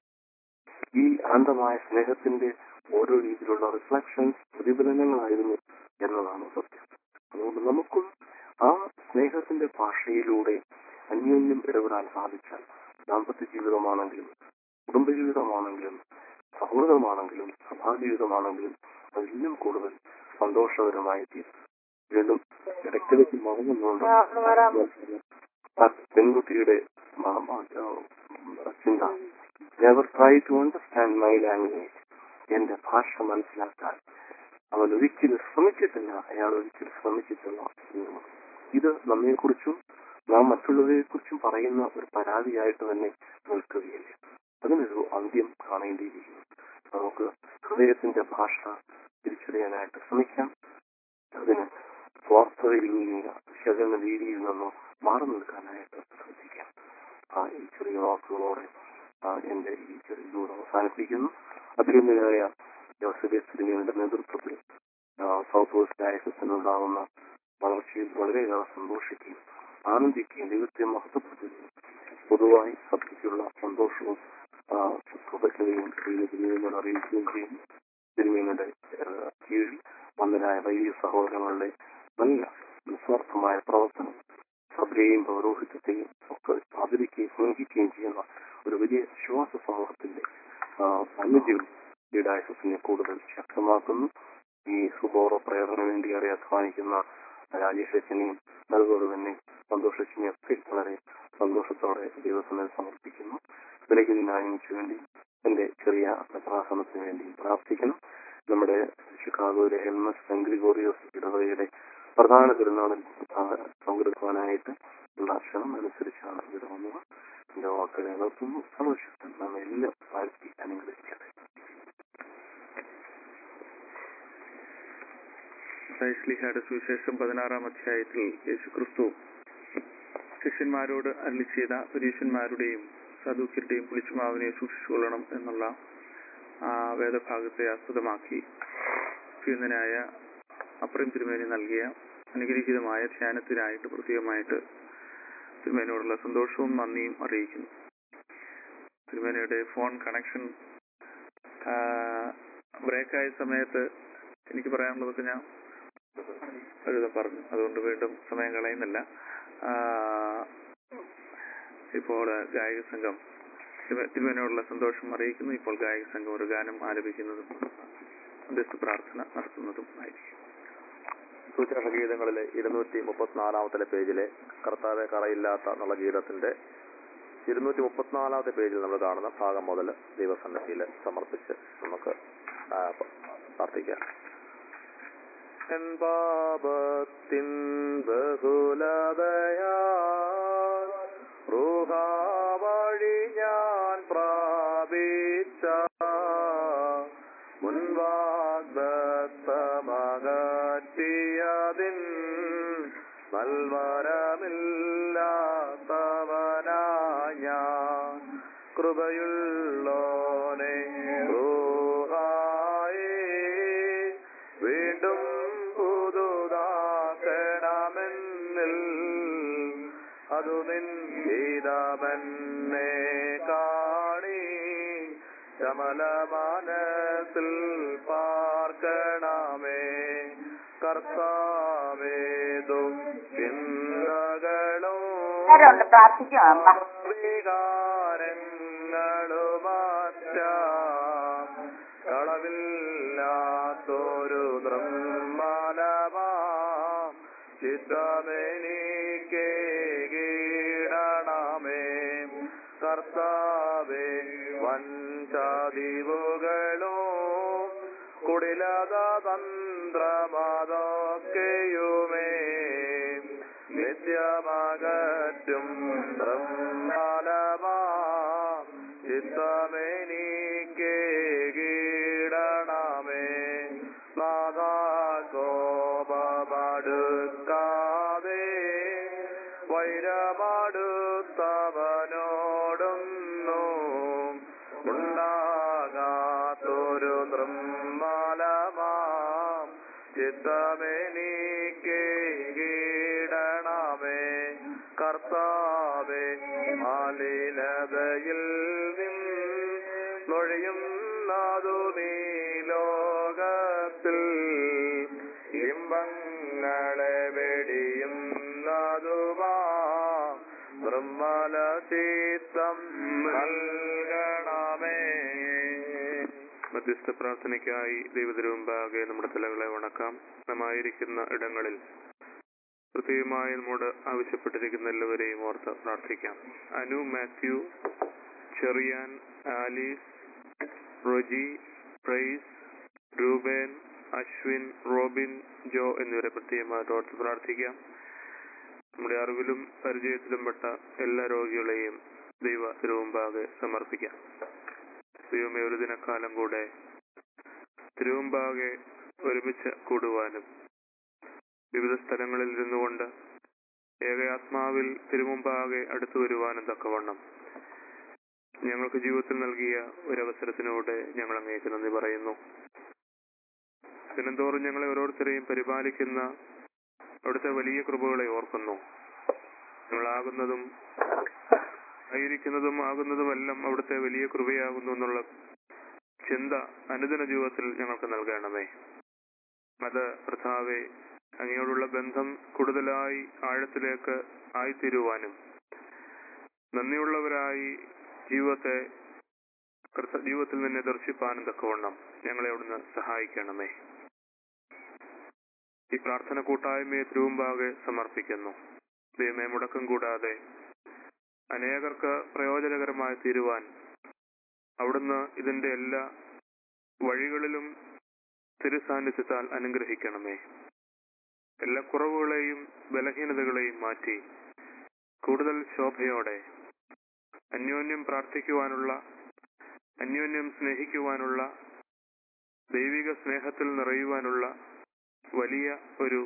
[SPEAKER 4] ഈ അനന്തമായ സ്നേഹത്തിന്റെ ഓരോ രീതിയിലുള്ള റിഫ്ലക്ഷൻസ് പ്രതിഫലനങ്ങളായിരുന്നു എന്നതാണ് സത്യം അതുകൊണ്ട് നമുക്കും ആ സ്നേഹത്തിന്റെ ഭാഷയിലൂടെ അന്യോന്യം ഇടപെടാൻ സാധിച്ചാൽ ദാമ്പത്യ ജീവിതമാണെങ്കിലും കുടുംബജീവിതമാണെങ്കിലും സൗഹൃദമാണെങ്കിലും സഭാജീവിതമാണെങ്കിലും അതെല്ലാം കൂടുതൽ സന്തോഷകരമായി തീരും വീണ്ടും ഇടയ്ക്കിടയ്ക്ക് മറന്നുകൊണ്ട് ആ പെൺകുട്ടിയുടെ മ- മ- ആ, ചിന്ത never try to understand my language എന്റെ ഭാഷ മനസ്സിലാക്കാൻ അവൻ ഒരിക്കലും ശ്രമിച്ചിട്ടില്ല അയാൾ ഒരിക്കലും ശ്രമിച്ചിട്ടില്ല എന്നുള്ളത്. ഇത് നമ്മെക്കുറിച്ചും നാം മറ്റുള്ളവരെ കുറിച്ചും പറയുന്ന ഒരു പരാതിയായിട്ട് തന്നെ നിൽക്കുകയില്ല അതിനൊരു അന്ത്യം കാണേണ്ടിയിരിക്കുന്നു നമുക്ക് ഹൃദയത്തിന്റെ ഭാഷ തിരിച്ചറിയാനായിട്ട് ശ്രമിക്കാം അതിന് സ്വാർത്ഥതയിൽ നിന്നില്ല വിശകലന രീതിയിൽ നിന്നോ മാറി നിൽക്കാനായിട്ട് ശ്രദ്ധിക്കാം ആ ഈ ചെറിയ വാക്കുകളോടെ ആ, എന്റെ ഈ ചെറിയ ദൂരം അവസാനിപ്പിക്കുന്നു അഭിനന്ദനായ ജോസഫ് സിനിമയുടെ നേതൃത്വത്തിൽ ആ, സൗത്ത് വെസ്റ്റ് ഡയസസിനുണ്ടാകുന്ന വളർച്ചയിൽ വളരെയേറെ സന്തോഷിക്കുകയും ആനന്ദിക്കുകയും ദൈവത്തെ മഹത്വപ്പെടുത്തുകയും പൊതുവായി സഭയ്ക്കുള്ള സന്തോഷവും ആ, കൃതജ്ഞതയും ദൈവത്തിനോട് അറിയിക്കുകയും ചെയ്യുന്നു തിരുമേനിയുടെ കീഴിൽ വന്നരായ വൈദിക സഹോദരങ്ങളുടെ നല്ല നിസ്വാർത്ഥമായ പ്രവർത്തനം സഭയെയും പൗരോഹിത്യത്തെയും ഒക്കെ ആദരിക്കുകയും സ്നേഹിക്കുകയും ചെയ്യുന്ന ഒരു വലിയ വിശ്വാസ സമൂഹത്തിന്റെ ആ, സാന്നിധ്യം ഈ ഡയസസിനെ കൂടുതൽ ശക്തമാക്കുന്നു ഈ സുബോറ പ്രയറിന് വേണ്ടി ഏറെ അധ്വാനിക്കുന്ന രാജേഷ് അച്ഛനെയും അതുപോലെ തന്നെ സന്തോഷത്തിനെയും ഒക്കെ വളരെ സന്തോഷത്തോടെ ദൈവത്തിന് സമർപ്പിക്കുന്നു വിലഹിതിനായതിനു വേണ്ടി എന്റെ ചെറിയ പ്രഭാഷണത്തിന് വേണ്ടി പ്രാർത്ഥിക്കണം നമ്മുടെ ഷിക്കാഗോയിലെ എൽമസ് സെന്റ് ഗ്രിഗോറിയോസ് ഇടവകയുടെ പ്രധാന തിരുനാളിൽ ആ, പങ്കെടുക്കുവാനായിട്ട് ഉള്ള ക്ഷണം അനുസരിച്ചാണ് ഇവിടെ വന്നത് എന്റെ വാക്കുകളെ നിർത്തുന്നു സർവശക്തൻ നമ്മെ എല്ലാം വാഴ്ത്തി അനുഗ്രഹിക്കട്ടെ
[SPEAKER 3] ശ്ലീഹയുടെ സുവിശേഷം പതിനാറാം അധ്യായത്തിൽ യേശു ക്രിസ്തു ശിഷ്യന്മാരോട് അരളി ചെയ്ത പരീക്ഷന്മാരുടെയും സദൂക്യരുടെയും പുളിച്ചുമാവിനെ സൂക്ഷിച്ചുകൊള്ളണം എന്നുള്ള ആ വേദഭാഗത്തെ ആസ്പദമാക്കി ഭീമനായ അപ്രം തിരുമേനി നൽകിയ അനുഗ്രഹീതമായ ധ്യാനത്തിനായിട്ട് പ്രത്യേകമായിട്ട് തിരുമേനോടുള്ള സന്തോഷവും നന്ദിയും അറിയിക്കുന്നു തിരുമേനയുടെ ഫോൺ കണക്ഷൻ ബ്രേക്കായ സമയത്ത് എനിക്ക് പറയാനുള്ളതൊക്കെ ഞാൻ ഒരുവിധം പറഞ്ഞു അതുകൊണ്ട് വീണ്ടും സമയം കളയുന്നില്ല ആ, ഇപ്പോൾ ഗായക സംഘം തിരുവ- തിരുവനന്തപുരമുള്ള സന്തോഷം അറിയിക്കുന്നു ഇപ്പോൾ ഗായക സംഘം ഒരു ഗാനം ആലപിക്കുന്നതും മധ്യസ്ഥ പ്രാർത്ഥന നടത്തുന്നതും ആയിരിക്കും
[SPEAKER 2] സൂചന ഗീതങ്ങളിലെ ഇരുന്നൂറ്റി മുപ്പത്തിനാലാമത്തെ പേജിലെ കർത്താവെ കറയില്ലാത്ത എന്നുള്ള ഗീതത്തിന്റെ ഇരുന്നൂറ്റി മുപ്പത്തിനാലാമത്തെ പേജിൽ നമ്മൾ കാണുന്ന ഭാഗം മുതൽ ദൈവസന്നിധിയിൽ സമർപ്പിച്ച് നമുക്ക് ആ, പ്രാർത്ഥിക്കാം എൻ പാപത്തിൻ ബഹുലതയാ വഴി ഞാൻ പ്രാപിച്ച മുൻവാഗ്ദത്തമകറ്റിയതിൻ നൽവരമില്ലാത്തവനായ ഞാൻ കൃപയുള്ളോനെ ൂഹായി വീണ്ടും പുതുതാക്കണമെന്നിൽ അതു നിൻ ഗീതമെന്നെ കാണി ശമല മനസ്സിൽ പാർക്കണമേ കർത്താവേതു ചിന്തകളോ
[SPEAKER 1] നേരമുണ്ട് പ്രാർത്ഥിക്കാം അമ്മ
[SPEAKER 2] വികാരങ്ങളുമാറ്റ കളവില്ലാത്തൊരു നിർമ്മലമാ ചിത്തമെനിക്ക് കീടണമേ കർത്താവേ വഞ്ചാദിവുകളോ കുടിലത തന്ത്രമതൊക്കെയുമേ നിത്യമകറ്റും ബ്രഹ്മലമാ ചിത്തമെനിക്ക് കീടണമേ നാദാകോപമടുക്കാതെ വൈരമടുത്തവനോടൊന്നു ഉണ്ടാകാത്തൊരു നിർമ്മലമാം ചിത്തമെനിക്ക് കീടണമേ കർത്താവേ മാലിനതയിൽ നിന്നൊഴിയുന്നതുമീ ലോകത്തിൽ ഇമ്പങ്ങളെ വെടിയുന്നതുമാ നിർമ്മല ചിത്തം നൽകണമേ
[SPEAKER 3] മധ്യസ്ഥ പ്രാർത്ഥനയ്ക്കായി ദൈവത്തിനുമ്പാകെ നമ്മുടെ തലകളെ വണക്കാം നമായിരിക്കുന്ന ഇടങ്ങളിൽ പ്രത്യേകമായി നമ്മോട് ആവശ്യപ്പെട്ടിരിക്കുന്ന എല്ലാവരെയും ഓർത്ത് പ്രാർത്ഥിക്കാം അനു മാത്യു ചെറിയാൻ ആലീസ് റോജി പ്രൈസ് രൂപേൻ അശ്വിൻ റോബിൻ ജോ എന്നിവരെ പ്രത്യേകമായിട്ട് ഓർത്ത് പ്രാർത്ഥിക്കാം നമ്മുടെ അറിവിലും പരിചയത്തിലും പെട്ട എല്ലാ രോഗികളെയും ദൈവ തിരുമുമ്പാകെ സമർപ്പിക്കാം ദൈവമേ ഒരു ദിനക്കാലം കൂടെ തിരുമുമ്പാകെ ഒരുമിച്ച് കൂടുവാനും വിവിധ സ്ഥലങ്ങളിൽ ഇരുന്നുകൊണ്ട് ഏകയാത്മാവിൽ തിരുമുമ്പാകെ അടുത്തു വരുവാനും തക്കവണ്ണം ഞങ്ങൾക്ക് ജീവിതത്തിൽ നൽകിയ ഒരവസരത്തിനോട് ഞങ്ങൾ അങ്ങേക്ക് നന്ദി പറയുന്നു ദിനംതോറും ഞങ്ങളെ ഓരോരുത്തരെയും പരിപാലിക്കുന്ന അവിടുത്തെ വലിയ കൃപകളെ ഓർക്കുന്നു ഞങ്ങളാകുന്നതും ആയിരിക്കുന്നതും ആകുന്നതുമെല്ലാം അവിടുത്തെ വലിയ കൃപയാകുന്നു എന്നുള്ള ചിന്ത അനുദിന ജീവിതത്തിൽ ഞങ്ങൾക്ക് നൽകണമേ അത് കർത്താവെ അങ്ങയോടുള്ള ബന്ധം കൂടുതലായി ആഴത്തിലേക്ക് ആയിത്തീരുവാനും നന്ദിയുള്ളവരായി ജീവിതത്തെ കർത്ത- ജീവിതത്തിൽ നിന്നെ ദർശിപ്പാനും തക്കവണ്ണം ഞങ്ങളെ അവിടുന്ന് സഹായിക്കണമേ ഈ പ്രാർത്ഥന കൂട്ടായ്മയെ തിരുവുമ്പാകെ സമർപ്പിക്കുന്നു ദൈവമേ മുടക്കം കൂടാതെ അനേകർക്ക് പ്രയോജനകരമായി തീരുവാൻ അവിടുന്ന് ഇതിന്റെ എല്ലാ വഴികളിലും തിരുസാന്നിധ്യത്താൽ അനുഗ്രഹിക്കണമേ എല്ലാ കുറവുകളെയും ബലഹീനതകളെയും മാറ്റി കൂടുതൽ ശോഭയോടെ അന്യോന്യം പ്രാർത്ഥിക്കുവാനുള്ള അന്യോന്യം സ്നേഹിക്കുവാനുള്ള ദൈവിക സ്നേഹത്തിൽ നിറയുവാനുള്ള വലിയ ഒരു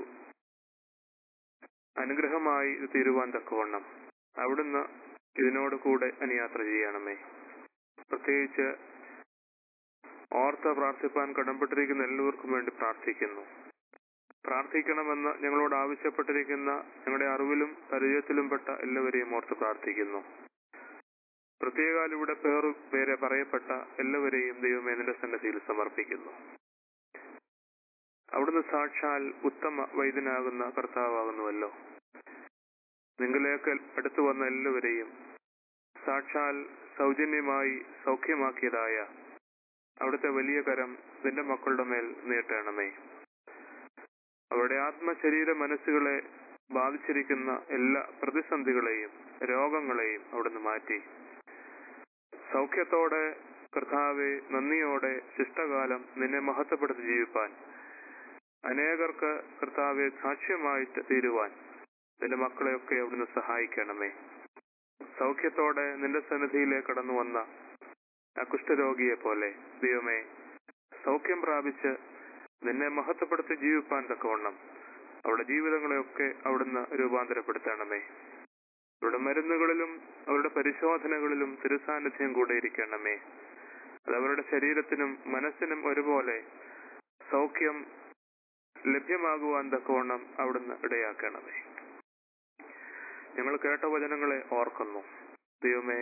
[SPEAKER 3] അനുഗ്രഹമായി ഇത് തീരുവാൻ തക്കവണ്ണം അവിടുന്ന് ഇതിനോട് കൂടെ അനുയാത്ര ചെയ്യണമേ പ്രത്യേകിച്ച് ഓർത്ത് പ്രാർത്ഥിപ്പാൻ കടംപ്പെട്ടിരിക്കുന്ന എല്ലാവർക്കും വേണ്ടി പ്രാർത്ഥിക്കുന്നു പ്രാർത്ഥിക്കണമെന്ന് ഞങ്ങളോട് ആവശ്യപ്പെട്ടിരിക്കുന്ന ഞങ്ങളുടെ അറിവിലും പരിചയത്തിലും പെട്ട എല്ലാവരെയും ഓർത്ത് പ്രാർത്ഥിക്കുന്നു പ്രത്യേകാൽ ഇവിടെ പേർ പേരെ പറയപ്പെട്ട എല്ലാവരെയും ദൈവമേ നിന്റെ സന്നദ്ധിയിൽ സമർപ്പിക്കുന്നു
[SPEAKER 5] അവിടുന്ന് സാക്ഷാൽ ഉത്തമ വൈദ്യനാകുന്ന കർത്താവാകുന്നുവല്ലോ നിങ്ങളിലേക്ക് അടുത്തു വന്ന എല്ലാവരെയും സാക്ഷാൽ സൗജന്യമായി സൗഖ്യമാക്കിയതായ അവിടുത്തെ വലിയ കരം നിന്റെ മക്കളുടെ മേൽ നീട്ടണമേ അവരുടെ ആത്മശരീര മനസ്സുകളെ ബാധിച്ചിരിക്കുന്ന എല്ലാ പ്രതിസന്ധികളെയും രോഗങ്ങളെയും അവിടുന്ന് മാറ്റി സൗഖ്യത്തോടെ കർത്താവെ നന്ദിയോടെ ശിഷ്ടകാലം നിന്നെ മഹത്വപ്പെടുത്തി ജീവിപ്പാൻ അനേകർക്ക് കർത്താവെ സാക്ഷ്യമായിട്ട് തീരുവാൻ നിന്റെ മക്കളെയൊക്കെ അവിടുന്ന് സഹായിക്കണമേ സൗഖ്യത്തോടെ നിന്റെ സന്നിധിയിലേക്ക് കടന്നു വന്ന ആ കുഷ്ഠരോഗിയെ പോലെ ദൈവമേ സൗഖ്യം പ്രാപിച്ച് നിന്നെ മഹത്വപ്പെടുത്തി ജീവിപ്പാൻ തക്കവണ്ണം അവരുടെ ജീവിതങ്ങളെയൊക്കെ അവിടുന്ന് രൂപാന്തരപ്പെടുത്തണമേ അവരുടെ മരുന്നുകളിലും അവരുടെ പരിശോധനകളിലും തിരുസാന്നിധ്യം കൂടെ ഇരിക്കണമേ അത് അവരുടെ ശരീരത്തിനും മനസ്സിനും ഒരുപോലെ സൗഖ്യം ലഭ്യമാകുവാൻ തക്കവണ്ണം അവിടുന്ന് ഇടയാക്കണമേ ഞങ്ങൾ കേട്ട വചനങ്ങളെ ഓർക്കുന്നു ദൈവമേ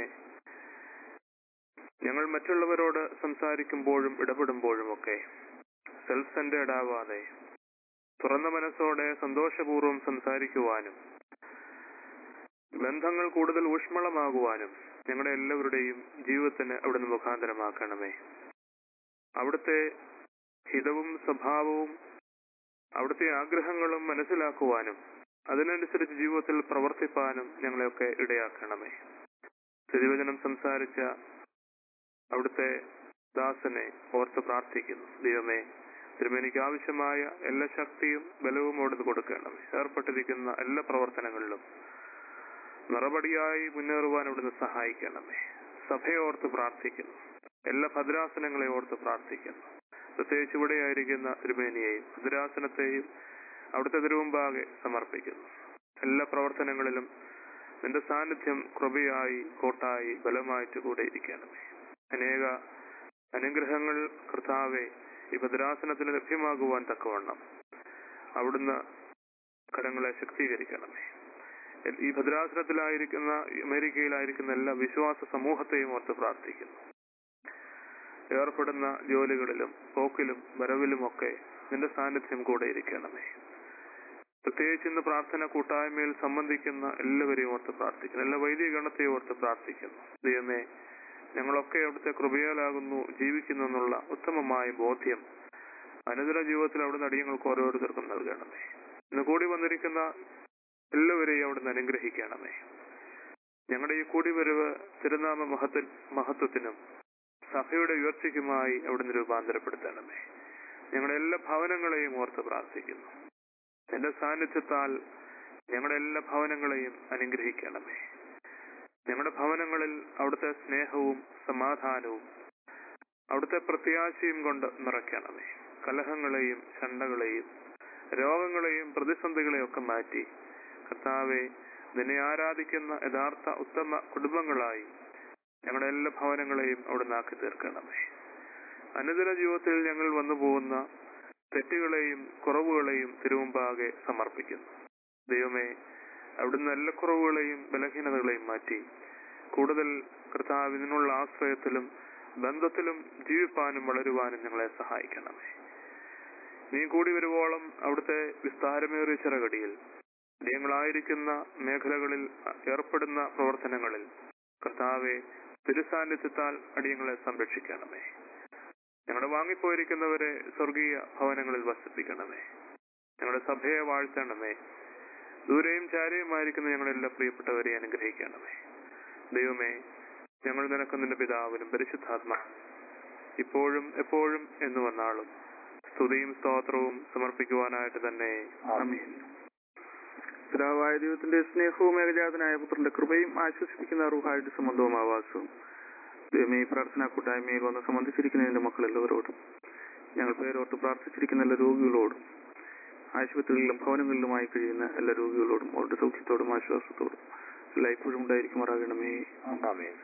[SPEAKER 5] ഞങ്ങൾ മറ്റുള്ളവരോട് സംസാരിക്കുമ്പോഴും ഇടപെടുമ്പോഴും ഒക്കെ സെൽഫ് സെന്റേഡ് ആവാതെ തുറന്ന മനസ്സോടെ സന്തോഷപൂർവ്വം സംസാരിക്കുവാനും ബന്ധങ്ങൾ കൂടുതൽ ഊഷ്മളമാകുവാനും ഞങ്ങളുടെ എല്ലാവരുടെയും ജീവിതത്തിന് അവിടുന്ന് മുഖാന്തരമാക്കണമേ അവിടുത്തെ ഹിതവും സ്വഭാവവും അവിടുത്തെ ആഗ്രഹങ്ങളും മനസ്സിലാക്കുവാനും അതിനനുസരിച്ച് ജീവിതത്തിൽ പ്രവർത്തിപ്പാനും ഞങ്ങളെയൊക്കെ ഇടയാക്കണമേ തിരുവചനം സംസാരിച്ച അവിടുത്തെ ദാസനെ ഓർത്ത് പ്രാർത്ഥിക്കുന്നു ദൈവമേ തിരുമേനിക്ക് ആവശ്യമായ എല്ലാ ശക്തിയും ബലവും അവിടുന്ന് കൊടുക്കണം ഏർപ്പെട്ടിരിക്കുന്ന എല്ലാ പ്രവർത്തനങ്ങളിലും നിറപടിയായി മുന്നേറുവാൻ അവിടുന്ന് സഹായിക്കണമേ സഭയെ ഓർത്ത് പ്രാർത്ഥിക്കുന്നു എല്ലാ ഭദ്രാസനങ്ങളെ ഓർത്ത് പ്രാർത്ഥിക്കുന്നു പ്രത്യേകിച്ച് ഇവിടെയായിരിക്കുന്ന തിരുമേനിയെയും ഭദ്രാസനത്തെയും അവിടുത്തെ തിരുമുമ്പാകെ സമർപ്പിക്കുന്നു എല്ലാ പ്രവർത്തനങ്ങളിലും നിന്റെ സാന്നിധ്യം കൃപയായി കോട്ടായി ബലമായിട്ട് കൂടെ ഇരിക്കണമേ അനേക അനുഗ്രഹങ്ങൾ കർത്താവെ ഈ ഭദ്രാസനത്തിന് ലഭ്യമാകുവാൻ തക്കവണ്ണം അവിടുന്ന് കരങ്ങളെ ശക്തീകരിക്കണമേ ഈ ഭദ്രാസനത്തിലായിരിക്കുന്ന അമേരിക്കയിലായിരിക്കുന്ന എല്ലാ വിശ്വാസ സമൂഹത്തെയും ഓർത്ത് പ്രാർത്ഥിക്കുന്നു ഏർപ്പെടുന്ന ജോലികളിലും പോക്കിലും വരവിലുമൊക്കെ നിന്റെ സാന്നിധ്യം കൂടെ ഇരിക്കണമേ പ്രത്യേകിച്ച് ഇന്ന് പ്രാർത്ഥന കൂട്ടായ്മയിൽ സംബന്ധിക്കുന്ന എല്ലാവരെയും ഓർത്ത് പ്രാർത്ഥിക്കുന്നു എല്ലാ വൈദിക ഗണത്തെയും ഓർത്ത് പ്രാർത്ഥിക്കുന്നു ദൈവമേ ഞങ്ങളൊക്കെ അവിടുത്തെ കൃപയാലാകുന്നു ജീവിക്കുന്നു എന്നുള്ള ഉത്തമമായ ബോധ്യം അനുദിന ജീവിതത്തിൽ അവിടുന്ന് അടിയങ്ങൾക്ക് ഓരോരുത്തർക്കും നൽകണമേ ഇന്ന് കൂടി വന്നിരിക്കുന്ന എല്ലാവരെയും അവിടുന്ന് അനുഗ്രഹിക്കണമേ ഞങ്ങളുടെ ഈ കൂടിവരവ് തിരുനാമ മഹത്വ മഹത്വത്തിനും സഭയുടെ ഉയർച്ചയ്ക്കുമായി അവിടുന്ന് രൂപാന്തരപ്പെടുത്തണമേ ഞങ്ങളുടെ എല്ലാ ഭവനങ്ങളെയും ഓർത്ത് പ്രാർത്ഥിക്കുന്നു എന്റെ സാന്നിധ്യത്താൽ ഞങ്ങളുടെ എല്ലാ ഭവനങ്ങളെയും അനുഗ്രഹിക്കണമേ ഞങ്ങളുടെ ഭവനങ്ങളിൽ അവിടുത്തെ സ്നേഹവും സമാധാനവും അവിടുത്തെ പ്രത്യാശയും കൊണ്ട് നിറയ്ക്കണമേ കലഹങ്ങളെയും ചണ്ടകളെയും രോഗങ്ങളെയും പ്രതിസന്ധികളെയും ഒക്കെ മാറ്റി കർത്താവെ നിന്നെ ആരാധിക്കുന്ന യഥാർത്ഥ ഉത്തമ കുടുംബങ്ങളായി ഞങ്ങളുടെ എല്ലാ ഭവനങ്ങളെയും അവിടുന്ന് ആക്കി തീർക്കണമേ അനുദിന ജീവിതത്തിൽ ഞങ്ങൾ വന്നു പോകുന്ന തെറ്റുകളെയും കുറവുകളെയും തിരുമുമ്പാകെ സമർപ്പിക്കുന്നു ദൈവമേ അവിടുന്ന് എല്ലാ കുറവുകളെയും ബലഹീനതകളെയും മാറ്റി കൂടുതൽ കർത്താവിനുള്ള ആശ്രയത്തിലും ബന്ധത്തിലും ജീവിപ്പാനും വളരുവാനും ഞങ്ങളെ സഹായിക്കണമേ നീ കൂടി വരുവോളം അവിടുത്തെ വിസ്താരമേറിയ ചിറകടിയിൽ ഞങ്ങളായിരിക്കുന്ന മേഖലകളിൽ ഏർപ്പെടുന്ന പ്രവർത്തനങ്ങളിൽ കർത്താവെ തിരുസാന്നിധ്യത്താൽ അടിയങ്ങളെ സംരക്ഷിക്കണമേ ഞങ്ങളുടെ വാങ്ങിപ്പോയിരിക്കുന്നവരെ സ്വർഗീയ ഭവനങ്ങളിൽ വസിപ്പിക്കണമേ ഞങ്ങളുടെ സഭയെ വാഴ്ത്തണമേ ദൂരെയും ചാരയുമായിരിക്കുന്ന ഞങ്ങളുടെ എല്ലാ പ്രിയപ്പെട്ടവരെ അനുഗ്രഹിക്കണമേ ദൈവമേ ഞങ്ങൾ നിനക്ക് നിന്റെ പിതാവിനും പരിശുദ്ധാത്മ ഇപ്പോഴും എപ്പോഴും എന്ന് വന്നാളും സ്തുതിയും സ്തോത്രവും സമർപ്പിക്കുവാനായിട്ട് തന്നെ ആമീൻ
[SPEAKER 3] പിതാവായ ദൈവത്തിന്റെ സ്നേഹവും ഏകജാതനായ പുത്രന്റെ കൃപയും ആശ്വസിപ്പിക്കുന്ന അറുഹായിട്ട് സംബന്ധവും ആവാസവും ദൈവമേ ഈ പ്രാർത്ഥനാ കൂട്ടായ്മയിൽ വന്ന് സംബന്ധിച്ചിരിക്കുന്ന എന്റെ മക്കൾ എല്ലാവരോടും ഞങ്ങൾ പേരോർത്ത് പ്രാർത്ഥിച്ചിരിക്കുന്ന എല്ലാ രോഗികളോടും ആശുപത്രികളിലും ഭവനങ്ങളിലുമായി കഴിയുന്ന എല്ലാ രോഗികളോടും അവരുടെ സൗഖ്യത്തോടും ആശ്വാസത്തോടും എല്ലാ ഇപ്പോഴും ഉണ്ടായിരിക്കുമാറാകണമേ
[SPEAKER 2] ആമീൻ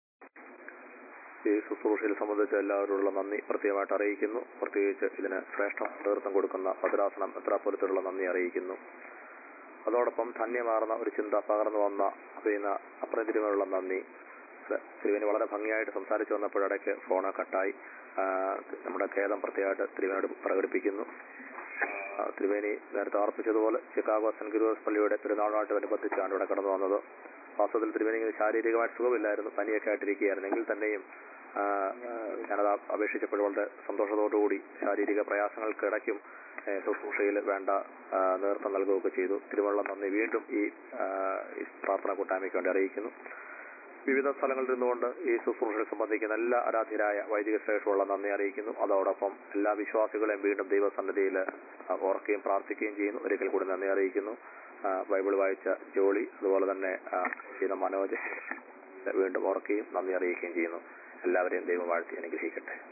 [SPEAKER 2] ഈ ശുശ്രൂഷയിൽ സംബന്ധിച്ച എല്ലാവരോടുള്ള നന്ദി പ്രത്യേകമായിട്ട് അറിയിക്കുന്നു പ്രത്യേകിച്ച് ഇതിന് ശ്രേഷ്ഠ നേതൃത്വം കൊടുക്കുന്ന ഭദ്രാസനം എത്രാപുരത്തിലുള്ള നന്ദി അറിയിക്കുന്നു അതോടൊപ്പം ധന്യമാർന്ന ഒരു ചിന്ത പകർന്നു വന്ന അഭിന അപ്രതിരുമുള്ള നന്ദി തിരുവിന് വളരെ ഭംഗിയായിട്ട് സംസാരിച്ചു വന്നപ്പോഴിടയ്ക്ക് ഫോണ് കട്ടായി ആ, നമ്മുടെ ഖേദം പ്രത്യേകമായിട്ട് തിരുവിനോട് പ്രകടിപ്പിക്കുന്നു ആ, തിരുവേനി നേരത്തെ ഓർപ്പിച്ചതുപോലെ ചിക്കാഗോ സെന്റ് ഗുരുവസ് പള്ളിയുടെ പെരുന്നാളായിട്ടനുബന്ധിച്ചാണ് ഇവിടെ കടന്നു വന്നത് വാസ്തവത്തിൽ തിരുവേനിക്ക് ശാരീരികമായിട്ട് സുഖമില്ലായിരുന്നു പനിയൊക്കെ ആയിട്ടിരിക്കുകയായിരുന്നെങ്കിൽ തന്നെയും ആ, ആ, ഞാനത് അപേക്ഷിച്ചപ്പോൾ വളരെ സന്തോഷത്തോടുകൂടി ശാരീരിക പ്രയാസങ്ങൾക്ക് ഇടയ്ക്കും ഏ, ശുശ്രൂഷയിൽ വേണ്ട ആ, നേതൃത്വം നൽകുകയൊക്കെ ചെയ്തു തിരുവള്ളം നന്ദി വീണ്ടും ഈ ആ, ഈ പ്രാർത്ഥന കൂട്ടായ്മയ്ക്ക് വേണ്ടി അറിയിക്കുന്നു വിവിധ സ്ഥലങ്ങളിൽ നിന്നുകൊണ്ട് ഈ ശുശ്രൂഷയിൽ സംബന്ധിക്കുന്ന എല്ലാ ആരാധ്യരായ വൈദിക ശ്രേഷ്ഠമുള്ള നന്ദി അറിയിക്കുന്നു അതോടൊപ്പം എല്ലാ വിശ്വാസികളെയും വീണ്ടും ദൈവസന്നിധിയിൽ ആ, ഓർക്കുകയും പ്രാർത്ഥിക്കുകയും ചെയ്യുന്നു ഒരിക്കൽ കൂടി നന്ദി അറിയിക്കുന്നു ആ, ബൈബിൾ വായിച്ച ജോളി അതുപോലെ തന്നെ ആ, ചെയ്ത മനോജ് വീണ്ടും ഓർക്കുകയും നന്ദി അറിയിക്കുകയും ചെയ്യുന്നു എല്ലാവരെയും ദൈവം വാഴ്ത്തി അനുഗ്രഹിക്കട്ടെ